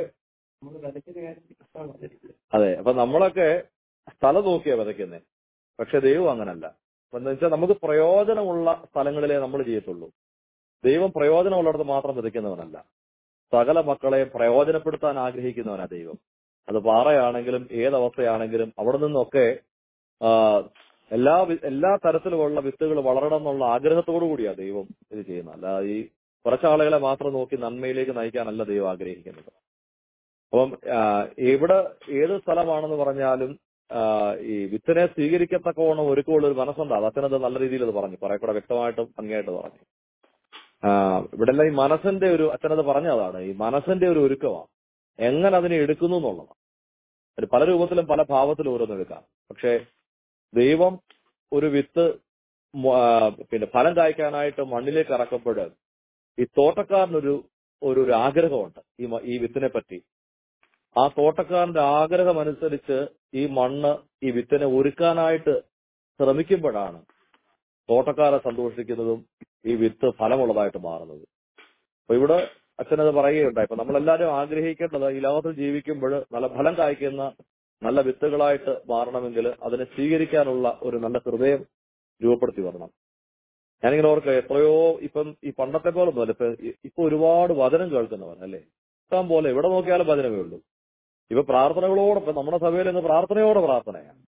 അതെ അപ്പൊ നമ്മളൊക്കെ സ്ഥലം നോക്കിയാ വിതയ്ക്കുന്നേ പക്ഷെ ദൈവം അങ്ങനല്ല അപ്പൊ എന്താ വെച്ചാൽ നമുക്ക് പ്രയോജനമുള്ള സ്ഥലങ്ങളിലേ നമ്മൾ ചെയ്യത്തുള്ളൂ ദൈവം പ്രയോജനമുള്ളിടത്ത് മാത്രം വിതയ്ക്കുന്നവനല്ല സകല മക്കളെ പ്രയോജനപ്പെടുത്താൻ ആഗ്രഹിക്കുന്നവനാ ദൈവം അത് പാറയാണെങ്കിലും ഏതവസ്ഥയാണെങ്കിലും അവിടെ നിന്നൊക്കെ ആ, എല്ലാ വി- എല്ലാ തരത്തിലുമുള്ള വിത്തുകൾ വളരണം എന്നുള്ള ആഗ്രഹത്തോടു കൂടിയാ ദൈവം ഇത് ചെയ്യുന്നത് അല്ല ഈ കുറച്ചാളുകളെ മാത്രം നോക്കി നന്മയിലേക്ക് നയിക്കാനല്ല ദൈവം ആഗ്രഹിക്കുന്നത് അപ്പം ആ, എവിടെ ഏത് സ്ഥലമാണെന്ന് പറഞ്ഞാലും ആ, ഈ വിത്തിനെ സ്വീകരിക്കത്തക്കവണ്ണം ഒരുക്കമുള്ള ഒരു മനസ്സുണ്ട് അത് അച്ഛനത് നല്ല രീതിയിൽ അത് പറഞ്ഞു കുറെ കൂടെ വ്യക്തമായിട്ടും ഭംഗിയായിട്ട് പറഞ്ഞു ആ, ഇവിടെ എല്ലാം ഈ മനസ്സിന്റെ ഒരു അച്ഛനത് പറഞ്ഞതാണ് ഈ മനസ്സിന്റെ ഒരു ഒരുക്കമാണ് എങ്ങനെ അതിനെ എടുക്കുന്നു എന്നുള്ളതാണ് അത് പല രൂപത്തിലും പല ഭാവത്തിലും ഓരോന്നും എടുക്കാം പക്ഷേ ദൈവം ഒരു വിത്ത് മ- ആ, പിന്നെ ഫലം കായ്ക്കാനായിട്ട് മണ്ണിലേക്ക് ഇറക്കുമ്പോൾ ഈ തോട്ടക്കാരനൊരു ഒരു ഒരു ആഗ്രഹമുണ്ട് ഈ മ- ഈ വിത്തിനെ പറ്റി ആ തോട്ടക്കാരന്റെ ആഗ്രഹം അനുസരിച്ച് ഈ മണ്ണ് ഈ വിത്തിനെ ഒരുക്കാനായിട്ട് ശ്രമിക്കുമ്പോഴാണ് തോട്ടക്കാരെ സന്തോഷിക്കുന്നതും ഈ വിത്ത് ഫലമുള്ളതായിട്ട് മാറുന്നത് അപ്പൊ ഇവിടെ അച്ഛനത് പറയുകയുണ്ടായി ഇപ്പൊ നമ്മളെല്ലാവരും ആഗ്രഹിക്കേണ്ടത് ഈ ലോകത്തിൽ ജീവിക്കുമ്പോൾ നല്ല ഫലം കായ്ക്കുന്ന നല്ല വിത്തുകളായിട്ട് മാറണമെങ്കിൽ അതിനെ സ്വീകരിക്കാനുള്ള ഒരു നല്ല ഹൃദയം രൂപപ്പെടുത്തി വരണം ഞാനിങ്ങനെ ഓർക്കുക എത്രയോ ഇപ്പം ഈ പണ്ടത്തെ പോലെ ഒന്നുമല്ല ഇപ്പൊ ഇപ്പൊ ഒരുപാട് വചനം കേൾക്കുന്നവർ അല്ലേ ഇഷ്ടം പോലെ എവിടെ നോക്കിയാലും വചനമേ ഉള്ളൂ ഇപ്പൊ പ്രാർത്ഥനകളോടൊപ്പം നമ്മുടെ സഭയിൽ ഇന്ന് പ്രാർത്ഥനയോടെ പ്രാർത്ഥനയാണ്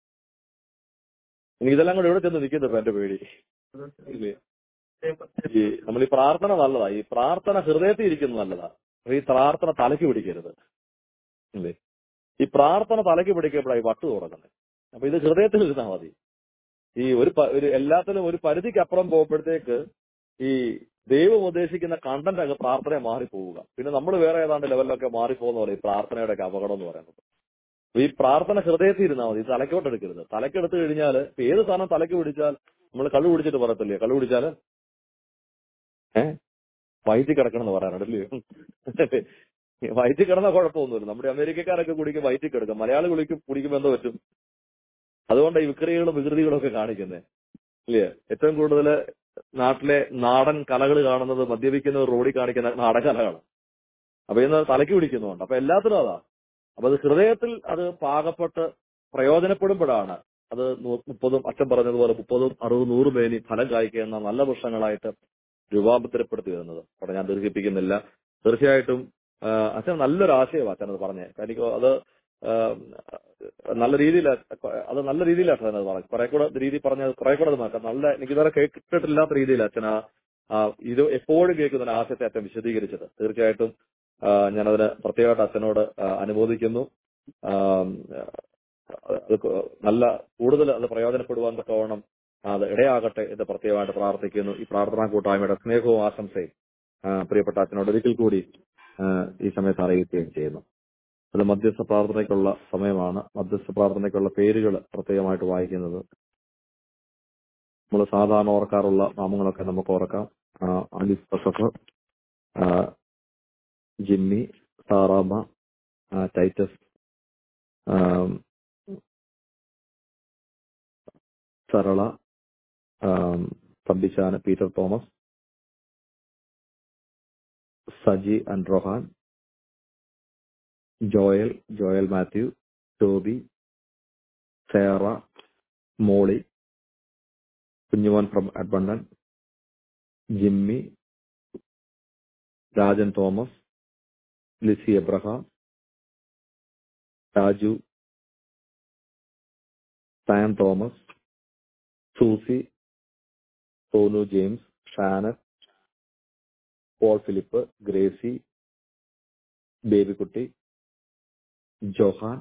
ഇനി ഇതെല്ലാം കൂടെ എവിടെ ചെന്ന് നിൽക്കുന്നു ഇപ്പൊ എന്റെ പേടി ഇല്ലേ ഈ നമ്മൾ ഈ പ്രാർത്ഥന നല്ലതാ ഈ പ്രാർത്ഥന ഹൃദയത്തിൽ ഇരിക്കുന്നത് നല്ലതാ പക്ഷെ ഈ പ്രാർത്ഥന തലയ്ക്ക് പിടിക്കരുത് ഇല്ലേ ഈ പ്രാർത്ഥന തലയ്ക്ക് പിടിക്കുമ്പോഴായി വട്ട് തുടങ്ങുന്നത് അപ്പൊ ഇത് ഹൃദയത്തിൽ ഇരുന്നാൽ മതി ഈ ഒരു പ- ഒരു എല്ലാത്തിലും ഒരു പരിധിക്ക് അപ്പുറം പോകുമ്പോഴത്തേക്ക് ഈ ദൈവം ഉദ്ദേശിക്കുന്ന കണ്ടന്റ് അങ്ങ് പ്രാർത്ഥന മാറിപ്പോവുക പിന്നെ നമ്മൾ വേറെ ഏതാണ്ട് ലെവലിലൊക്കെ മാറിപ്പോകുന്ന പോലെ ഈ പ്രാർത്ഥനയുടെ ഒക്കെ അപകടം എന്ന് പറയുന്നത് അപ്പൊ ഈ പ്രാർത്ഥന ഹൃദയത്തിൽ ഇരുന്നാൽ മതി തലക്കോട്ട് എടുക്കരുത് തലക്കെടുത്ത് കഴിഞ്ഞാൽ ഇപ്പൊ ഏത് സാധനം തലക്ക് പിടിച്ചാൽ നമ്മൾ കള്ളു പിടിച്ചിട്ട് പറയത്തില്ലേ കള്ളു പിടിച്ചാല് ഏഹ് വയറ്റിൽ കിടക്കണം എന്ന് പറയാറുണ്ടല്ലേ വയറ്റിൽ കിടന്ന കുഴപ്പമൊന്നുമില്ല നമ്മുടെ അമേരിക്കക്കാരൊക്കെ കുടിക്കും വയറ്റിൽ കിടക്കും മലയാളി കുളിക്കും കുടിക്കുമ്പോൾ എന്തോ പറ്റും അതുകൊണ്ട് ഈ വിക്രിയകളും വികൃതികളും ഒക്കെ കാണിക്കുന്നത് ഇല്ലേ ഏറ്റവും കൂടുതൽ നാട്ടിലെ നാടൻ കലകൾ കാണുന്നത് മദ്യപിക്കുന്ന റോഡിൽ കാണിക്കുന്ന നാടൻ കലകളാണ് അപ്പൊ ഇന്ന് തലയ്ക്ക് പിടിക്കുന്നുണ്ട് അപ്പൊ എല്ലാത്തിനും അതാ അപ്പൊ അത് ഹൃദയത്തിൽ അത് പാകപ്പെട്ട് പ്രയോജനപ്പെടുമ്പോഴാണ് അത് നൂ- മുപ്പതും അച്ഛൻ പറഞ്ഞതുപോലെ മുപ്പതും അറുപതും നൂറും പേനി ഫലം കായ്ക്കുന്ന നല്ല വൃക്ഷങ്ങളായിട്ട് രൂപാന്തരപ്പെടുത്തി വരുന്നത് അവിടെ ഞാൻ ദീർഘിപ്പിക്കുന്നില്ല തീർച്ചയായിട്ടും ആ, അച്ഛൻ നല്ലൊരു ആശയമാണ് അച്ഛൻ അത് പറഞ്ഞേ എനിക്ക് അത് ആ, നല്ല രീതിയിൽ അത് നല്ല രീതിയിലാണ് അച്ഛൻ അത് പറഞ്ഞു കുറെ കൂടെ രീതി പറഞ്ഞത് കുറെ കൂടെ അത് നോക്കാം നല്ല എനിക്ക് ഇതുവരെ കേട്ടിട്ടില്ലാത്ത രീതിയിൽ അച്ഛൻ ആ ആ, ഇത് എപ്പോഴും കേൾക്കുന്ന ഒരു ആശയത്തെ അച്ഛൻ വിശദീകരിച്ചത് തീർച്ചയായിട്ടും ആ, ഞാനതിന് പ്രത്യേകമായിട്ട് അച്ഛനോട് ആ, അനുമോദിക്കുന്നു ആ, അത് ക- നല്ല കൂടുതൽ അത് പ്രയോജനപ്പെടുവാൻ തക്കവണ്ണം അത് ഇടയാകട്ടെ എന്ന് പ്രത്യേകമായിട്ട് പ്രാർത്ഥിക്കുന്നു ഈ പ്രാർത്ഥനാ കൂട്ടായ്മയുടെ സ്നേഹവും ആശംസയും ആ, പ്രിയപ്പെട്ട അച്ഛനോട് ഒരിക്കൽ കൂടി ആ, ഈ സമയത്ത് അറിയിക്കുകയും ചെയ്യുന്നു അത് മധ്യസ്ഥ പ്രാർത്ഥനയ്ക്കുള്ള സമയമാണ് മധ്യസ്ഥ പ്രാർത്ഥനയ്ക്കുള്ള പേരുകൾ പ്രത്യേകമായിട്ട് വായിക്കുന്നത് നമ്മൾ സാധാരണ ഓർക്കാറുള്ള നാമങ്ങളൊക്കെ നമുക്ക് ഓർക്കാം ആ, ആലിസ് ജോസഫ് ആ, ജിമ്മി സാറാമ്മ ആ, ടൈറ്റസ് ആ, സരള ആ, തമ്പിശാന Peter Thomas Saji and Rohan Joel Joel Matthew Toby Sarah Molly Kunjumon from അഡ്ബണ്ടൻ Jimmy Rajan Thomas Lissy Abraham Raju Sam Thomas Susie Sonu James Shanas Paul Philip Gracie Babykutty Johan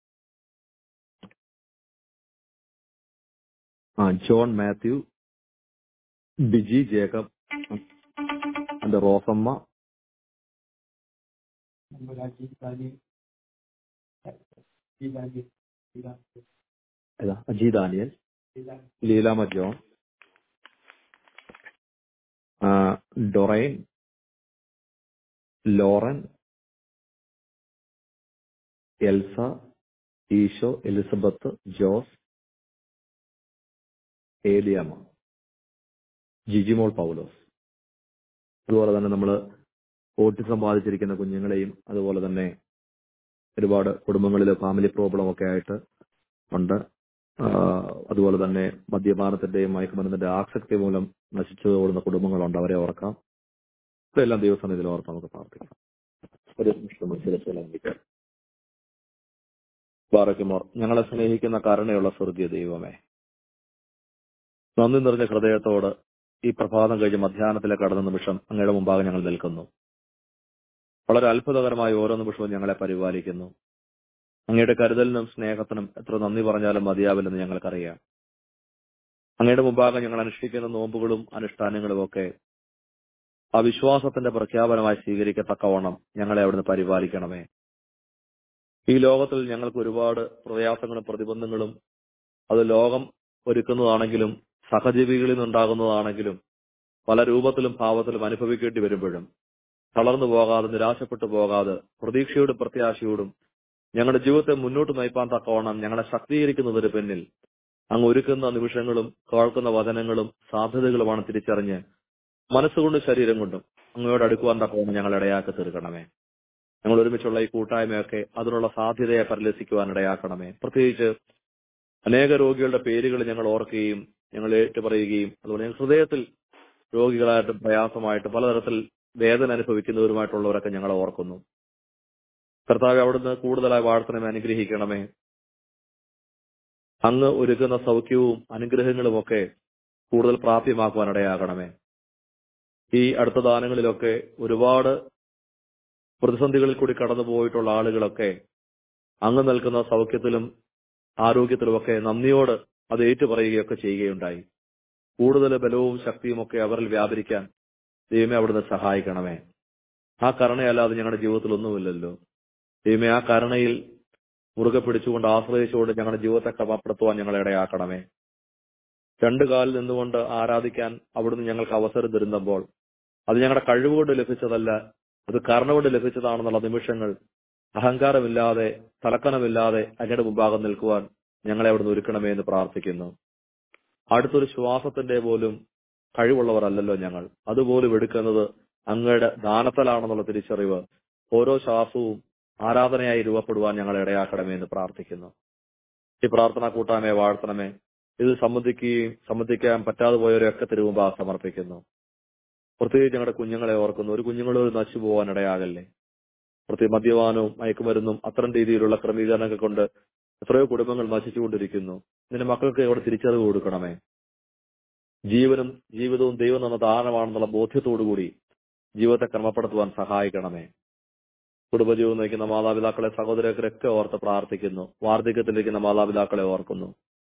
ആ ജോൺ മാത്യു ബിജി ജേക്കബ് എന്റെ റോസമ്മ ഏതാ അജി ദാനിയൽ ലീലാമ ജോൺ ആ, Doreen Lauren Elsa Isho Elizabeth Jose Eliyamma Jijimol Paulose അതുപോലെ തന്നെ നമ്മൾ ഓട്ടിസം ബാധിച്ചിരിക്കുന്ന കുഞ്ഞുങ്ങളെയും അതുപോലെ തന്നെ ഒരുപാട് കുടുംബങ്ങളിൽ ഫാമിലി പ്രോബ്ലം ഒക്കെ ആയിട്ട് ഉണ്ട് ആ, അതുപോലെ തന്നെ മദ്യപാനത്തിന്റെയും മയക്കുമരുന്നിന്റെ ആസക്തി മൂലം നശിച്ചു പോകുന്ന കുടുംബങ്ങളുണ്ട് അവരെ ഓർക്കാം ഇതെല്ലാം ദിവസം ഇതിൽ ഓർത്ത് നമുക്ക് പ്രാർത്ഥിക്കാം ഒരു നിമിഷം നമ്മൾ ശിരസിലംഘിക്കാം ബാറക്കുമോർ ഞങ്ങളെ സ്നേഹിക്കുന്ന കരുണയുള്ള സ്വർഗീയ ദൈവമേ നന്ദി നിറഞ്ഞ ഹൃദയത്തോട് ഈ പ്രഭാതം കഴിഞ്ഞ് മധ്യാഹ്നത്തിലെ കടന്ന നിമിഷം അങ്ങയുടെ മുമ്പാകെ ഞങ്ങൾ നിൽക്കുന്നു വളരെ അത്ഭുതകരമായ ഓരോ നിമിഷവും ഞങ്ങളെ പരിപാലിക്കുന്നു അങ്ങയുടെ കരുതലിനും സ്നേഹത്തിനും എത്ര നന്ദി പറഞ്ഞാലും മതിയാവില്ലെന്ന് ഞങ്ങൾക്കറിയാം അങ്ങയുടെ മുമ്പാകെ ഞങ്ങൾ അനുഷ്ഠിക്കുന്ന നോമ്പുകളും അനുഷ്ഠാനങ്ങളും ഒക്കെ ആ വിശ്വാസത്തിന്റെ പ്രഖ്യാപനമായി സ്വീകരിക്കത്തക്കവണ്ണം ഞങ്ങളെ അവിടുന്ന് പരിപാലിക്കണമേ ഈ ലോകത്തിൽ ഞങ്ങൾക്ക് ഒരുപാട് പ്രയാസങ്ങളും പ്രതിബന്ധങ്ങളും അത് ലോകം ഒരുക്കുന്നതാണെങ്കിലും സഹജീവികളിൽ നിന്നുണ്ടാകുന്നതാണെങ്കിലും പല രൂപത്തിലും ഭാവത്തിലും അനുഭവിക്കേണ്ടി വരുമ്പോഴും തളർന്നു പോകാതെ നിരാശപ്പെട്ടു പോകാതെ പ്രതീക്ഷയോടും പ്രത്യാശയോടും ഞങ്ങളുടെ ജീവിതത്തെ മുന്നോട്ട് നയിപ്പാൻ തക്കവണ്ണം ഞങ്ങളെ ശക്തീകരിക്കുന്നതിന് പിന്നിൽ അങ്ങ് ഒരുക്കുന്ന നിമിഷങ്ങളും കേൾക്കുന്ന വചനങ്ങളും സാധ്യതകളുമാണ് തിരിച്ചറിഞ്ഞ് മനസ്സുകൊണ്ടും ശരീരം കൊണ്ടും അങ്ങയോട് അടുക്കുവാൻ തക്കവണ്ണം ഞങ്ങൾ ഇടയാക്കി തീർക്കണമേ ഞങ്ങൾ ഒരുമിച്ചുള്ള ഈ കൂട്ടായ്മയൊക്കെ അതിനുള്ള സാധ്യതയെ പരിലസിക്കുവാൻ ഇടയാക്കണമേ പ്രത്യേകിച്ച് അനേക രോഗികളുടെ പേരുകൾ ഞങ്ങൾ ഓർക്കുകയും ഞങ്ങൾ ഏറ്റുപറയുകയും അതുപോലെ ഞങ്ങൾ ഹൃദയത്തിൽ രോഗികളായിട്ടും പ്രയാസമായിട്ട് പലതരത്തിൽ വേദന അനുഭവിക്കുന്നവരുമായിട്ടുള്ളവരൊക്കെ ഞങ്ങൾ ഓർക്കുന്നു കർത്താവ് അവിടുന്ന് കൂടുതലായി വാഴ്ത്തണമേ അനുഗ്രഹിക്കണമേ അങ്ങ് ഒരുക്കുന്ന സൗഖ്യവും അനുഗ്രഹങ്ങളും ഒക്കെ കൂടുതൽ പ്രാപ്യമാക്കുവാൻ ഇടയാകണമേ ഈ അടുത്ത ദാനങ്ങളിലൊക്കെ ഒരുപാട് പ്രതിസന്ധികളിൽ കൂടി കടന്നു പോയിട്ടുള്ള ആളുകളൊക്കെ അങ്ങ് നൽകുന്ന സൗഖ്യത്തിലും ആരോഗ്യത്തിലുമൊക്കെ നന്ദിയോട് അത് ഏറ്റുപറയുകയൊക്കെ ചെയ്യുകയുണ്ടായി കൂടുതൽ ബലവും ശക്തിയും ഒക്കെ അവരിൽ വ്യാപരിക്കാൻ ദൈവമേ അവിടുന്ന് സഹായിക്കണമേ ആ കരുണയല്ലാതെ ഞങ്ങളുടെ ജീവിതത്തിൽ ഒന്നുമില്ലല്ലോ ദൈവമേ ആ കരുണയിൽ മുറുകെ പിടിച്ചുകൊണ്ട് ആശ്രയിച്ചുകൊണ്ട് ഞങ്ങളുടെ ജീവിതത്തെ ക്രമപ്പെടുത്തുവാൻ ഞങ്ങളെ ഇടയാക്കണമേ രണ്ടു കാലിൽ നിന്നുകൊണ്ട് ആരാധിക്കാൻ അവിടുന്ന് ഞങ്ങൾക്ക് അവസരം തരുന്നപ്പോൾ അത് ഞങ്ങളുടെ കഴിവുകൊണ്ട് ലഭിച്ചതല്ല അത് കരുണ കൊണ്ട് ലഭിച്ചതാണെന്നുള്ള നിമിഷങ്ങൾ അഹങ്കാരമില്ലാതെ തലക്കനമില്ലാതെ അങ്ങയുടെ മുമ്പാകെ നിൽക്കുവാൻ ഞങ്ങളെ അവിടുന്ന് ഒരുക്കണമേ എന്ന് പ്രാർത്ഥിക്കുന്നു അടുത്തൊരു ശ്വാസത്തിന്റെ പോലും കഴിവുള്ളവരല്ലല്ലോ ഞങ്ങൾ അതുപോലും എടുക്കുന്നത് അങ്ങയുടെ ദാനത്തലാണെന്നുള്ള തിരിച്ചറിവ് ഓരോ ശ്വാസവും ആരാധനയായി രൂപപ്പെടുവാൻ ഞങ്ങൾ ഇടയാക്കണമേ എന്ന് പ്രാർത്ഥിക്കുന്നു ഈ പ്രാർത്ഥന കൂട്ടായ്മയെ വാഴ്ത്തണമേ ഇത് സംബന്ധിക്കുകയും സംബന്ധിക്കാൻ പറ്റാതെ പോയവരെയൊക്കെ തിരുവുമ്പാ സമർപ്പിക്കുന്നു പ്രത്യേകിച്ച് ഞങ്ങളുടെ കുഞ്ഞുങ്ങളെ ഓർക്കുന്നു ഒരു കുഞ്ഞുങ്ങളോട് നശിച്ചു പോകാൻ ഇടയാകല്ലേ പ്രത്യേക മദ്യപാനവും മയക്കുമരുന്നും അത്തരം രീതിയിലുള്ള ക്രമീകരണങ്ങൾ കൊണ്ട് എത്രയോ കുടുംബങ്ങൾ നശിച്ചുകൊണ്ടിരിക്കുന്നു നിന്റെ മക്കൾക്ക് ഇവിടെ തിരിച്ചറിവ് കൊടുക്കണമേ ജീവനും ജീവിതവും ദൈവം എന്ന ദാനമാണെന്നുള്ള ബോധ്യത്തോടുകൂടി ജീവിതത്തെ ക്രമപ്പെടുത്തുവാൻ സഹായിക്കണമേ കുടുംബജീവൻ നയിക്കുന്ന മാതാപിതാക്കളെ സഹോദരക്കരൊക്കെ ഓർത്ത് പ്രാർത്ഥിക്കുന്നു വാർദ്ധക്യത്തിലിരിക്കുന്ന മാതാപിതാക്കളെ ഓർക്കുന്നു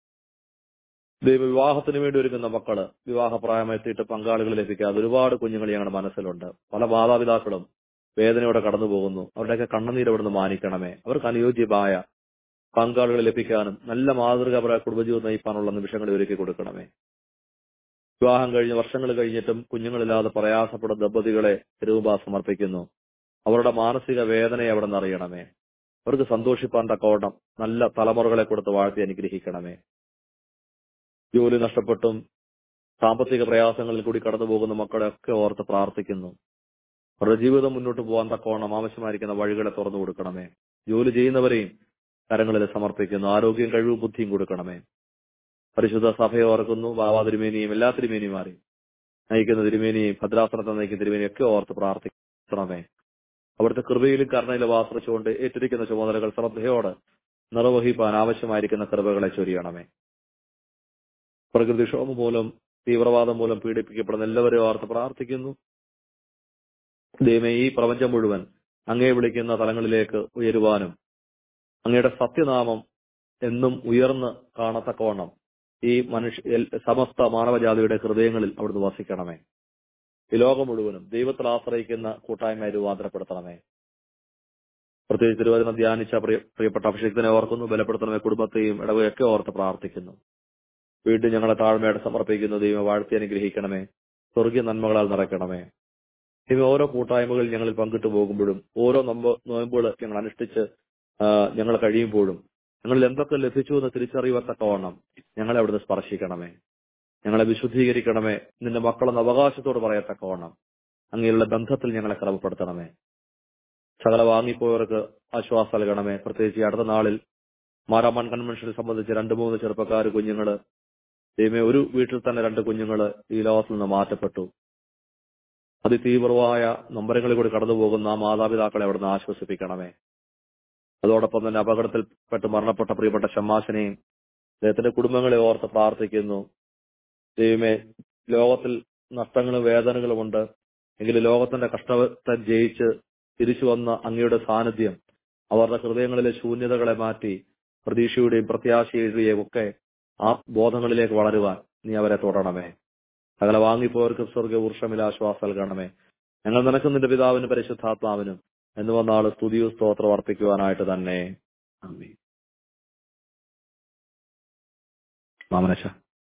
ദൈവ വിവാഹത്തിന് വേണ്ടി ഒരുങ്ങുന്ന മക്കള് വിവാഹപ്രായമെത്തിയിട്ട് പങ്കാളികൾ ലഭിക്കാതെ ഒരുപാട് കുഞ്ഞുങ്ങൾ ഞങ്ങളുടെ മനസ്സിലുണ്ട് പല മാതാപിതാക്കളും വേദനയോടെ കടന്നു പോകുന്നു അവരുടെയൊക്കെ കണ്ണുനീര് അവിടുന്ന് മാനിക്കണമേ അവർക്ക് അനുയോജ്യമായ പങ്കാളികളെ ലഭിക്കാനും നല്ല മാതൃകാപര കുടുംബജീവിതം നയിക്കാനുള്ള നിമിഷങ്ങൾ ഒരുക്കി കൊടുക്കണമേ വിവാഹം കഴിഞ്ഞ് വർഷങ്ങൾ കഴിഞ്ഞിട്ടും കുഞ്ഞുങ്ങളില്ലാതെ പ്രയാസപ്പെടുന്ന ദമ്പതികളെ തിരുവുമ്പ സമർപ്പിക്കുന്നു അവരുടെ മാനസിക വേദനയെ അവിടെ നിന്ന് അറിയണമേ അവർക്ക് സന്തോഷിപ്പാൻ തക്കവണ്ണം നല്ല തലമുറകളെ കൊടുത്ത് വാഴ്ത്തി അനുഗ്രഹിക്കണമേ ജോലി നഷ്ടപ്പെട്ടും സാമ്പത്തിക പ്രയാസങ്ങളിൽ കൂടി കടന്നു പോകുന്ന മക്കളെ ഒക്കെ ഓർത്ത് പ്രാർത്ഥിക്കുന്നു അവരുടെ ജീവിതം മുന്നോട്ട് പോകാൻ തക്കവണ്ണം ആവശ്യമായിരിക്കുന്ന വഴികളെ തുറന്നു കൊടുക്കണമേ ജോലി ചെയ്യുന്നവരെയും കരങ്ങളിൽ സമർപ്പിക്കുന്നു ആരോഗ്യം കഴിവും ബുദ്ധിയും കൊടുക്കണമേ പരിശുദ്ധ സഭയെ ഓർക്കുന്നു ബാബാ തിരുമേനിയും എല്ലാ തിരുമേനിമാരെയും നയിക്കുന്ന തിരുമേനിയും ഭദ്രാസനത്തെ നയിക്കുന്ന തിരുമേനിയും ഒക്കെ ഓർത്ത് പ്രാർത്ഥിക്കണമേ അവിടുത്തെ കൃപയിലും കരുണയിലും ആശ്രയിച്ചുകൊണ്ട് ഏറ്റിരിക്കുന്ന ചുമതലകൾ ശ്രദ്ധയോടെ നിർവഹിപ്പാൻ ആവശ്യമായിരിക്കുന്ന കൃപകളെ ചൊരിയണമേ പ്രകൃതിക്ഷോഭം മൂലം തീവ്രവാദം മൂലം പീഡിപ്പിക്കപ്പെടുന്ന എല്ലാവരെയും ഓർത്ത് പ്രാർത്ഥിക്കുന്നു ദൈവമേ ഈ പ്രപഞ്ചം മുഴുവൻ അങ്ങേ വിളിക്കുന്ന തലങ്ങളിലേക്ക് ഉയരുവാനും അങ്ങയുടെ സത്യനാമം എന്നും ഉയർന്ന് കാണത്തക്കവണ്ണം ഈ മനുഷ്യ എൽ- സമസ്ത മാനവജാതിയുടെ ഹൃദയങ്ങളിൽ അവിടുന്ന് വസിക്കണമേ ഈ ലോകം മുഴുവനും ദൈവത്തിൽ ആശ്രയിക്കുന്ന കൂട്ടായ്മയെ രൂപാന്തരപ്പെടുത്തണമേ പ്രത്യേകിച്ച് തിരുവചനം ധ്യാനിച്ച പ്രിയ പ്രിയപ്പെട്ട അഭിഷേകത്തിനെ ഓർക്കുന്നു ബലപ്പെടുത്തണമേ കുടുംബത്തെയും ഇടവയൊക്കെ ഓർത്ത് പ്രാർത്ഥിക്കുന്നു വീണ്ടും ഞങ്ങളെ താഴ്മയോടെ സമർപ്പിക്കുന്നു ദൈവം വാഴ്ത്തി അനുഗ്രഹിക്കണമേ സ്വർഗീയ നന്മകളാൽ നിറയ്ക്കണമേ ദൈവം ഓരോ കൂട്ടായ്മകൾ ഞങ്ങളിൽ പങ്കിട്ടു പോകുമ്പോഴും ഓരോ നൊമ്പ് നോയമ്പുകൾ ഞങ്ങൾ അനുഷ്ഠിച്ച് ആ, ഞങ്ങൾ കഴിയുമ്പോഴും ഞങ്ങളിൽ എന്തൊക്കെ ലഭിച്ചു എന്ന് തിരിച്ചറിയത്തക്കവണ്ണം ഞങ്ങളെ അവിടുന്ന് സ്പർശിക്കണമേ ഞങ്ങളെ വിശുദ്ധീകരിക്കണമേ നിന്റെ മക്കളെന്ന് അവകാശത്തോട് പറയത്തക്കവണ്ണം അങ്ങനെയുള്ള ബന്ധത്തിൽ ഞങ്ങളെ ക്രമപ്പെടുത്തണമേ സകല വാങ്ങിപ്പോയവർക്ക് ആശ്വാസം നൽകണമേ പ്രത്യേകിച്ച് ഈ അടുത്ത നാളിൽ മാരാമൺ കൺവെൻഷനെ സംബന്ധിച്ച് രണ്ട് മൂന്ന് ചെറുപ്പക്കാർ കുഞ്ഞുങ്ങള് ദൈവമേ ഒരു വീട്ടിൽ തന്നെ രണ്ട് കുഞ്ഞുങ്ങള് ഈ ലോകത്തിൽ നിന്ന് മാറ്റപ്പെട്ടു അതിതീവ്രമായ നമ്പരങ്ങളിൽ കൂടി കടന്നു പോകുന്ന ആ മാതാപിതാക്കളെ അവിടുന്ന് ആശ്വസിപ്പിക്കണമേ അതോടൊപ്പം തന്നെ അപകടത്തിൽപ്പെട്ട് മരണപ്പെട്ട പ്രിയപ്പെട്ട ഷമ്മാശനെയും അദ്ദേഹത്തിന്റെ കുടുംബങ്ങളെ ഓർത്ത് പ്രാർത്ഥിക്കുന്നു ദൈവമേ ലോകത്തിൽ നഷ്ടങ്ങളും വേദനകളും ഉണ്ട് എങ്കിലും ലോകത്തിന്റെ കഷ്ടത്തെ ജയിച്ച് തിരിച്ചു വന്ന അങ്ങയുടെ സാന്നിധ്യം അവരുടെ ഹൃദയങ്ങളിലെ ശൂന്യതകളെ മാറ്റി പ്രതീക്ഷയുടെയും പ്രത്യാശയുടെയും ഒക്കെ ആ ബോധങ്ങളിലേക്ക് വളരുവാൻ നീ അവരെ തൊടണമേ സകല വാങ്ങിപ്പോയവർക്ക് സ്വർഗ ഊർഷമിൽ ആശ്വാസം നൽകണമേ ഞങ്ങൾ നിനക്കും നിന്റെ പിതാവിനും പരിശുദ്ധാത്മാവിനും എന്ന് വന്നാൾ സ്തുതിയും സ്തോത്രം അർപ്പിക്കുവാനായിട്ട് തന്നെ ആമേൻ. മാമനശ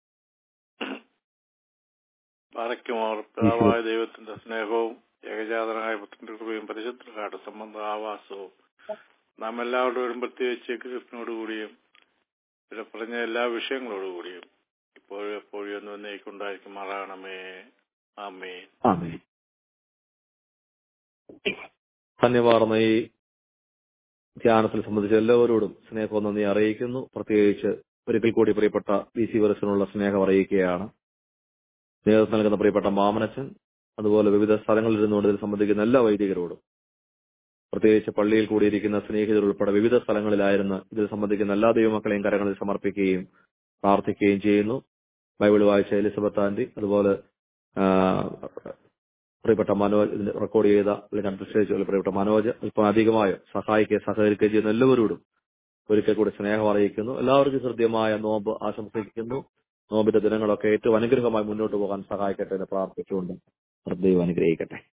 പാറയ്ക്കുമാർ പിതാവായ ദൈവത്തിന്റെ സ്നേഹവും ഏകജാതനായ പുത്രന്റെ കൃപയും പരിശുദ്ധ സംബന്ധ ആവാസവും നാം എല്ലാവരോടും പ്രത്യേകിച്ച് കൃഷ്ണനോടുകൂടിയും പിന്നെ പറഞ്ഞ എല്ലാ വിഷയങ്ങളോടുകൂടിയും ഇപ്പോഴും എപ്പോഴും എന്ന് എന്നേക്കുണ്ടായിരിക്കുമാറാകണമേ ആമേ ആമേൻ ധന്യവാർന്ന ഈ ധ്യാനത്തിൽ സംബന്ധിച്ച എല്ലാവരോടും സ്നേഹം നന്ദി അറിയിക്കുന്നു പ്രത്യേകിച്ച് ഒരിക്കൽ കൂടി പ്രിയപ്പെട്ട ബി സി വരസിനുള്ള സ്നേഹം അറിയിക്കുകയാണ് നേതൃത്വം നൽകുന്ന പ്രിയപ്പെട്ട മാമനച്ചൻ അതുപോലെ വിവിധ സ്ഥലങ്ങളിൽ ഇരുന്നുകൊണ്ട് ഇതിൽ സംബന്ധിക്കുന്ന എല്ലാ വൈദികരോടും പ്രത്യേകിച്ച് പള്ളിയിൽ കൂടിയിരിക്കുന്ന സ്നേഹിതർ ഉൾപ്പെടെ വിവിധ സ്ഥലങ്ങളിലായിരുന്ന് ഇതിൽ സംബന്ധിക്കുന്ന എല്ലാ ദൈവമക്കളെയും കരങ്ങളിൽ സമർപ്പിക്കുകയും പ്രാർത്ഥിക്കുകയും ചെയ്യുന്നു ബൈബിൾ വായിച്ച എലിസബത്ത് ആന്റി അതുപോലെ ആ, പ്രിയപ്പെട്ട മനോജ് ഇതിന് റെക്കോർഡ് ചെയ്ത അല്ലെങ്കിൽ അഡ്മിനിസ്ട്രേറ്റീവ് പ്രിയപ്പെട്ട മനോജ് ഇപ്പം അധികമായോ സഹായിക്കുകയും സഹകരിക്കുകയും ചെയ്യുന്ന എല്ലാവരോടും ഒരിക്കൽ കൂടി സ്നേഹം അറിയിക്കുന്നു എല്ലാവർക്കും ഹൃദ്യമായ നോമ്പ് ആശംസിക്കുന്നു നോമ്പിന്റെ ദിനങ്ങളൊക്കെ ഏറ്റവും അനുഗ്രഹമായി മുന്നോട്ട് പോകാൻ സഹായിക്കട്ടെ എന്ന് പ്രാർത്ഥിച്ചുകൊണ്ട് ദൈവം അനുഗ്രഹിക്കട്ടെ